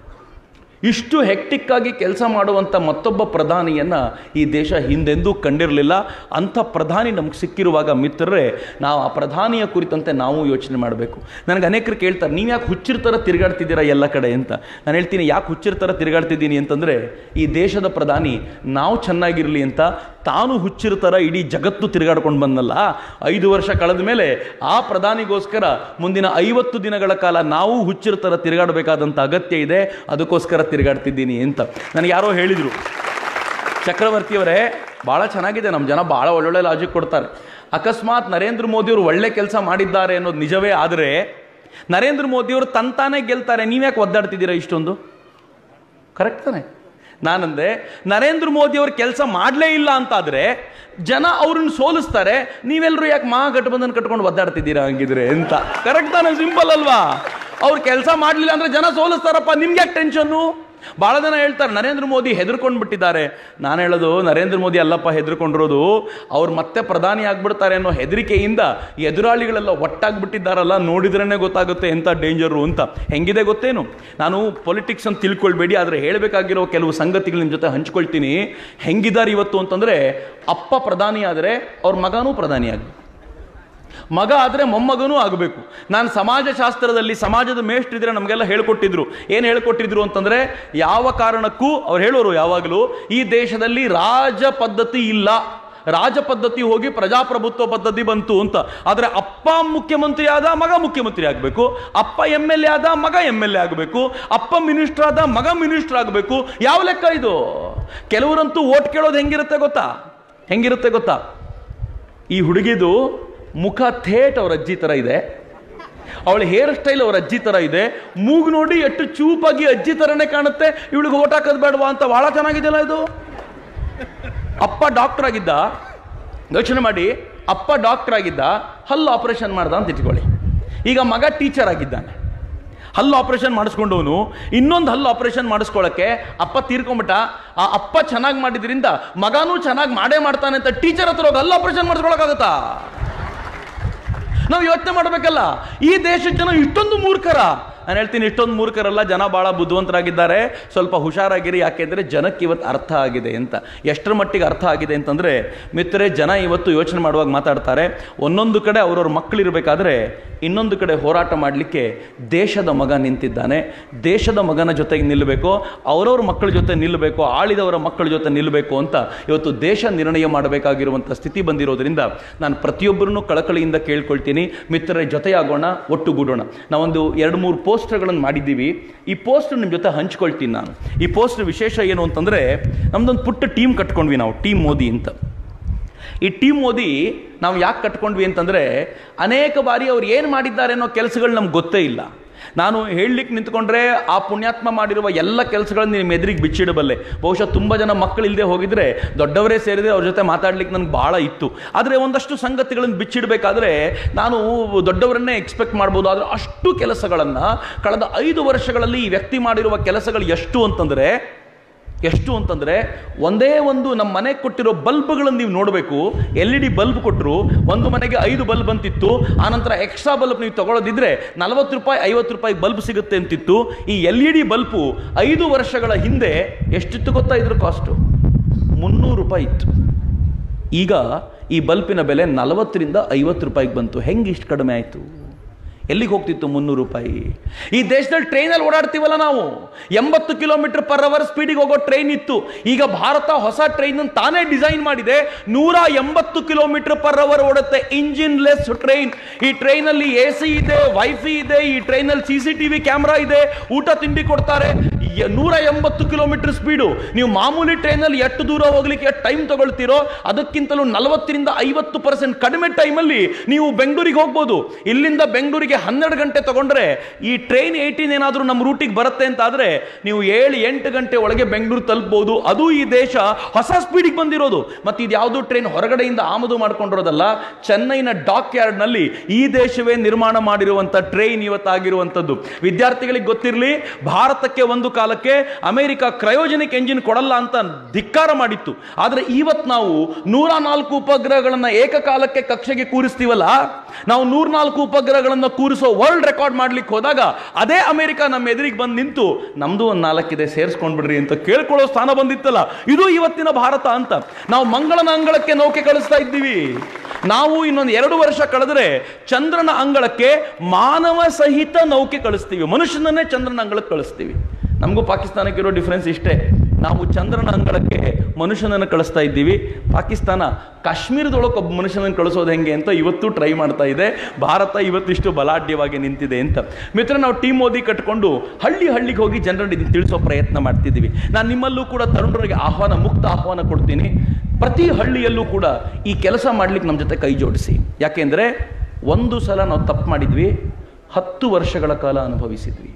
ಇಷ್ಟು ಹೆಕ್ಟಿಕ್ ಆಗಿ ಕೆಲಸ ಮಾಡುವಂಥ ಮತ್ತೊಬ್ಬ ಪ್ರಧಾನಿಯನ್ನು ಈ ದೇಶ ಹಿಂದೆಂದೂ ಕಂಡಿರಲಿಲ್ಲ ಅಂಥ ಪ್ರಧಾನಿ ನಮ್ಗೆ ಸಿಕ್ಕಿರುವಾಗ ಮಿತ್ರರೇ ನಾವು ಆ ಪ್ರಧಾನಿಯ ಕುರಿತಂತೆ ನಾವು ಯೋಚನೆ ಮಾಡಬೇಕು ನನಗೆ ಅನೇಕರು ಕೇಳ್ತಾರೆ ನೀವು ಯಾಕೆ ಹುಚ್ಚಿರ ಥರ ತಿರುಗಾಡ್ತಿದ್ದೀರಾ ಎಲ್ಲ ಕಡೆ ಅಂತ ನಾನು ಹೇಳ್ತೀನಿ ಯಾಕೆ ಹುಚ್ಚಿರ ಥರ ತಿರುಗಾಡ್ತಿದ್ದೀನಿ ಅಂತಂದರೆ ಈ ದೇಶದ ಪ್ರಧಾನಿ ನಾವು ಚೆನ್ನಾಗಿರಲಿ ಅಂತ ತಾನು ಹುಚ್ಚಿರ ಥರ ಇಡೀ ಜಗತ್ತು ತಿರುಗಾಡ್ಕೊಂಡು ಬಂದಲ್ಲ ಐದು ವರ್ಷ ಕಳೆದ ಮೇಲೆ ಆ ಪ್ರಧಾನಿಗೋಸ್ಕರ ಮುಂದಿನ ಐವತ್ತು ದಿನಗಳ ಕಾಲ ನಾವು ಹುಚ್ಚಿರ ಥರ ತಿರುಗಾಡಬೇಕಾದಂಥ ಅಗತ್ಯ ಇದೆ ಅದಕ್ಕೋಸ್ಕರ ತಿರುಗಾಡ್ತಿದ್ದೀನಿ ಅಂತ ನನಗೆ ಯಾರೋ ಹೇಳಿದರು ಚಕ್ರವರ್ತಿಯವರೇ ಭಾಳ ಚೆನ್ನಾಗಿದೆ ನಮ್ಮ ಜನ ಭಾಳ ಒಳ್ಳೊಳ್ಳೆ ಲಾಜಿಕ್ ಕೊಡ್ತಾರೆ ಅಕಸ್ಮಾತ್ ನರೇಂದ್ರ ಮೋದಿಯವರು ಒಳ್ಳೆ ಕೆಲಸ ಮಾಡಿದ್ದಾರೆ ಅನ್ನೋದು ನಿಜವೇ ಆದರೆ ನರೇಂದ್ರ ಮೋದಿಯವರು ತಂತಾನೇ ಗೆಲ್ತಾರೆ ನೀವ್ಯಾಕೆ ಒದ್ದಾಡ್ತಿದ್ದೀರಾ ಇಷ್ಟೊಂದು ಕರೆಕ್ಟ್ ತಾನೆ ನಾನಂದೆ ನರೇಂದ್ರ ಮೋದಿ ಅವ್ರ ಕೆಲಸ ಮಾಡಲೇ ಇಲ್ಲ ಅಂತಾದ್ರೆ ಜನ ಅವ್ರನ್ನ ಸೋಲಿಸ್ತಾರೆ ನೀವೆಲ್ಲರೂ ಯಾಕೆ ಮಹಾಗಠಬಂಧನ್ ಕಟ್ಕೊಂಡು ಒದ್ದಾಡ್ತಿದ್ದೀರಾ ಹಂಗಿದ್ರೆ ಅಂತ ಕರೆಕ್ಟ್ ತಾನೆ ಸಿಂಪಲ್ ಅಲ್ವಾ ಅವ್ರು ಕೆಲಸ ಮಾಡಲಿಲ್ಲ ಅಂದ್ರೆ ಜನ ಸೋಲಿಸ್ತಾರಪ್ಪ ನಿಮ್ಗೆ ಯಾಕೆ ಟೆನ್ಷನ್ನು ಭಾಳ ಜನ ಹೇಳ್ತಾರೆ ನರೇಂದ್ರ ಮೋದಿ ಹೆದರ್ಕೊಂಡು ಬಿಟ್ಟಿದ್ದಾರೆ ನಾನು ಹೇಳೋದು ನರೇಂದ್ರ ಮೋದಿ ಅಲ್ಲಪ್ಪ ಹೆದರ್ಕೊಂಡಿರೋದು ಅವ್ರು ಮತ್ತೆ ಪ್ರಧಾನಿ ಆಗ್ಬಿಡ್ತಾರೆ ಅನ್ನೋ ಹೆದರಿಕೆಯಿಂದ ಎದುರಾಳಿಗಳೆಲ್ಲ ಒಟ್ಟಾಗ್ಬಿಟ್ಟಿದ್ದಾರಲ್ಲ ನೋಡಿದ್ರೇ ಗೊತ್ತಾಗುತ್ತೆ ಎಂಥ ಡೇಂಜರು ಅಂತ ಹೆಂಗಿದೆ ಗೊತ್ತೇನು ನಾನು ಪೊಲಿಟಿಕ್ಸ್ ಅಂತ ತಿಳ್ಕೊಳ್ಬೇಡಿ ಆದರೆ ಹೇಳಬೇಕಾಗಿರೋ ಕೆಲವು ಸಂಗತಿಗಳು ನಿಮ್ಮ ಜೊತೆ ಹಂಚ್ಕೊಳ್ತೀನಿ ಹೆಂಗಿದ್ದಾರೆ ಇವತ್ತು ಅಂತಂದರೆ ಅಪ್ಪ ಪ್ರಧಾನಿ ಆದರೆ ಅವ್ರ ಮಗನೂ ಪ್ರಧಾನಿ ಆಗಬೇಕು ಮಗ ಆದರೆ ಮೊಮ್ಮಗನೂ ಆಗಬೇಕು ನಾನು ಸಮಾಜಶಾಸ್ತ್ರದಲ್ಲಿ ಸಮಾಜದ ಮೇಷ್ಟ್ರಿದ್ರೆ ನಮಗೆಲ್ಲ ಹೇಳ್ಕೊಟ್ಟಿದ್ರು ಏನು ಹೇಳ್ಕೊಟ್ಟಿದ್ರು ಅಂತಂದರೆ ಯಾವ ಕಾರಣಕ್ಕೂ ಅವ್ರು ಹೇಳೋರು ಯಾವಾಗಲೂ ಈ ದೇಶದಲ್ಲಿ ರಾಜ ಪದ್ಧತಿ ಇಲ್ಲ ರಾಜ ಪದ್ಧತಿ ಹೋಗಿ ಪ್ರಜಾಪ್ರಭುತ್ವ ಪದ್ಧತಿ ಬಂತು ಅಂತ ಆದರೆ ಅಪ್ಪ ಮುಖ್ಯಮಂತ್ರಿ ಆದ ಮಗ ಮುಖ್ಯಮಂತ್ರಿ ಆಗಬೇಕು ಅಪ್ಪ ಎಮ್ ಎಲ್ ಎ ಆದ ಮಗ ಎಮ್ ಎಲ್ ಎ ಆಗಬೇಕು ಅಪ್ಪ ಮಿನಿಸ್ಟರ್ ಆದ ಮಗ ಮಿನಿಸ್ಟರ್ ಆಗಬೇಕು ಯಾವ ಲೆಕ್ಕ ಇದು ಕೆಲವರಂತೂ ಓಟ್ ಕೇಳೋದು ಹೆಂಗಿರುತ್ತೆ ಗೊತ್ತಾ ಹೆಂಗಿರುತ್ತೆ ಗೊತ್ತಾ ಈ ಹುಡುಗಿದು ಮುಖ ಥೇಟ್ ಅವ್ರ ಅಜ್ಜಿ ಥರ ಇದೆ ಅವಳ ಹೇರ್ ಸ್ಟೈಲ್ ಅವ್ರ ಅಜ್ಜಿ ಥರ ಇದೆ ಮೂಗು ನೋಡಿ ಎಷ್ಟು ಚೂಪಾಗಿ ಅಜ್ಜಿ ಥರನೇ ಕಾಣುತ್ತೆ ಇವಳಿಗೆ ಓಟ್ ಹಾಕೋದು ಬೇಡವಾ ಅಂತ ಭಾಳ ಚೆನ್ನಾಗಿದೆಯಲ್ಲ ಇದು ಅಪ್ಪ ಡಾಕ್ಟರ್ ಆಗಿದ್ದ ಯೋಚನೆ ಮಾಡಿ ಅಪ್ಪ ಡಾಕ್ಟರ್ ಆಗಿದ್ದ ಹಲ್ಲು ಆಪರೇಷನ್ ಮಾಡ್ದ ಅಂತ ಇಟ್ಕೊಳ್ಳಿ ಈಗ ಮಗ ಟೀಚರ್ ಆಗಿದ್ದಾನೆ ಹಲ್ಲು ಆಪರೇಷನ್ ಮಾಡಿಸ್ಕೊಂಡವನು ಇನ್ನೊಂದು ಹಲ್ಲು ಆಪರೇಷನ್ ಮಾಡಿಸ್ಕೊಳ್ಳೋಕ್ಕೆ ಅಪ್ಪ ತೀರ್ಕೊಂಬಿಟ್ಟ ಆ ಅಪ್ಪ ಚೆನ್ನಾಗಿ ಮಾಡಿದ್ರಿಂದ ಮಗನೂ ಚೆನ್ನಾಗಿ ಮಾಡೇ ಮಾಡ್ತಾನೆ ಅಂತ ಟೀಚರ್ ಹತ್ರ ಹೋಗಿ ಹಲ್ಲು ಆಪರೇಷನ್ ಮಾಡಿಸ್ಕೊಳಕ್ಕಾಗತ್ತಾ ನಾವು ಯೋಚನೆ ಮಾಡಬೇಕಲ್ಲ ಈ ದೇಶದ ಜನ ಇಷ್ಟೊಂದು ಮೂರ್ಖರ ನಾನು ಹೇಳ್ತೀನಿ ಇಷ್ಟೊಂದು ಮೂರ್ಖರಲ್ಲ ಜನ ಭಾಳ ಬುದ್ಧಿವಂತರಾಗಿದ್ದಾರೆ ಸ್ವಲ್ಪ ಹುಷಾರಾಗಿರಿ ಯಾಕೆಂದರೆ ಜನಕ್ಕೆ ಇವತ್ತು ಅರ್ಥ ಆಗಿದೆ ಅಂತ ಎಷ್ಟರ ಮಟ್ಟಿಗೆ ಅರ್ಥ ಆಗಿದೆ ಅಂತಂದರೆ ಮಿತ್ರರೇ ಜನ ಇವತ್ತು ಯೋಚನೆ ಮಾಡುವಾಗ ಮಾತಾಡ್ತಾರೆ ಒಂದೊಂದು ಕಡೆ ಅವ್ರವ್ರ ಮಕ್ಕಳಿರಬೇಕಾದ್ರೆ ಇನ್ನೊಂದು ಕಡೆ ಹೋರಾಟ ಮಾಡಲಿಕ್ಕೆ ದೇಶದ ಮಗ ನಿಂತಿದ್ದಾನೆ ದೇಶದ ಮಗನ ಜೊತೆಗೆ ನಿಲ್ಲಬೇಕು ಅವರವ್ರ ಮಕ್ಕಳ ಜೊತೆ ನಿಲ್ಲಬೇಕು ಆಳಿದವರ ಮಕ್ಕಳ ಜೊತೆ ನಿಲ್ಲಬೇಕು ಅಂತ ಇವತ್ತು ದೇಶ ನಿರ್ಣಯ ಮಾಡಬೇಕಾಗಿರುವಂಥ ಸ್ಥಿತಿ ಬಂದಿರೋದ್ರಿಂದ ನಾನು ಪ್ರತಿಯೊಬ್ಬರನ್ನು ಕಳಕಳಿಯಿಂದ ಕೇಳ್ಕೊಳ್ತೀನಿ ಮಿತ್ರರ ಜೊತೆಯಾಗೋಣ ಒಟ್ಟುಗೂಡೋಣ ನಾವೊಂದು ಎರಡು ಮೂರು ಪೋಸ್ಟರ್ಗಳನ್ನು ಮಾಡಿದ್ದೀವಿ ಈ ಪೋಸ್ಟ್ ನಿಮ್ಮ ಜೊತೆ ಹಂಚ್ಕೊಳ್ತೀನಿ ನಾನು ಈ ಪೋಸ್ಟ್ ವಿಶೇಷ ಏನು ಅಂತಂದರೆ ನಮ್ಮದೊಂದು ಪುಟ್ಟ ಟೀಮ್ ಕಟ್ಕೊಂಡ್ವಿ ನಾವು ಟೀಮ್ ಮೋದಿ ಅಂತ ಈ ಟೀಮ್ ಮೋದಿ ನಾವು ಯಾಕೆ ಕಟ್ಕೊಂಡ್ವಿ ಅಂತಂದರೆ ಅನೇಕ ಬಾರಿ ಅವ್ರು ಏನು ಮಾಡಿದ್ದಾರೆ ಅನ್ನೋ ಕೆಲಸಗಳು ನಮ್ಗೆ ಗೊತ್ತೇ ಇಲ್ಲ ನಾನು ಹೇಳಲಿಕ್ಕೆ ನಿಂತ್ಕೊಂಡ್ರೆ ಆ ಪುಣ್ಯಾತ್ಮ ಮಾಡಿರುವ ಎಲ್ಲ ಕೆಲಸಗಳನ್ನು ನಿಮ್ಮ ಎದುರಿಗೆ ಬಿಚ್ಚಿಡಬಲ್ಲೆ ಬಹುಶಃ ತುಂಬ ಜನ ಮಕ್ಕಳು ಇಲ್ಲದೆ ಹೋಗಿದ್ರೆ ದೊಡ್ಡವರೇ ಸೇರಿದ್ರೆ ಅವ್ರ ಜೊತೆ ಮಾತಾಡ್ಲಿಕ್ಕೆ ನನಗೆ ಭಾಳ ಇತ್ತು ಆದರೆ ಒಂದಷ್ಟು ಸಂಗತಿಗಳನ್ನು ಬಿಚ್ಚಿಡಬೇಕಾದ್ರೆ ನಾನು ದೊಡ್ಡವರನ್ನೇ ಎಕ್ಸ್ಪೆಕ್ಟ್ ಮಾಡ್ಬೋದು ಆದರೆ ಅಷ್ಟು ಕೆಲಸಗಳನ್ನು ಕಳೆದ ಐದು ವರ್ಷಗಳಲ್ಲಿ ಈ ವ್ಯಕ್ತಿ ಮಾಡಿರುವ ಕೆಲಸಗಳು ಎಷ್ಟು ಅಂತಂದರೆ ಎಷ್ಟು ಅಂತಂದರೆ ಒಂದೇ ಒಂದು ನಮ್ಮ ಮನೆಗೆ ಕೊಟ್ಟಿರೋ ಬಲ್ಬ್ಗಳನ್ನು ನೀವು ನೋಡಬೇಕು ಎಲ್ ಇ ಡಿ ಬಲ್ಬ್ ಕೊಟ್ಟರು ಒಂದು ಮನೆಗೆ ಐದು ಬಲ್ಬ್ ಅಂತಿತ್ತು ಆನಂತರ ಎಕ್ಸ್ಟ್ರಾ ಬಲ್ಬ್ ನೀವು ತಗೊಳ್ಳೋದಿದ್ರೆ ನಲವತ್ತು ರೂಪಾಯಿ ಐವತ್ತು ರೂಪಾಯಿ ಬಲ್ಬ್ ಸಿಗುತ್ತೆ ಅಂತಿತ್ತು ಈ ಎಲ್ ಇ ಡಿ ಬಲ್ಬು ಐದು ವರ್ಷಗಳ ಹಿಂದೆ ಎಷ್ಟಿತ್ತು ಗೊತ್ತಾ ಇದ್ರ ಕಾಸ್ಟು ಮುನ್ನೂರು ರೂಪಾಯಿ ಇತ್ತು ಈಗ ಈ ಬಲ್ಪಿನ ಬೆಲೆ ನಲವತ್ತರಿಂದ ಐವತ್ತು ರೂಪಾಯಿಗೆ ಬಂತು ಹೆಂಗೆ ಇಷ್ಟು ಕಡಿಮೆ ಆಯಿತು ಎಲ್ಲಿಗೆ ಹೋಗ್ತಿತ್ತು ಮುನ್ನೂರು ರೂಪಾಯಿ ಈ ದೇಶದಲ್ಲಿ ಟ್ರೈನಲ್ಲಿ ಓಡಾಡ್ತೀವಲ್ಲ ನಾವು ಎಂಬತ್ತು ಕಿಲೋಮೀಟರ್ ಪರ್ ಅವರ್ ಸ್ಪೀಡಿಗೆ ಹೋಗೋ ಟ್ರೈನ್ ಇತ್ತು ಈಗ ಭಾರತ ಹೊಸ ಟ್ರೈನ್ ತಾನೇ ಡಿಸೈನ್ ಮಾಡಿದೆ ನೂರ ಎಂಬತ್ತು ಕಿಲೋಮೀಟರ್ ಪರ್ ಅವರ್ ಓಡುತ್ತೆ ಇಂಜಿನ್ ಲೆಸ್ ಟ್ರೈನ್ ಈ ಟ್ರೈನಲ್ಲಿ ಎ ಸಿ ಇದೆ ವೈಫೈ ಇದೆ ಈ ಟ್ರೈನಲ್ಲಿ C C T V camera ಇದೆ ಊಟ ತಿಂಡಿ ಕೊಡ್ತಾರೆ ಯ- ನೂರ ಎಂಬತ್ತು ಕಿಲೋಮೀಟರ್ ಸ್ಪೀಡು ನೀವು ಮಾಮೂಲಿ ಟ್ರೈನಲ್ಲಿ ಎಷ್ಟು ದೂರ ಹೋಗ್ಲಿಕ್ಕೆ ಎಷ್ಟು ಟೈಮ್ ತಗೊಳ್ತೀರೋ ಅದಕ್ಕಿಂತಲೂ ನಲವತ್ತರಿಂದ ಐವತ್ತು ಪರ್ಸೆಂಟ್ ಕಡಿಮೆ ಟೈಮಲ್ಲಿ ನೀವು ಬೆಂಗಳೂರಿಗೆ ಹೋಗ್ಬೋದು ಇಲ್ಲಿಂದ ಬೆಂಗಳೂರಿಗೆ ಹನ್ನೆರಡು ಗಂಟೆ ತಗೊಂಡ್ರೆ ಈ ಟ್ರೈನ್ ಏಯ್ಟೀನ್ ಏನಾದರೂ ನಮ್ಮ ರೂಟಿಗೆ ಬರುತ್ತೆ ಅಂತ ಆದರೆ ನೀವು ಏಳು ಎಂಟು ಗಂಟೆ ಒಳಗೆ ಬೆಂಗಳೂರು ತಲುಪಬಹುದು ಅದು ಈ ದೇಶ ಹೊಸ ಸ್ಪೀಡಿಗೆ ಬಂದಿರೋದು ಮತ್ತು ಇದು ಯಾವುದು ಟ್ರೈನ್ ಹೊರಗಡೆಯಿಂದ ಆಮದು ಮಾಡ್ಕೊಂಡಿರೋದಲ್ಲ ಚೆನ್ನೈನ ಡಾಕ್ ಯಾರ್ಡ್ನಲ್ಲಿ ಈ ದೇಶವೇ ನಿರ್ಮಾಣ ಮಾಡಿರುವಂಥ ಟ್ರೈನ್ ಇವತ್ತಾಗಿರುವಂಥದ್ದು ವಿದ್ಯಾರ್ಥಿಗಳಿಗೆ ಗೊತ್ತಿರಲಿ ಭಾರತಕ್ಕೆ ಒಂದು ಕಾಲಕ್ಕೆ ಅಮೆರಿಕ ಕ್ರಯೋಜನಿಕ್ ಎಂಜಿನ್ ಕೊಡಲ್ಲ ಅಂತ ಧಿಕ್ಕಾರ ಮಾಡಿತ್ತು ಆದರೆ ಇವತ್ತು ನಾವು ನೂರ ನಾಲ್ಕು ಉಪಗ್ರಹಗಳನ್ನು ಏಕಕಾಲಕ್ಕೆ ಕಕ್ಷೆಗೆ ಕೂರಿಸ್ತೀವಲ್ಲ ನಾವು ನೂರ ನಾಲ್ಕು ಉಪಗ್ರಹಗಳನ್ನು ಕೂರಿಸೋ ವರ್ಲ್ಡ್ ರೆಕಾರ್ಡ್ ಮಾಡ್ಲಿಕ್ಕೆ ಹೋದಾಗ ಅದೇ ಅಮೆರಿಕ ನಮ್ಮ ಎದುರಿಗೆ ಬಂದು ನಿಂತು ನಮ್ದು ಒಂದು ನಾಲ್ಕಿದೆ ಸೇರಿಸ್ಕೊಂಡ್ಬಿಡ್ರಿ ಅಂತ ಕೇಳ್ಕೊಳ್ಳೋ ಸ್ಥಾನ ಬಂದಿತ್ತಲ್ಲ ಇದು ಇವತ್ತಿನ ಭಾರತ ಅಂತ ನಾವು ಮಂಗಳನ ಅಂಗಳಕ್ಕೆ ನೌಕೆ ಕಳಿಸ್ತಾ ಇದ್ದೀವಿ ನಾವು ಇನ್ನೊಂದು ಎರಡು ವರ್ಷ ಕಳೆದ್ರೆ ಚಂದ್ರನ ಅಂಗಳಕ್ಕೆ ಮಾನವ ಸಹಿತ ನೌಕೆ ಕಳಿಸ್ತೀವಿ ಮನುಷ್ಯನನ್ನೇ ಚಂದ್ರನ ಅಂಗಳಕ್ಕೆ ಕಳಿಸ್ತೀವಿ ನಮಗೂ ಪಾಕಿಸ್ತಾನಕ್ಕೆ ಇರೋ ಡಿಫ್ರೆನ್ಸ್ ಇಷ್ಟೇ ನಾವು ಚಂದ್ರನ ಅಂಗಳಕ್ಕೆ ಮನುಷ್ಯನನ್ನು ಕಳಿಸ್ತಾ ಇದ್ದೀವಿ ಪಾಕಿಸ್ತಾನ ಕಾಶ್ಮೀರದೊಳಗೆ ಒಬ್ಬ ಮನುಷ್ಯನನ್ನು ಕಳಿಸೋದು ಹೆಂಗೆ ಅಂತ ಇವತ್ತು ಟ್ರೈ ಮಾಡ್ತಾ ಇದೆ ಭಾರತ ಇವತ್ತಿಷ್ಟು ಬಲಾಢ್ಯವಾಗಿ ನಿಂತಿದೆ ಅಂತ ಮಿತ್ರ ನಾವು ಟೀಮ್ ಮೋದಿ ಕಟ್ಕೊಂಡು ಹಳ್ಳಿ ಹಳ್ಳಿಗೆ ಹೋಗಿ ಜನರನ್ನು ಇದನ್ನ ತಿಳಿಸೋ ಪ್ರಯತ್ನ ಮಾಡ್ತಿದ್ದೀವಿ ನಾನು ನಿಮ್ಮಲ್ಲೂ ಕೂಡ ತರುಣರಿಗೆ ಆಹ್ವಾನ ಮುಕ್ತ ಆಹ್ವಾನ ಕೊಡ್ತೀನಿ ಪ್ರತಿ ಹಳ್ಳಿಯಲ್ಲೂ ಕೂಡ ಈ ಕೆಲಸ ಮಾಡ್ಲಿಕ್ಕೆ ನಮ್ಮ ಜೊತೆ ಕೈ ಜೋಡಿಸಿ ಯಾಕೆಂದರೆ ಒಂದು ಸಲ ನಾವು ತಪ್ಪು ಮಾಡಿದ್ವಿ ಹತ್ತು ವರ್ಷಗಳ ಕಾಲ ಅನುಭವಿಸಿದ್ವಿ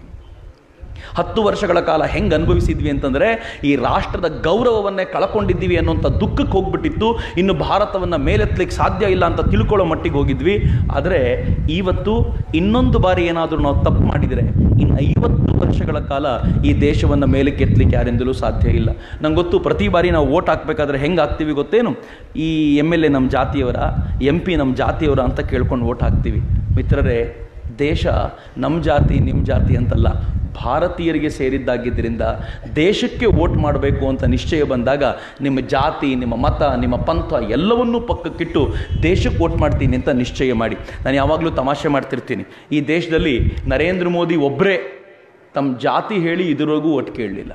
ಹತ್ತು ವರ್ಷಗಳ ಕಾಲ ಹೆಂಗೆ ಅನುಭವಿಸಿದ್ವಿ ಅಂತಂದರೆ ಈ ರಾಷ್ಟ್ರದ ಗೌರವವನ್ನೇ ಕಳ್ಕೊಂಡಿದ್ದೀವಿ ಅನ್ನೋಂಥ ದುಃಖಕ್ಕೆ ಹೋಗ್ಬಿಟ್ಟಿತ್ತು ಇನ್ನು ಭಾರತವನ್ನು ಮೇಲೆತ್ತಲಿಕ್ಕೆ ಸಾಧ್ಯ ಇಲ್ಲ ಅಂತ ತಿಳ್ಕೊಳ್ಳೋ ಮಟ್ಟಿಗೆ ಹೋಗಿದ್ವಿ ಆದರೆ ಇವತ್ತು ಇನ್ನೊಂದು ಬಾರಿ ಏನಾದರೂ ನಾವು ತಪ್ಪು ಮಾಡಿದರೆ ಇನ್ನು ಐವತ್ತು ವರ್ಷಗಳ ಕಾಲ ಈ ದೇಶವನ್ನು ಮೇಲಕ್ಕೆ ಎತ್ತಲಿಕ್ಕೆ ಯಾರಿಂದಲೂ ಸಾಧ್ಯ ಇಲ್ಲ ನಂಗೆ ಗೊತ್ತು ಪ್ರತಿ ಬಾರಿ ನಾವು ಓಟ್ ಹಾಕಬೇಕಾದ್ರೆ ಹೆಂಗೆ ಹಾಕ್ತೀವಿ ಗೊತ್ತೇನು ಈ ಎಮ್ ಎಲ್ ಎ ನಮ್ಮ ಜಾತಿಯವರ ಎಂ ಪಿ ನಮ್ಮ ಜಾತಿಯವರ ಅಂತ ಕೇಳ್ಕೊಂಡು ಓಟ್ ಹಾಕ್ತೀವಿ ಮಿತ್ರರೇ ದೇಶ ನಮ್ಮ ಜಾತಿ ನಿಮ್ಮ ಜಾತಿ ಅಂತಲ್ಲ ಭಾರತೀಯರಿಗೆ ಸೇರಿದ್ದಾಗಿದ್ದರಿಂದ ದೇಶಕ್ಕೆ ವೋಟ್ ಮಾಡಬೇಕು ಅಂತ ನಿಶ್ಚಯ ಬಂದಾಗ ನಿಮ್ಮ ಜಾತಿ ನಿಮ್ಮ ಮತ ನಿಮ್ಮ ಪಂಥ ಎಲ್ಲವನ್ನೂ ಪಕ್ಕಕ್ಕಿಟ್ಟು ದೇಶಕ್ಕೆ ವೋಟ್ ಮಾಡ್ತೀನಿ ಅಂತ ನಿಶ್ಚಯ ಮಾಡಿ ನಾನು ಯಾವಾಗಲೂ ತಮಾಷೆ ಮಾಡ್ತಿರ್ತೀನಿ ಈ ದೇಶದಲ್ಲಿ ನರೇಂದ್ರ ಮೋದಿ ಒಬ್ಬರೇ ತಮ್ಮ ಜಾತಿ ಹೇಳಿ ಇದುವರೆಗೂ ಒಟ್ಟು ಕೇಳಲಿಲ್ಲ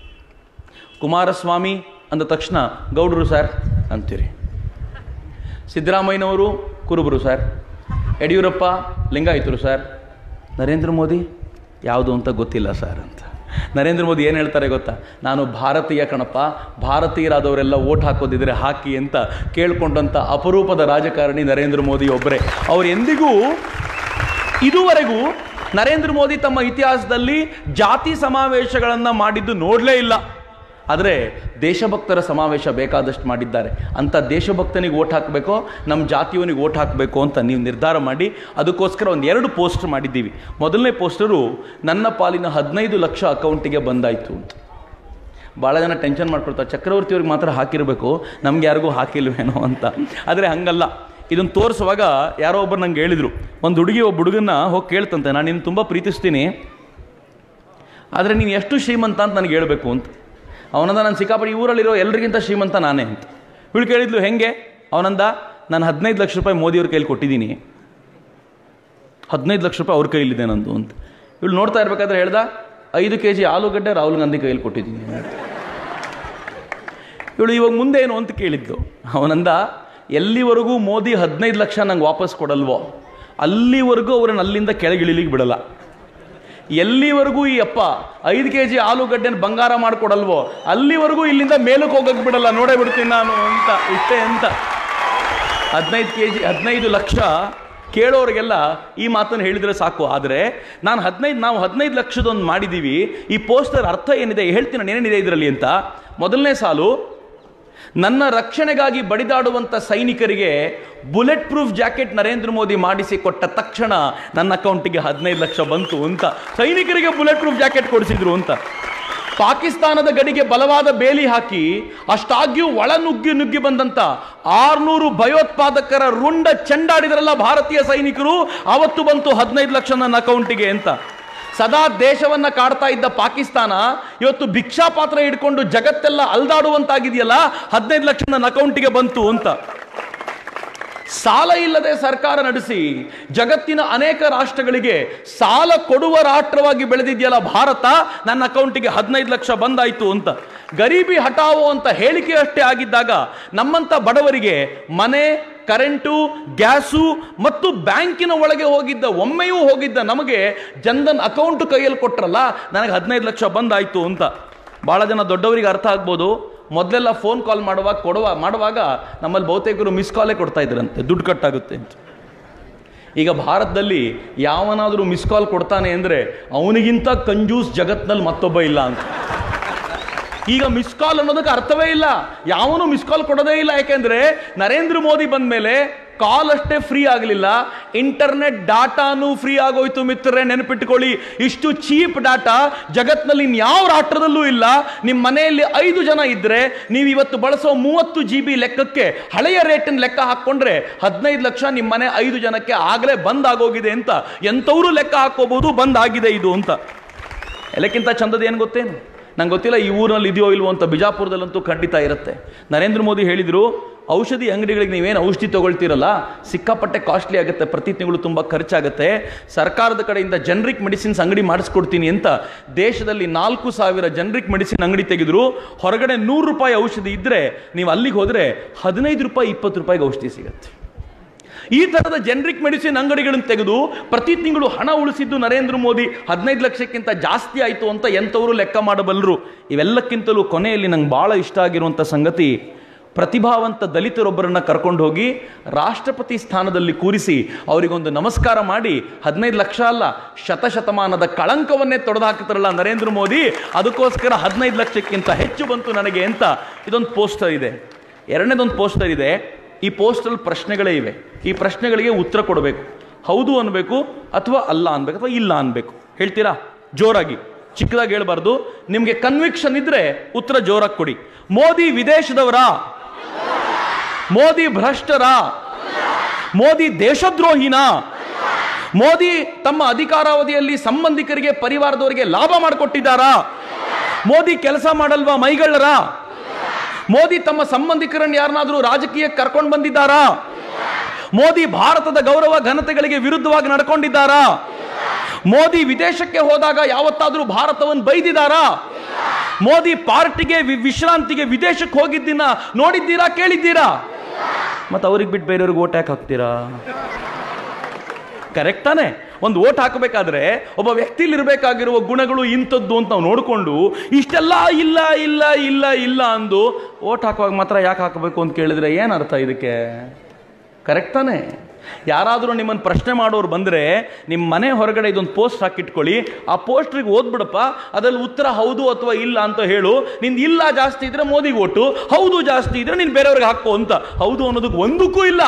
ಕುಮಾರಸ್ವಾಮಿ ಅಂದ ತಕ್ಷಣ ಗೌಡರು ಸರ್ ಅಂತೀರಿ ಸಿದ್ದರಾಮಯ್ಯನವರು ಕುರುಬರು ಸರ್ ಯಡಿಯೂರಪ್ಪ ಲಿಂಗಾಯತರು ಸರ್ ನರೇಂದ್ರ ಮೋದಿ ಯಾವುದು ಅಂತ ಗೊತ್ತಿಲ್ಲ ಸರ್ ಅಂತ ನರೇಂದ್ರ ಮೋದಿ ಏನು ಹೇಳ್ತಾರೆ ಗೊತ್ತಾ ನಾನು ಭಾರತೀಯ ಕಣಪ್ಪ ಭಾರತೀಯರಾದವರೆಲ್ಲ ಓಟ್ ಹಾಕೋದಿದ್ರೆ ಹಾಕಿ ಅಂತ ಕೇಳ್ಕೊಂಡಂಥ ಅಪರೂಪದ ರಾಜಕಾರಣಿ ನರೇಂದ್ರ ಮೋದಿ ಒಬ್ಬರೇ ಅವ್ರು ಎಂದಿಗೂ ಇದುವರೆಗೂ ನರೇಂದ್ರ ಮೋದಿ ತಮ್ಮ ಇತಿಹಾಸದಲ್ಲಿ ಜಾತಿ ಸಮಾವೇಶಗಳನ್ನು ಮಾಡಿದ್ದು ನೋಡಲೇ ಇಲ್ಲ ಆದರೆ ದೇಶಭಕ್ತರ ಸಮಾವೇಶ ಬೇಕಾದಷ್ಟು ಮಾಡಿದ್ದಾರೆ ಅಂಥ ದೇಶಭಕ್ತನಿಗೆ ಓಟ್ ಹಾಕಬೇಕೋ ನಮ್ಮ ಜಾತಿಯವನಿಗೆ ಓಟ್ ಹಾಕಬೇಕು ಅಂತ ನೀವು ನಿರ್ಧಾರ ಮಾಡಿ ಅದಕ್ಕೋಸ್ಕರ ಒಂದು ಎರಡು ಪೋಸ್ಟರ್ ಮಾಡಿದ್ದೀವಿ ಮೊದಲನೇ ಪೋಸ್ಟರು ನನ್ನ ಪಾಲಿನ ಹದಿನೈದು ಲಕ್ಷ ಅಕೌಂಟಿಗೆ ಬಂದಾಯಿತು ಅಂತ ಭಾಳ ಜನ ಟೆನ್ಷನ್ ಮಾಡ್ಕೊಳ್ತಾರೆ ಚಕ್ರವರ್ತಿ ಅವ್ರಿಗೆ ಮಾತ್ರ ಹಾಕಿರಬೇಕು ನಮ್ಗೆ ಯಾರಿಗೂ ಹಾಕಿಲ್ವೇನೋ ಅಂತ ಆದರೆ ಹಂಗಲ್ಲ ಇದನ್ನು ತೋರಿಸುವಾಗ ಯಾರೋ ಒಬ್ಬರು ನಂಗೆ ಹೇಳಿದರು ಒಂದು ಹುಡುಗಿ ಒಬ್ಬ ಹುಡುಗನ್ನ ಹೋಗಿ ಕೇಳ್ತಂತೆ ನಾನು ನಿನ್ನ ತುಂಬ ಪ್ರೀತಿಸ್ತೀನಿ ಆದರೆ ನೀನು ಎಷ್ಟು ಶ್ರೀಮಂತ ಅಂತ ನನಗೆ ಹೇಳಬೇಕು ಅಂತ ಅವನಂದ ನಾನು ಸಿಕ್ಕಾಪಟ್ಟೆ ಊರಲ್ಲಿರೋ ಎಲ್ರಿಗಿಂತ ಶ್ರೀಮಂತ ನಾನೇ ಅಂತ ಇವಳು ಕೇಳಿದ್ಲು ಹೆಂಗೆ ಅವನಂದ ನಾನು ಹದಿನೈದು ಲಕ್ಷ ರೂಪಾಯಿ ಮೋದಿಯವ್ರ ಕೈಲಿ ಕೊಟ್ಟಿದ್ದೀನಿ ಹದಿನೈದು ಲಕ್ಷ ರೂಪಾಯಿ ಅವ್ರ ಕೈಲಿದೆ ನಂದು ಅಂತ ಇವಳು ನೋಡ್ತಾ ಇರ್ಬೇಕಾದ್ರೆ ಹೇಳ್ದ ಐದು ಕೆ ಜಿ ಆಲೂಗಡ್ಡೆ ರಾಹುಲ್ ಗಾಂಧಿ ಕೈಯಲ್ಲಿ ಕೊಟ್ಟಿದ್ದೀನಿ ಇವಳು ಇವಾಗ ಮುಂದೆ ಏನು ಅಂತ ಕೇಳಿದ್ದು ಅವನಂದ ಎಲ್ಲಿವರೆಗೂ ಮೋದಿ ಹದಿನೈದು ಲಕ್ಷ ನಂಗೆ ವಾಪಸ್ ಕೊಡಲ್ವೋ ಅಲ್ಲಿವರೆಗೂ ಅವ್ರನ್ನ ಅಲ್ಲಿಂದ ಕೆಳಗಿಳಿಲಿಕ್ಕೆ ಬಿಡಲ್ಲ ಎಲ್ಲಿವರೆಗೂ ಈ ಅಪ್ಪ ಐದು ಕೆ ಜಿ ಆಲೂಗಡ್ಡೆನ ಬಂಗಾರ ಮಾಡಿಕೊಡಲ್ವೋ ಅಲ್ಲಿವರೆಗೂ ಇಲ್ಲಿಂದ ಮೇಲಕ್ಕೆ ಹೋಗಕ್ಕೆ ಬಿಡಲ್ಲ ನೋಡೇ ಬಿಡ್ತೀನಿ ನಾನು ಅಂತ ಇಷ್ಟೇ ಅಂತ ಹದಿನೈದು ಕೆ ಜಿ ಹದಿನೈದು ಲಕ್ಷ ಕೇಳೋರಿಗೆಲ್ಲ ಈ ಮಾತನ್ನು ಹೇಳಿದರೆ ಸಾಕು ಆದರೆ ನಾನು ಹದಿನೈದು ನಾವು ಹದಿನೈದು ಲಕ್ಷದೊಂದು ಮಾಡಿದ್ದೀವಿ ಈ ಪೋಸ್ಟರ್ ಅರ್ಥ ಏನಿದೆ ಹೇಳ್ತೀನಿ ನಾನು ಏನೇನಿದೆ ಇದರಲ್ಲಿ ಅಂತ ಮೊದಲನೇ ಸಾಲು ನನ್ನ ರಕ್ಷಣೆಗಾಗಿ ಬಡಿದಾಡುವಂಥ ಸೈನಿಕರಿಗೆ bulletproof jacket Narendra Modi ಮಾಡಿಸಿ ಕೊಟ್ಟ ತಕ್ಷಣ ನನ್ನ ಅಕೌಂಟಿಗೆ ಹದಿನೈದು ಲಕ್ಷ ಬಂತು ಅಂತ ಸೈನಿಕರಿಗೆ ಬುಲೆಟ್ ಪ್ರೂಫ್ ಜಾಕೆಟ್ ಕೊಡಿಸಿದ್ರು ಅಂತ ಪಾಕಿಸ್ತಾನದ ಗಡಿಗೆ ಬಲವಾದ ಬೇಲಿ ಹಾಕಿ ಅಷ್ಟಾಗ್ಯೂ ಒಳ ನುಗ್ಗಿ ನುಗ್ಗಿ ಬಂದಂತ ಆರ್ನೂರು ಭಯೋತ್ಪಾದಕರ ರುಂಡ ಚೆಂಡಾಡಿದ್ರಲ್ಲ ಭಾರತೀಯ ಸೈನಿಕರು ಅವತ್ತು ಬಂತು ಹದಿನೈದು ಲಕ್ಷ ನನ್ನ ಅಕೌಂಟಿಗೆ ಅಂತ ಸದಾ ದೇಶವನ್ನ ಕಾಡ್ತಾ ಇದ್ದ ಪಾಕಿಸ್ತಾನ ಇವತ್ತು ಭಿಕ್ಷಾ ಪಾತ್ರ ಹಿಡ್ಕೊಂಡು ಜಗತ್ತೆಲ್ಲ ಅಲ್ದಾಡುವಂತಾಗಿದೆಯಲ್ಲ ಹದಿನೈದು ಲಕ್ಷ ನನ್ನ ಅಕೌಂಟಿಗೆ ಬಂತು ಅಂತ ಸಾಲ ಇಲ್ಲದೆ ಸರ್ಕಾರ ನಡೆಸಿ ಜಗತ್ತಿನ ಅನೇಕ ರಾಷ್ಟ್ರಗಳಿಗೆ ಸಾಲ ಕೊಡುವ ರಾಷ್ಟ್ರವಾಗಿ ಬೆಳೆದಿದೆಯಲ್ಲ ಭಾರತ ನನ್ನ ಅಕೌಂಟಿಗೆ ಹದಿನೈದು ಲಕ್ಷ ಬಂದಾಯ್ತು ಅಂತ ಗರೀಬಿ ಹಟಾವೋ ಅಂತ ಹೇಳಿಕೆ ಅಷ್ಟೇ ಆಗಿದ್ದಾಗ ನಮ್ಮಂತ ಬಡವರಿಗೆ ಮನೆ ಕರೆಂಟು ಗ್ಯಾಸು ಮತ್ತು ಬ್ಯಾಂಕಿನ ಒಳಗೆ ಹೋಗಿದ್ದ ಒಮ್ಮೆಯೂ ಹೋಗಿದ್ದ ನಮಗೆ ಜನ್ಧನ್ ಅಕೌಂಟ್ ಕೈಯಲ್ಲಿ ಕೊಟ್ರಲ್ಲ ನನಗೆ ಹದಿನೈದು ಲಕ್ಷ ಬಂದಾಯ್ತು ಅಂತ ಬಹಳ ಜನ ದೊಡ್ಡವರಿಗೆ ಅರ್ಥ ಆಗ್ಬೋದು ಮೊದಲೆಲ್ಲ ಫೋನ್ ಕಾಲ್ ಮಾಡುವಾಗ ಕೊಡುವ ಮಾಡುವಾಗ ನಮ್ಮಲ್ಲಿ ಬಹುತೇಕರು ಮಿಸ್ ಕಾಲೇ ಕೊಡ್ತಾ ಇದ್ರಂತೆ ದುಡ್ಡು ಕಟ್ಟಾಗುತ್ತೆ ಅಂತ ಈಗ ಭಾರತದಲ್ಲಿ ಯಾವನಾದರೂ ಮಿಸ್ ಕಾಲ್ ಕೊಡ್ತಾನೆ ಅಂದರೆ ಅವನಿಗಿಂತ ಕಂಜೂಸ್ ಜಗತ್ನಲ್ಲಿ ಮತ್ತೊಬ್ಬ ಇಲ್ಲ ಅಂತ ಈಗ ಮಿಸ್ ಕಾಲ್ ಅನ್ನೋದಕ್ಕೆ ಅರ್ಥವೇ ಇಲ್ಲ ಯಾವನು ಮಿಸ್ ಕಾಲ್ ಕೊಡೋದೇ ಇಲ್ಲ ಯಾಕೆಂದ್ರೆ ನರೇಂದ್ರ ಮೋದಿ ಬಂದ ಮೇಲೆ ಕಾಲ್ ಅಷ್ಟೇ ಫ್ರೀ ಆಗಲಿಲ್ಲ ಇಂಟರ್ನೆಟ್ ಡಾಟಾನು ಫ್ರೀ ಆಗೋಯ್ತು ಮಿತ್ರರೇ ನೆನಪಿಟ್ಕೊಳ್ಳಿ ಇಷ್ಟು ಚೀಪ್ ಡಾಟಾ ಜಗತ್ನಲ್ಲಿ ಇನ್ಯಾವ ರಾಷ್ಟ್ರದಲ್ಲೂ ಇಲ್ಲ ನಿಮ್ಮ ಮನೆಯಲ್ಲಿ ಐದು ಜನ ಇದ್ರೆ ನೀವು ಇವತ್ತು ಬಳಸೋ ಮೂವತ್ತು ಜಿ ಬಿ ಲೆಕ್ಕಕ್ಕೆ ಹಳೆಯ ರೇಟಿನ ಲೆಕ್ಕ ಹಾಕ್ಕೊಂಡ್ರೆ ಹದಿನೈದು ಲಕ್ಷ ನಿಮ್ಮ ಮನೆ ಐದು ಜನಕ್ಕೆ ಆಗಲೇ ಬಂದ್ ಆಗೋಗಿದೆ ಅಂತ ಎಂಥವ್ರು ಲೆಕ್ಕ ಹಾಕೋಬಹುದು ಬಂದ್ ಆಗಿದೆ ಇದು ಅಂತ ಎಲ್ಲಕ್ಕಿಂತ ಚಂದದ ಏನು ಗೊತ್ತೇನು ನಂಗೆ ಗೊತ್ತಿಲ್ಲ ಈ ಊರಲ್ಲಿ ಇದೆಯೋ ಇಲ್ವೋ ಅಂತ ಬಿಜಾಪುರದಲ್ಲಂತೂ ಖಂಡಿತ ಇರುತ್ತೆ ನರೇಂದ್ರ ಮೋದಿ ಹೇಳಿದರು ಔಷಧಿ ಅಂಗಡಿಗಳಿಗೆ ನೀವೇನು ಔಷಧಿ ತಗೊಳ್ತೀರಲ್ಲ ಸಿಕ್ಕಾಪಟ್ಟೆ ಕಾಸ್ಟ್ಲಿ ಆಗುತ್ತೆ ಪ್ರತಿ ತಿಂಗಳು ತುಂಬ ಖರ್ಚಾಗುತ್ತೆ ಸರ್ಕಾರದ ಕಡೆಯಿಂದ ಜನರಿಕ್ ಮೆಡಿಸಿನ್ಸ್ ಅಂಗಡಿ ಮಾಡಿಸ್ಕೊಡ್ತೀನಿ ಅಂತ ದೇಶದಲ್ಲಿ ನಾಲ್ಕು ಸಾವಿರ ಜನರಿಕ್ ಮೆಡಿಸಿನ್ ಅಂಗಡಿ ತೆಗೆದ್ರು ಹೊರಗಡೆ ನೂರು ರೂಪಾಯಿ ಔಷಧಿ ಇದ್ದರೆ ನೀವು ಅಲ್ಲಿಗೆ ಹೋದರೆ ಹದಿನೈದು ರೂಪಾಯಿ ಇಪ್ಪತ್ತು ರೂಪಾಯಿಗೆ ಔಷಧಿ ಸಿಗುತ್ತೆ ಈ ತರದ ಜನರಿಕ್ ಮೆಡಿಸಿನ್ ಅಂಗಡಿಗಳನ್ನು ತೆಗೆದು ಪ್ರತಿ ತಿಂಗಳು ಹಣ ಉಳಿಸಿದ್ದು ನರೇಂದ್ರ ಮೋದಿ ಹದಿನೈದು ಲಕ್ಷಕ್ಕಿಂತ ಜಾಸ್ತಿ ಆಯಿತು ಅಂತ ಎಂಥವರು ಲೆಕ್ಕ ಮಾಡಬಲ್ಲರು ಇವೆಲ್ಲಕ್ಕಿಂತಲೂ ಕೊನೆಯಲ್ಲಿ ನಂಗೆ ಭಾಳ ಇಷ್ಟ ಆಗಿರುವಂಥ ಸಂಗತಿ ಪ್ರತಿಭಾವಂತ ದಲಿತರೊಬ್ಬರನ್ನ ಕರ್ಕೊಂಡು ಹೋಗಿ ರಾಷ್ಟ್ರಪತಿ ಸ್ಥಾನದಲ್ಲಿ ಕೂರಿಸಿ ಅವರಿಗೊಂದು ನಮಸ್ಕಾರ ಮಾಡಿ ಹದಿನೈದು ಲಕ್ಷ ಅಲ್ಲ ಶತಶತಮಾನದ ಕಳಂಕವನ್ನೇ ತೊಡೆದು ಹಾಕ್ತಾರಲ್ಲ ನರೇಂದ್ರ ಮೋದಿ ಅದಕ್ಕೋಸ್ಕರ ಹದಿನೈದು ಲಕ್ಷಕ್ಕಿಂತ ಹೆಚ್ಚು ಬಂತು ನನಗೆ ಅಂತ ಇದೊಂದು ಪೋಸ್ಟರ್ ಇದೆ ಎರಡನೇದೊಂದು ಪೋಸ್ಟರ್ ಇದೆ ಈ ಪೋಸ್ಟಲ್ಲಿ ಪ್ರಶ್ನೆಗಳೇ ಇವೆ ಈ ಪ್ರಶ್ನೆಗಳಿಗೆ ಉತ್ತರ ಕೊಡಬೇಕು ಹೌದು ಅನ್ಬೇಕು ಅಥವಾ ಅಲ್ಲ ಅನ್ಬೇಕು ಅಥವಾ ಇಲ್ಲ ಅನ್ಬೇಕು ಹೇಳ್ತೀರಾ ಜೋರಾಗಿ ಚಿಕ್ಕದಾಗಿ ಹೇಳ್ಬಾರ್ದು ನಿಮಗೆ ಕನ್ವಿಕ್ಷನ್ ಇದ್ರೆ ಉತ್ತರ ಜೋರಾಗಿ ಕೊಡಿ ಮೋದಿ ವಿದೇಶದವರ ಮೋದಿ ಭ್ರಷ್ಟರ ಮೋದಿ ದೇಶದ್ರೋಹಿನ ಮೋದಿ ತಮ್ಮ ಅಧಿಕಾರಾವಧಿಯಲ್ಲಿ ಸಂಬಂಧಿಕರಿಗೆ ಪರಿವಾರದವರಿಗೆ ಲಾಭ ಮಾಡಿಕೊಟ್ಟಿದ್ದಾರಾ ಮೋದಿ ಕೆಲಸ ಮಾಡಲ್ವಾ ಮೈಗಳರ ಮೋದಿ ತಮ್ಮ ಸಂಬಂಧಿಕರನ್ನು ಯಾರನ್ನಾದರೂ ರಾಜಕೀಯಕ್ಕೆ ಕರ್ಕೊಂಡು ಬಂದಿದ್ದಾರಾ ಮೋದಿ ಭಾರತದ ಗೌರವ ಘನತೆಗಳಿಗೆ ವಿರುದ್ಧವಾಗಿ ನಡ್ಕೊಂಡಿದ್ದಾರಾ ಮೋದಿ ವಿದೇಶಕ್ಕೆ ಹೋದಾಗ ಯಾವತ್ತಾದರೂ ಭಾರತವನ್ನು ಬೈದಿದ್ದಾರಾ ಮೋದಿ ಪಾರ್ಟಿಗೆ ವಿ- ವಿಶ್ರಾಂತಿಗೆ ವಿದೇಶಕ್ಕೆ ಹೋಗಿದ್ದನ್ನ ನೋಡಿದ್ದೀರಾ ಕೇಳಿದ್ದೀರಾ ಮತ್ತೆ ಅವ್ರಿಗೆ ಬಿಟ್ಟು ಬೇರೆಯವ್ರಿಗೆ ಓಟ್ ಯಾಕೆ ಹಾಕ್ತೀರಾ ಕರೆಕ್ಟ್ ತಾನೆ ಒಂದು ಓಟ್ ಹಾಕಬೇಕಾದ್ರೆ ಒಬ್ಬ ವ್ಯಕ್ತಿಲಿ ಇರಬೇಕಾಗಿರುವ ಗುಣಗಳು ಇಂಥದ್ದು ಅಂತ ನಾವು ನೋಡಿಕೊಂಡು ಇಷ್ಟೆಲ್ಲ ಇಲ್ಲ ಇಲ್ಲ ಇಲ್ಲ ಇಲ್ಲ ಅಂದು ಓಟ್ ಹಾಕುವಾಗ ಮಾತ್ರ ಯಾಕೆ ಹಾಕಬೇಕು ಅಂತ ಕೇಳಿದ್ರೆ ಏನು ಅರ್ಥ ಇದಕ್ಕೆ ಕರೆಕ್ಟ್ ತಾನೆ ಯಾರಾದರೂ ನಿಮ್ಮನ್ನು ಪ್ರಶ್ನೆ ಮಾಡೋರು ಬಂದರೆ ನಿಮ್ಮ ಮನೆ ಹೊರಗಡೆ ಇದೊಂದು ಪೋಸ್ಟ್ ಹಾಕಿಟ್ಕೊಳ್ಳಿ ಆ ಪೋಸ್ಟ್ರಿಗೆ ಓದ್ಬಿಡಪ್ಪ ಅದರಲ್ಲಿ ಉತ್ತರ ಹೌದು ಅಥವಾ ಇಲ್ಲ ಅಂತ ಹೇಳು ನಿಂದು ಇಲ್ಲ ಜಾಸ್ತಿ ಇದ್ರೆ ಮೋದಿಗೆ ಓಟು ಹೌದು ಜಾಸ್ತಿ ಇದ್ರೆ ನೀನು ಬೇರೆಯವ್ರಿಗೆ ಹಾಕೋ ಅಂತ ಹೌದು ಅನ್ನೋದಕ್ಕೆ ಒಂದಕ್ಕೂ ಇಲ್ಲ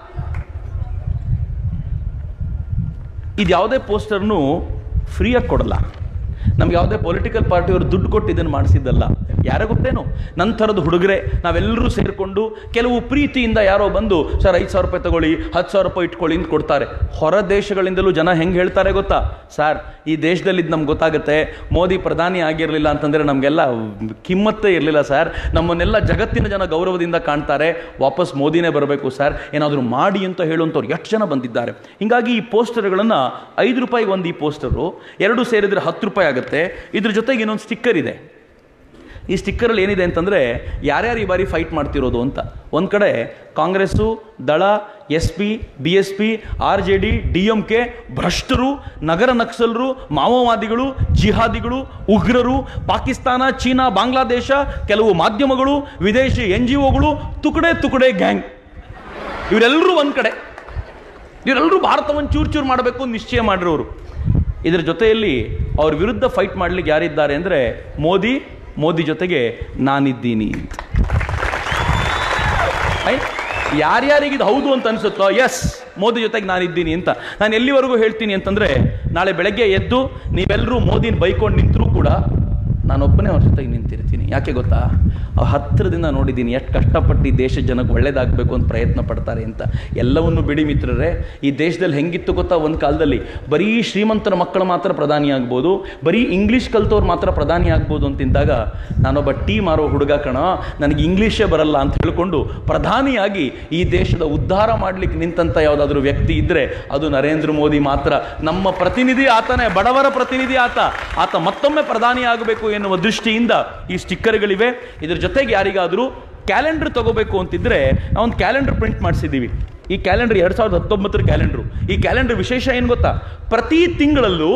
ಇದು ಯಾವುದೇ ಪೋಸ್ಟರ್ನು ಫ್ರೀಯಾಗಿ ಕೊಡಲ್ಲ ನಮ್ಗೆ ಯಾವುದೇ ಪೊಲಿಟಿಕಲ್ ಪಾರ್ಟಿಯವರು ದುಡ್ಡು ಕೊಟ್ಟು ಇದನ್ನು ಮಾಡಿಸಿದ್ದಲ್ಲ ಯಾರೋ ಗೊತ್ತೇನು ನನ್ನ ಥರದ ಹುಡುಗರೆ ನಾವೆಲ್ಲರೂ ಸೇರಿಕೊಂಡು ಕೆಲವು ಪ್ರೀತಿಯಿಂದ ಯಾರೋ ಬಂದು ಸರ್ ಐದು ಸಾವಿರ ರೂಪಾಯಿ ತಗೊಳ್ಳಿ ಹತ್ತು ಸಾವಿರ ರೂಪಾಯಿ ಇಟ್ಕೊಳ್ಳಿ ಅಂತ ಕೊಡ್ತಾರೆ ಹೊರ ದೇಶಗಳಿಂದಲೂ ಜನ ಹೆಂಗೆ ಹೇಳ್ತಾರೆ ಗೊತ್ತಾ ಸರ್ ಈ ದೇಶದಲ್ಲಿ ಇದು ನಮ್ಗೆ ಗೊತ್ತಾಗುತ್ತೆ ಮೋದಿ ಪ್ರಧಾನಿ ಆಗಿರಲಿಲ್ಲ ಅಂತಂದರೆ ನಮಗೆಲ್ಲ ಕಿಮ್ಮತ್ತೇ ಇರಲಿಲ್ಲ ಸರ್ ನಮ್ಮನ್ನೆಲ್ಲ ಜಗತ್ತಿನ ಜನ ಗೌರವದಿಂದ ಕಾಣ್ತಾರೆ ವಾಪಸ್ ಮೋದಿನೇ ಬರಬೇಕು ಸರ್ ಏನಾದರೂ ಮಾಡಿ ಅಂತ ಹೇಳುವಂಥವ್ರು ಎಷ್ಟು ಜನ ಬಂದಿದ್ದಾರೆ ಹೀಗಾಗಿ ಈ ಪೋಸ್ಟರ್ಗಳನ್ನು ಐದು ರೂಪಾಯಿಗೆ ಒಂದು ಈ ಪೋಸ್ಟರು ಎರಡು ಸೇರಿದ್ರೆ ಹತ್ತು ರೂಪಾಯಿ ಆಗುತ್ತೆ ಇದ್ರ ಜೊತೆಗೆ ಇನ್ನೊಂದು ಸ್ಟಿಕ್ಕರ್ ಇದೆ ಈ ಸ್ಟಿಕ್ಕರಲ್ಲಿ ಏನಿದೆ ಅಂತಂದರೆ ಯಾರ್ಯಾರು ಈ ಬಾರಿ ಫೈಟ್ ಮಾಡ್ತಿರೋದು ಅಂತ ಒಂದು ಕಡೆ Congress Dal S P B S P R J D D M K ಭ್ರಷ್ಟರು ನಗರ ನಕ್ಸಲರು ಮಾವೋವಾದಿಗಳು ಜಿಹಾದಿಗಳು ಉಗ್ರರು ಪಾಕಿಸ್ತಾನ ಚೀನಾ ಬಾಂಗ್ಲಾದೇಶ ಕೆಲವು ಮಾಧ್ಯಮಗಳು ವಿದೇಶಿ ಎನ್ ಜಿ ಒಗಳು ತುಕಡೆ ತುಕಡೆ ಗ್ಯಾಂಗ್ ಇವರೆಲ್ಲರೂ ಒಂದು ಕಡೆ ಇವರೆಲ್ಲರೂ ಭಾರತವನ್ನು ಚೂರು ಚೂರು ಮಾಡಬೇಕು ಅಂತ ನಿಶ್ಚಯ ಮಾಡಿರೋರು ಇದರ ಜೊತೆಯಲ್ಲಿ ಅವ್ರ ವಿರುದ್ಧ ಫೈಟ್ ಮಾಡ್ಲಿಕ್ಕೆ ಯಾರಿದ್ದಾರೆ ಅಂದರೆ ಮೋದಿ ಮೋದಿ ಜೊತೆಗೆ ನಾನಿದ್ದೀನಿ ಅಂತ ಆಯ್ತ್? ಯಾರ್ಯಾರಿಗೆ ಇದು ಹೌದು ಅಂತ ಅನ್ಸುತ್ತೋ ಎಸ್ ಮೋದಿ ಜೊತೆಗೆ ನಾನಿದ್ದೀನಿ ಅಂತ ನಾನು ಎಲ್ಲಿವರೆಗೂ ಹೇಳ್ತೀನಿ ಅಂತಂದ್ರೆ ನಾಳೆ ಬೆಳಗ್ಗೆ ಎದ್ದು ನೀವೆಲ್ಲರೂ ಮೋದಿನ ಬೈಕೊಂಡು ನಿಂತರೂ ಕೂಡ ನಾನೊಬ್ಬನೇ ಅವ್ರ ಜೊತೆಗೆ ನಿಂತಿರ್ತೀನಿ ಯಾಕೆ ಗೊತ್ತಾ ಅವ್ರ ಹತ್ತಿರದಿಂದ ನೋಡಿದ್ದೀನಿ ಎಷ್ಟು ಕಷ್ಟಪಟ್ಟು ಈ ದೇಶದ ಜನಕ್ಕೆ ಒಳ್ಳೇದಾಗಬೇಕು ಅಂತ ಪ್ರಯತ್ನ ಪಡ್ತಾರೆ ಅಂತ ಎಲ್ಲವನ್ನು ಬಿಡಿ ಮಿತ್ರರೇ ಈ ದೇಶದಲ್ಲಿ ಹೆಂಗಿತ್ತು ಗೊತ್ತಾ ಒಂದು ಕಾಲದಲ್ಲಿ ಬರೀ ಶ್ರೀಮಂತರ ಮಕ್ಕಳು ಮಾತ್ರ ಪ್ರಧಾನಿ ಆಗ್ಬೋದು ಬರೀ ಇಂಗ್ಲೀಷ್ ಕಲ್ತವ್ರು ಮಾತ್ರ ಪ್ರಧಾನಿ ಆಗ್ಬೋದು ಅಂತಿದ್ದಾಗ ನಾನೊಬ್ಬ ಟೀ ಮಾರೋ ಹುಡುಗ ಕಣ ನನಗೆ ಇಂಗ್ಲೀಷೇ ಬರಲ್ಲ ಅಂತ ಹೇಳ್ಕೊಂಡು ಪ್ರಧಾನಿಯಾಗಿ ಈ ದೇಶದ ಉದ್ಧಾರ ಮಾಡಲಿಕ್ಕೆ ನಿಂತಂಥ ಯಾವುದಾದ್ರೂ ವ್ಯಕ್ತಿ ಇದ್ದರೆ ಅದು ನರೇಂದ್ರ ಮೋದಿ ಮಾತ್ರ ನಮ್ಮ ಪ್ರತಿನಿಧಿ ಆತನೇ ಬಡವರ ಪ್ರತಿನಿಧಿ ಆತ ಆತ ಮತ್ತೊಮ್ಮೆ ಪ್ರಧಾನಿ ಆಗಬೇಕು ಎನ್ನುವ ದೃಷ್ಟಿಯಿಂದ ಈ ಸ್ಟಿಕ್ಕರ್ಗಳಿವೆ ಇದರ ಜೊತೆಗೆ ಯಾರಿಗಾದರೂ ಕ್ಯಾಲೆಂಡರ್ ತಗೋಬೇಕು ಅಂತಿದ್ರೆ ನಾವೊಂದು ಕ್ಯಾಲೆಂಡರ್ ಪ್ರಿಂಟ್ ಮಾಡಿಸಿದ್ದೀವಿ ಈ ಕ್ಯಾಲೆಂಡರ್ ಎರಡು ಸಾವಿರದ ಹತ್ತೊಂಬತ್ತರ ಕ್ಯಾಲೆಂಡ್ರು ಈ ಕ್ಯಾಲೆಂಡರ್ ವಿಶೇಷ ಏನು ಗೊತ್ತಾ ಪ್ರತಿ ತಿಂಗಳಲ್ಲೂ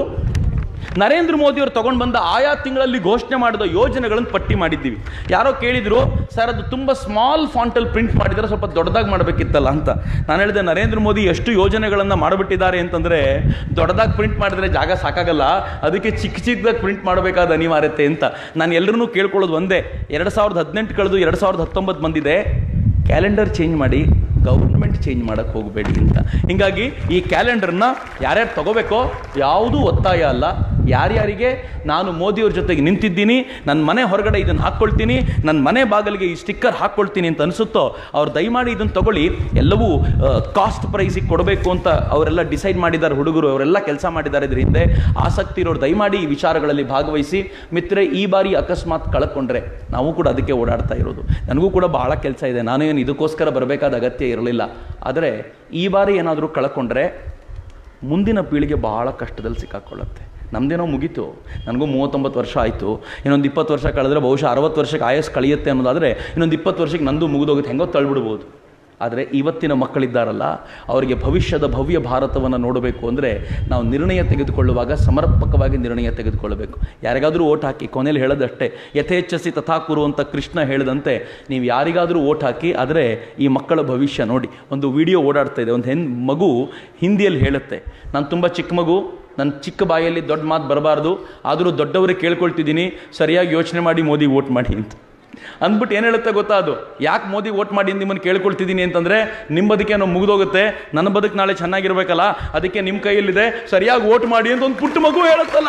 ನರೇಂದ್ರ ಮೋದಿ ಅವರು ತಗೊಂಡು ಬಂದ ಆಯಾ ತಿಂಗಳಲ್ಲಿ ಘೋಷಣೆ ಮಾಡಿದ ಯೋಜನೆಗಳನ್ನು ಪಟ್ಟಿ ಮಾಡಿದ್ದೀವಿ ಯಾರೋ ಕೇಳಿದ್ರು ಸರ್ ಅದು ತುಂಬ ಸ್ಮಾಲ್ ಫಾಂಟಲ್ಲಿ ಪ್ರಿಂಟ್ ಮಾಡಿದರೆ ಸ್ವಲ್ಪ ದೊಡ್ಡದಾಗಿ ಮಾಡಬೇಕಿತ್ತಲ್ಲ ಅಂತ ನಾನು ಹೇಳಿದೆ ನರೇಂದ್ರ ಮೋದಿ ಎಷ್ಟು ಯೋಜನೆಗಳನ್ನು ಮಾಡಿಬಿಟ್ಟಿದ್ದಾರೆ ಅಂತಂದರೆ ದೊಡ್ಡದಾಗಿ ಪ್ರಿಂಟ್ ಮಾಡಿದ್ರೆ ಜಾಗ ಸಾಕಾಗಲ್ಲ ಅದಕ್ಕೆ ಚಿಕ್ಕ ಚಿಕ್ಕದಾಗಿ ಪ್ರಿಂಟ್ ಮಾಡಬೇಕಾದ ಅನಿವಾರ್ಯತೆ ಅಂತ ನಾನು ಎಲ್ಲರೂ ಕೇಳ್ಕೊಳ್ಳೋದು ಒಂದೇ ಎರಡು ಸಾವಿರದ ಹದಿನೆಂಟು ಕಳೆದು ಎರಡು ಸಾವಿರದ ಹತ್ತೊಂಬತ್ತು ಬಂದಿದೆ ಕ್ಯಾಲೆಂಡರ್ ಚೇಂಜ್ ಮಾಡಿ ಗೌರ್ಮೆಂಟ್ ಚೇಂಜ್ ಮಾಡೋಕ್ಕೆ ಹೋಗಬೇಡಿ ಅಂತ ಹೀಗಾಗಿ ಈ ಕ್ಯಾಲೆಂಡರ್ನ ಯಾರ್ಯಾರು ತಗೋಬೇಕೋ ಯಾವುದೂ ಒತ್ತಾಯ ಅಲ್ಲ ಯಾರ್ಯಾರಿಗೆ ನಾನು ಮೋದಿಯವ್ರ ಜೊತೆಗೆ ನಿಂತಿದ್ದೀನಿ ನನ್ನ ಮನೆ ಹೊರಗಡೆ ಇದನ್ನು ಹಾಕ್ಕೊಳ್ತೀನಿ ನನ್ನ ಮನೆ ಬಾಗಿಲಿಗೆ ಈ ಸ್ಟಿಕ್ಕರ್ ಹಾಕ್ಕೊಳ್ತೀನಿ ಅಂತ ಅನಿಸುತ್ತೋ ಅವ್ರು ದಯಮಾಡಿ ಇದನ್ನು ತಗೊಳ್ಳಿ ಎಲ್ಲವೂ ಕಾಸ್ಟ್ ಪ್ರೈಸಿಗೆ ಕೊಡಬೇಕು ಅಂತ ಅವರೆಲ್ಲ ಡಿಸೈಡ್ ಮಾಡಿದ್ದಾರೆ ಹುಡುಗರು ಅವರೆಲ್ಲ ಕೆಲಸ ಮಾಡಿದ್ದಾರೆ ಇದ್ರ ಹಿಂದೆ ಆಸಕ್ತಿ ಇರೋರು ದಯಮಾಡಿ ಈ ವಿಚಾರಗಳಲ್ಲಿ ಭಾಗವಹಿಸಿ ಮಿತ್ರೆ ಈ ಬಾರಿ ಅಕಸ್ಮಾತ್ ಕಳ್ಕೊಂಡ್ರೆ ನಾವು ಕೂಡ ಅದಕ್ಕೆ ಓಡಾಡ್ತಾ ಇರೋದು ನನಗೂ ಕೂಡ ಬಹಳ ಕೆಲಸ ಇದೆ ನಾನು ಏನು ಇದಕ್ಕೋಸ್ಕರ ಬರಬೇಕಾದ ಅಗತ್ಯ ಇರಲಿಲ್ಲ ಆದರೆ ಈ ಬಾರಿ ಏನಾದರೂ ಕಳ್ಕೊಂಡ್ರೆ ಮುಂದಿನ ಪೀಳಿಗೆ ಬಹಳ ಕಷ್ಟದಲ್ಲಿ ಸಿಕ್ಕಾಕೊಳ್ಳುತ್ತೆ ನಮ್ಮದೇನೋ ಮುಗೀತು ನನಗೂ ಮೂವತ್ತೊಂಬತ್ತು ವರ್ಷ ಆಯಿತು ಇನ್ನೊಂದು ಇಪ್ಪತ್ತು ವರ್ಷ ಕಳೆದ್ರೆ ಬಹುಶಃ ಅರವತ್ತು ವರ್ಷಕ್ಕೆ ಆಯಸ್ ಕಳೆಯುತ್ತೆ ಅನ್ನೋದಾದರೆ ಇನ್ನೊಂದು ಇಪ್ಪತ್ತು ವರ್ಷಕ್ಕೆ ನಂದು ಮುಗಿದೋಗುತ್ತೆ ಹೆಂಗೋ ತಳ್ಬಿಡ್ಬೋದು ಆದರೆ ಇವತ್ತಿನ ಮಕ್ಕಳಿದ್ದಾರಲ್ಲ ಅವರಿಗೆ ಭವಿಷ್ಯದ ಭವ್ಯ ಭಾರತವನ್ನು ನೋಡಬೇಕು ಅಂದರೆ ನಾವು ನಿರ್ಣಯ ತೆಗೆದುಕೊಳ್ಳುವಾಗ ಸಮರ್ಪಕವಾಗಿ ನಿರ್ಣಯ ತೆಗೆದುಕೊಳ್ಳಬೇಕು ಯಾರಿಗಾದರೂ ಓಟ್ ಹಾಕಿ ಕೊನೆಯಲ್ಲಿ ಹೇಳೋದಷ್ಟೇ ಯಥೇಚ್ಛಸಿ ತಥಾ ಕುರು ಅಂತ ಕೃಷ್ಣ ಹೇಳಿದಂತೆ ನೀವು ಯಾರಿಗಾದರೂ ಓಟ್ ಹಾಕಿ ಆದರೆ ಈ ಮಕ್ಕಳ ಭವಿಷ್ಯ ನೋಡಿ ಒಂದು ವಿಡಿಯೋ ಓಡಾಡ್ತಾ ಇದೆ ಒಂದು ಹೆಣ್ ಮಗು ಹಿಂದಿಯಲ್ಲಿ ಹೇಳುತ್ತೆ ನಾನು ತುಂಬ ಚಿಕ್ಕ ಮಗು ನನ್ನ ಚಿಕ್ಕ ಬಾಯಲ್ಲಿ ದೊಡ್ಡ ಮಾತು ಬರಬಾರ್ದು ಆದರೂ ದೊಡ್ಡವರೇ ಕೇಳ್ಕೊಳ್ತಿದ್ದೀನಿ ಸರಿಯಾಗಿ ಯೋಚನೆ ಮಾಡಿ ಮೋದಿ ವೋಟ್ ಮಾಡಿ ಅಂತ ಅಂದ್ಬಿಟ್ಟು ಏನು ಹೇಳುತ್ತೆ ಗೊತ್ತಾ ಅದು ಯಾಕೆ ಮೋದಿ ವೋಟ್ ಮಾಡಿ ನಿಮ್ಮನ್ನು ಕೇಳ್ಕೊಳ್ತಿದ್ದೀನಿ ಅಂತಂದರೆ ನಿಮ್ಮ ಬದುಕೇನೋ ಮುಗಿದೋಗುತ್ತೆ ನನ್ನ ಬದುಕು ನಾಳೆ ಚೆನ್ನಾಗಿರ್ಬೇಕಲ್ಲ ಅದಕ್ಕೆ ನಿಮ್ಮ ಕೈಯಲ್ಲಿದೆ ಸರಿಯಾಗಿ ವೋಟ್ ಮಾಡಿ ಅಂತ ಒಂದು ಪುಟ್ಟ ಮಗು ಹೇಳುತ್ತಲ್ಲ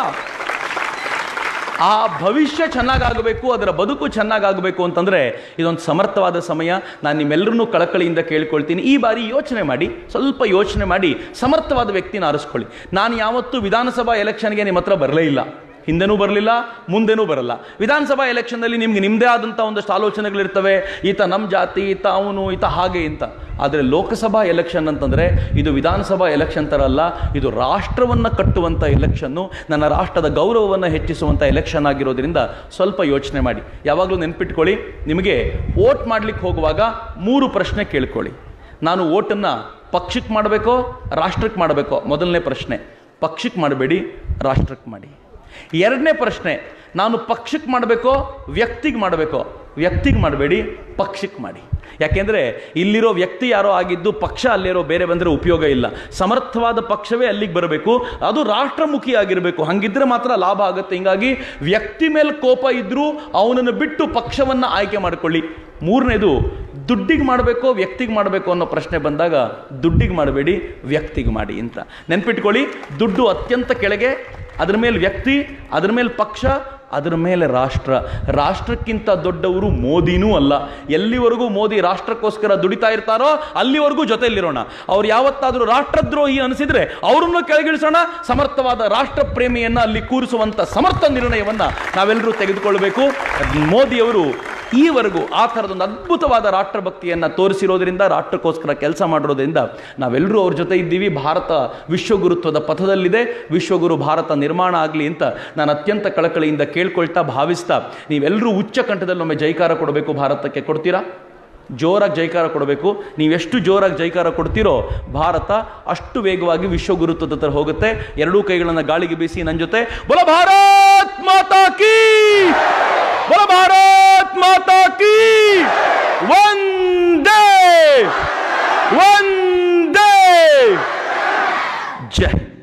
ಆ ಭವಿಷ್ಯ ಚೆನ್ನಾಗಾಗಬೇಕು ಅದರ ಬದುಕು ಚೆನ್ನಾಗಾಗಬೇಕು ಅಂತಂದರೆ ಇದೊಂದು ಸಮರ್ಥವಾದ ಸಮಯ ನಾನು ನಿಮ್ಮೆಲ್ಲರನ್ನೂ ಕಳಕಳಿಯಿಂದ ಕೇಳ್ಕೊಳ್ತೀನಿ ಈ ಬಾರಿ ಯೋಚನೆ ಮಾಡಿ ಸ್ವಲ್ಪ ಯೋಚನೆ ಮಾಡಿ ಸಮರ್ಥವಾದ ವ್ಯಕ್ತಿನ ಆರಿಸ್ಕೊಳ್ಳಿ ನಾನು ಯಾವತ್ತೂ ವಿಧಾನಸಭಾ ಎಲೆಕ್ಷನ್ಗೆ ನಿಮ್ಮ ಹತ್ರ ಬರಲೇ ಇಲ್ಲ ಹಿಂದೆನೂ ಬರಲಿಲ್ಲ ಮುಂದೆನೂ ಬರಲ್ಲ ವಿಧಾನಸಭಾ ಎಲೆಕ್ಷನ್ನಲ್ಲಿ ನಿಮ್ಗೆ ನಿಮ್ಮದೇ ಆದಂಥ ಒಂದಷ್ಟು ಆಲೋಚನೆಗಳಿರ್ತವೆ ಈತ ನಮ್ಮ ಜಾತಿ ಈತ ಅವನು ಈತ ಹಾಗೆ ಅಂತ ಆದರೆ ಲೋಕಸಭಾ ಎಲೆಕ್ಷನ್ ಅಂತಂದರೆ ಇದು ವಿಧಾನಸಭಾ ಎಲೆಕ್ಷನ್ ಥರ ಅಲ್ಲ ಇದು ರಾಷ್ಟ್ರವನ್ನು ಕಟ್ಟುವಂಥ ಎಲೆಕ್ಷನ್ನು ನನ್ನ ರಾಷ್ಟ್ರದ ಗೌರವವನ್ನು ಹೆಚ್ಚಿಸುವಂಥ ಎಲೆಕ್ಷನ್ ಆಗಿರೋದ್ರಿಂದ ಸ್ವಲ್ಪ ಯೋಚನೆ ಮಾಡಿ ಯಾವಾಗಲೂ ನೆನ್ಪಿಟ್ಕೊಳ್ಳಿ ನಿಮಗೆ ವೋಟ್ ಮಾಡಲಿಕ್ಕೆ ಹೋಗುವಾಗ ಮೂರು ಪ್ರಶ್ನೆ ಕೇಳ್ಕೊಳ್ಳಿ ನಾನು ವೋಟನ್ನು ಪಕ್ಷಕ್ಕೆ ಮಾಡಬೇಕೋ ರಾಷ್ಟ್ರಕ್ಕೆ ಮಾಡಬೇಕೋ ಮೊದಲನೇ ಪ್ರಶ್ನೆ ಪಕ್ಷಕ್ಕೆ ಮಾಡಬೇಡಿ ರಾಷ್ಟ್ರಕ್ಕೆ ಮಾಡಿ ಎರಡನೇ ಪ್ರಶ್ನೆ ನಾನು ಪಕ್ಷಕ್ಕೆ ಮಾಡಬೇಕೋ ವ್ಯಕ್ತಿಗೆ ಮಾಡಬೇಕೋ ವ್ಯಕ್ತಿಗೆ ಮಾಡಬೇಡಿ ಪಕ್ಷಕ್ಕೆ ಮಾಡಿ ಯಾಕೆಂದರೆ ಇಲ್ಲಿರೋ ವ್ಯಕ್ತಿ ಯಾರೋ ಆಗಿದ್ದು ಪಕ್ಷ ಅಲ್ಲಿರೋ ಬೇರೆ ಬಂದರೆ ಉಪಯೋಗ ಇಲ್ಲ ಸಮರ್ಥವಾದ ಪಕ್ಷವೇ ಅಲ್ಲಿಗೆ ಬರಬೇಕು ಅದು ರಾಷ್ಟ್ರಮುಖಿ ಆಗಿರಬೇಕು ಹಂಗಿದ್ರೆ ಮಾತ್ರ ಲಾಭ ಆಗುತ್ತೆ ಹಿಂಗಾಗಿ ವ್ಯಕ್ತಿ ಮೇಲೆ ಕೋಪ ಇದ್ದರೂ ಅವನನ್ನು ಬಿಟ್ಟು ಪಕ್ಷವನ್ನು ಆಯ್ಕೆ ಮಾಡಿಕೊಳ್ಳಿ ಮೂರನೇದು ದುಡ್ಡಿಗೆ ಮಾಡಬೇಕೋ ವ್ಯಕ್ತಿಗೆ ಮಾಡಬೇಕು ಅನ್ನೋ ಪ್ರಶ್ನೆ ಬಂದಾಗ ದುಡ್ಡಿಗೆ ಮಾಡಬೇಡಿ ವ್ಯಕ್ತಿಗೆ ಮಾಡಿ ಅಂತ ನೆನ್ಪಿಟ್ಕೊಳ್ಳಿ ದುಡ್ಡು ಅತ್ಯಂತ ಕೆಳಗೆ ಅದ್ರ ಮೇಲೆ ವ್ಯಕ್ತಿ ಅದ್ರ ಮೇಲೆ ಪಕ್ಷ ಅದ್ರ ಮೇಲೆ ರಾಷ್ಟ್ರ ರಾಷ್ಟ್ರಕ್ಕಿಂತ ದೊಡ್ಡವರು ಮೋದಿನೂ ಅಲ್ಲ ಎಲ್ಲಿವರೆಗೂ ಮೋದಿ ರಾಷ್ಟ್ರಕ್ಕೋಸ್ಕರ ದುಡಿತಾ ಇರ್ತಾರೋ ಅಲ್ಲಿವರೆಗೂ ಜೊತೆಯಲ್ಲಿರೋಣ ಅವ್ರು ಯಾವತ್ತಾದರೂ ರಾಷ್ಟ್ರದ್ರೋಹಿ ಅನಿಸಿದ್ರೆ ಅವರನ್ನು ಕೆಳಗಿಳಿಸೋಣ ಸಮರ್ಥವಾದ ರಾಷ್ಟ್ರ ಪ್ರೇಮಿಯನ್ನ ಅಲ್ಲಿ ಕೂರಿಸುವಂತ ಸಮರ್ಥ ನಿರ್ಣಯವನ್ನ ನಾವೆಲ್ಲರೂ ತೆಗೆದುಕೊಳ್ಳಬೇಕು ಮೋದಿಯವರು ಈವರೆಗೂ ಆ ಥರದೊಂದು ಅದ್ಭುತವಾದ ರಾಷ್ಟ್ರಭಕ್ತಿಯನ್ನು ತೋರಿಸಿರೋದ್ರಿಂದ ರಾಷ್ಟ್ರಕ್ಕೋಸ್ಕರ ಕೆಲಸ ಮಾಡಿರೋದ್ರಿಂದ ನಾವೆಲ್ಲರೂ ಅವ್ರ ಜೊತೆ ಇದ್ದೀವಿ ಭಾರತ ವಿಶ್ವಗುರುತ್ವದ ಪಥದಲ್ಲಿದೆ ವಿಶ್ವಗುರು ಭಾರತ ನಿರ್ಮಾಣ ಆಗಲಿ ಅಂತ ನಾನು ಅತ್ಯಂತ ಕಳಕಳಿಯಿಂದ ಕೇಳ್ಕೊಳ್ತಾ ಭಾವಿಸ್ತಾ ನೀವೆಲ್ಲರೂ ಉಚ್ಚ ಕಂಠದಲ್ಲೊಮ್ಮೆ ಜೈಕಾರ ಕೊಡಬೇಕು ಭಾರತಕ್ಕೆ ಕೊಡ್ತೀರಾ ಜೋರಾಗಿ ಜೈಕಾರ ಕೊಡಬೇಕು ನೀವೆಷ್ಟು ಜೋರಾಗಿ ಜೈಕಾರ ಕೊಡ್ತೀರೋ ಭಾರತ ಅಷ್ಟು ವೇಗವಾಗಿ ವಿಶ್ವಗುರುತ್ವದ ಹತ್ರ ಹೋಗುತ್ತೆ ಎರಡೂ ಕೈಗಳನ್ನು ಗಾಳಿಗೆ ಬೀಸಿ ನನ್ನ ಜೊತೆ ಬಲ ಭಾರತ್ ಮಾತಾ ಕೀ ಬಲ ಭಾರತ್ ಮಾತಾ ಕೀ ವಂದೇ ವಂದೇ ಜೈ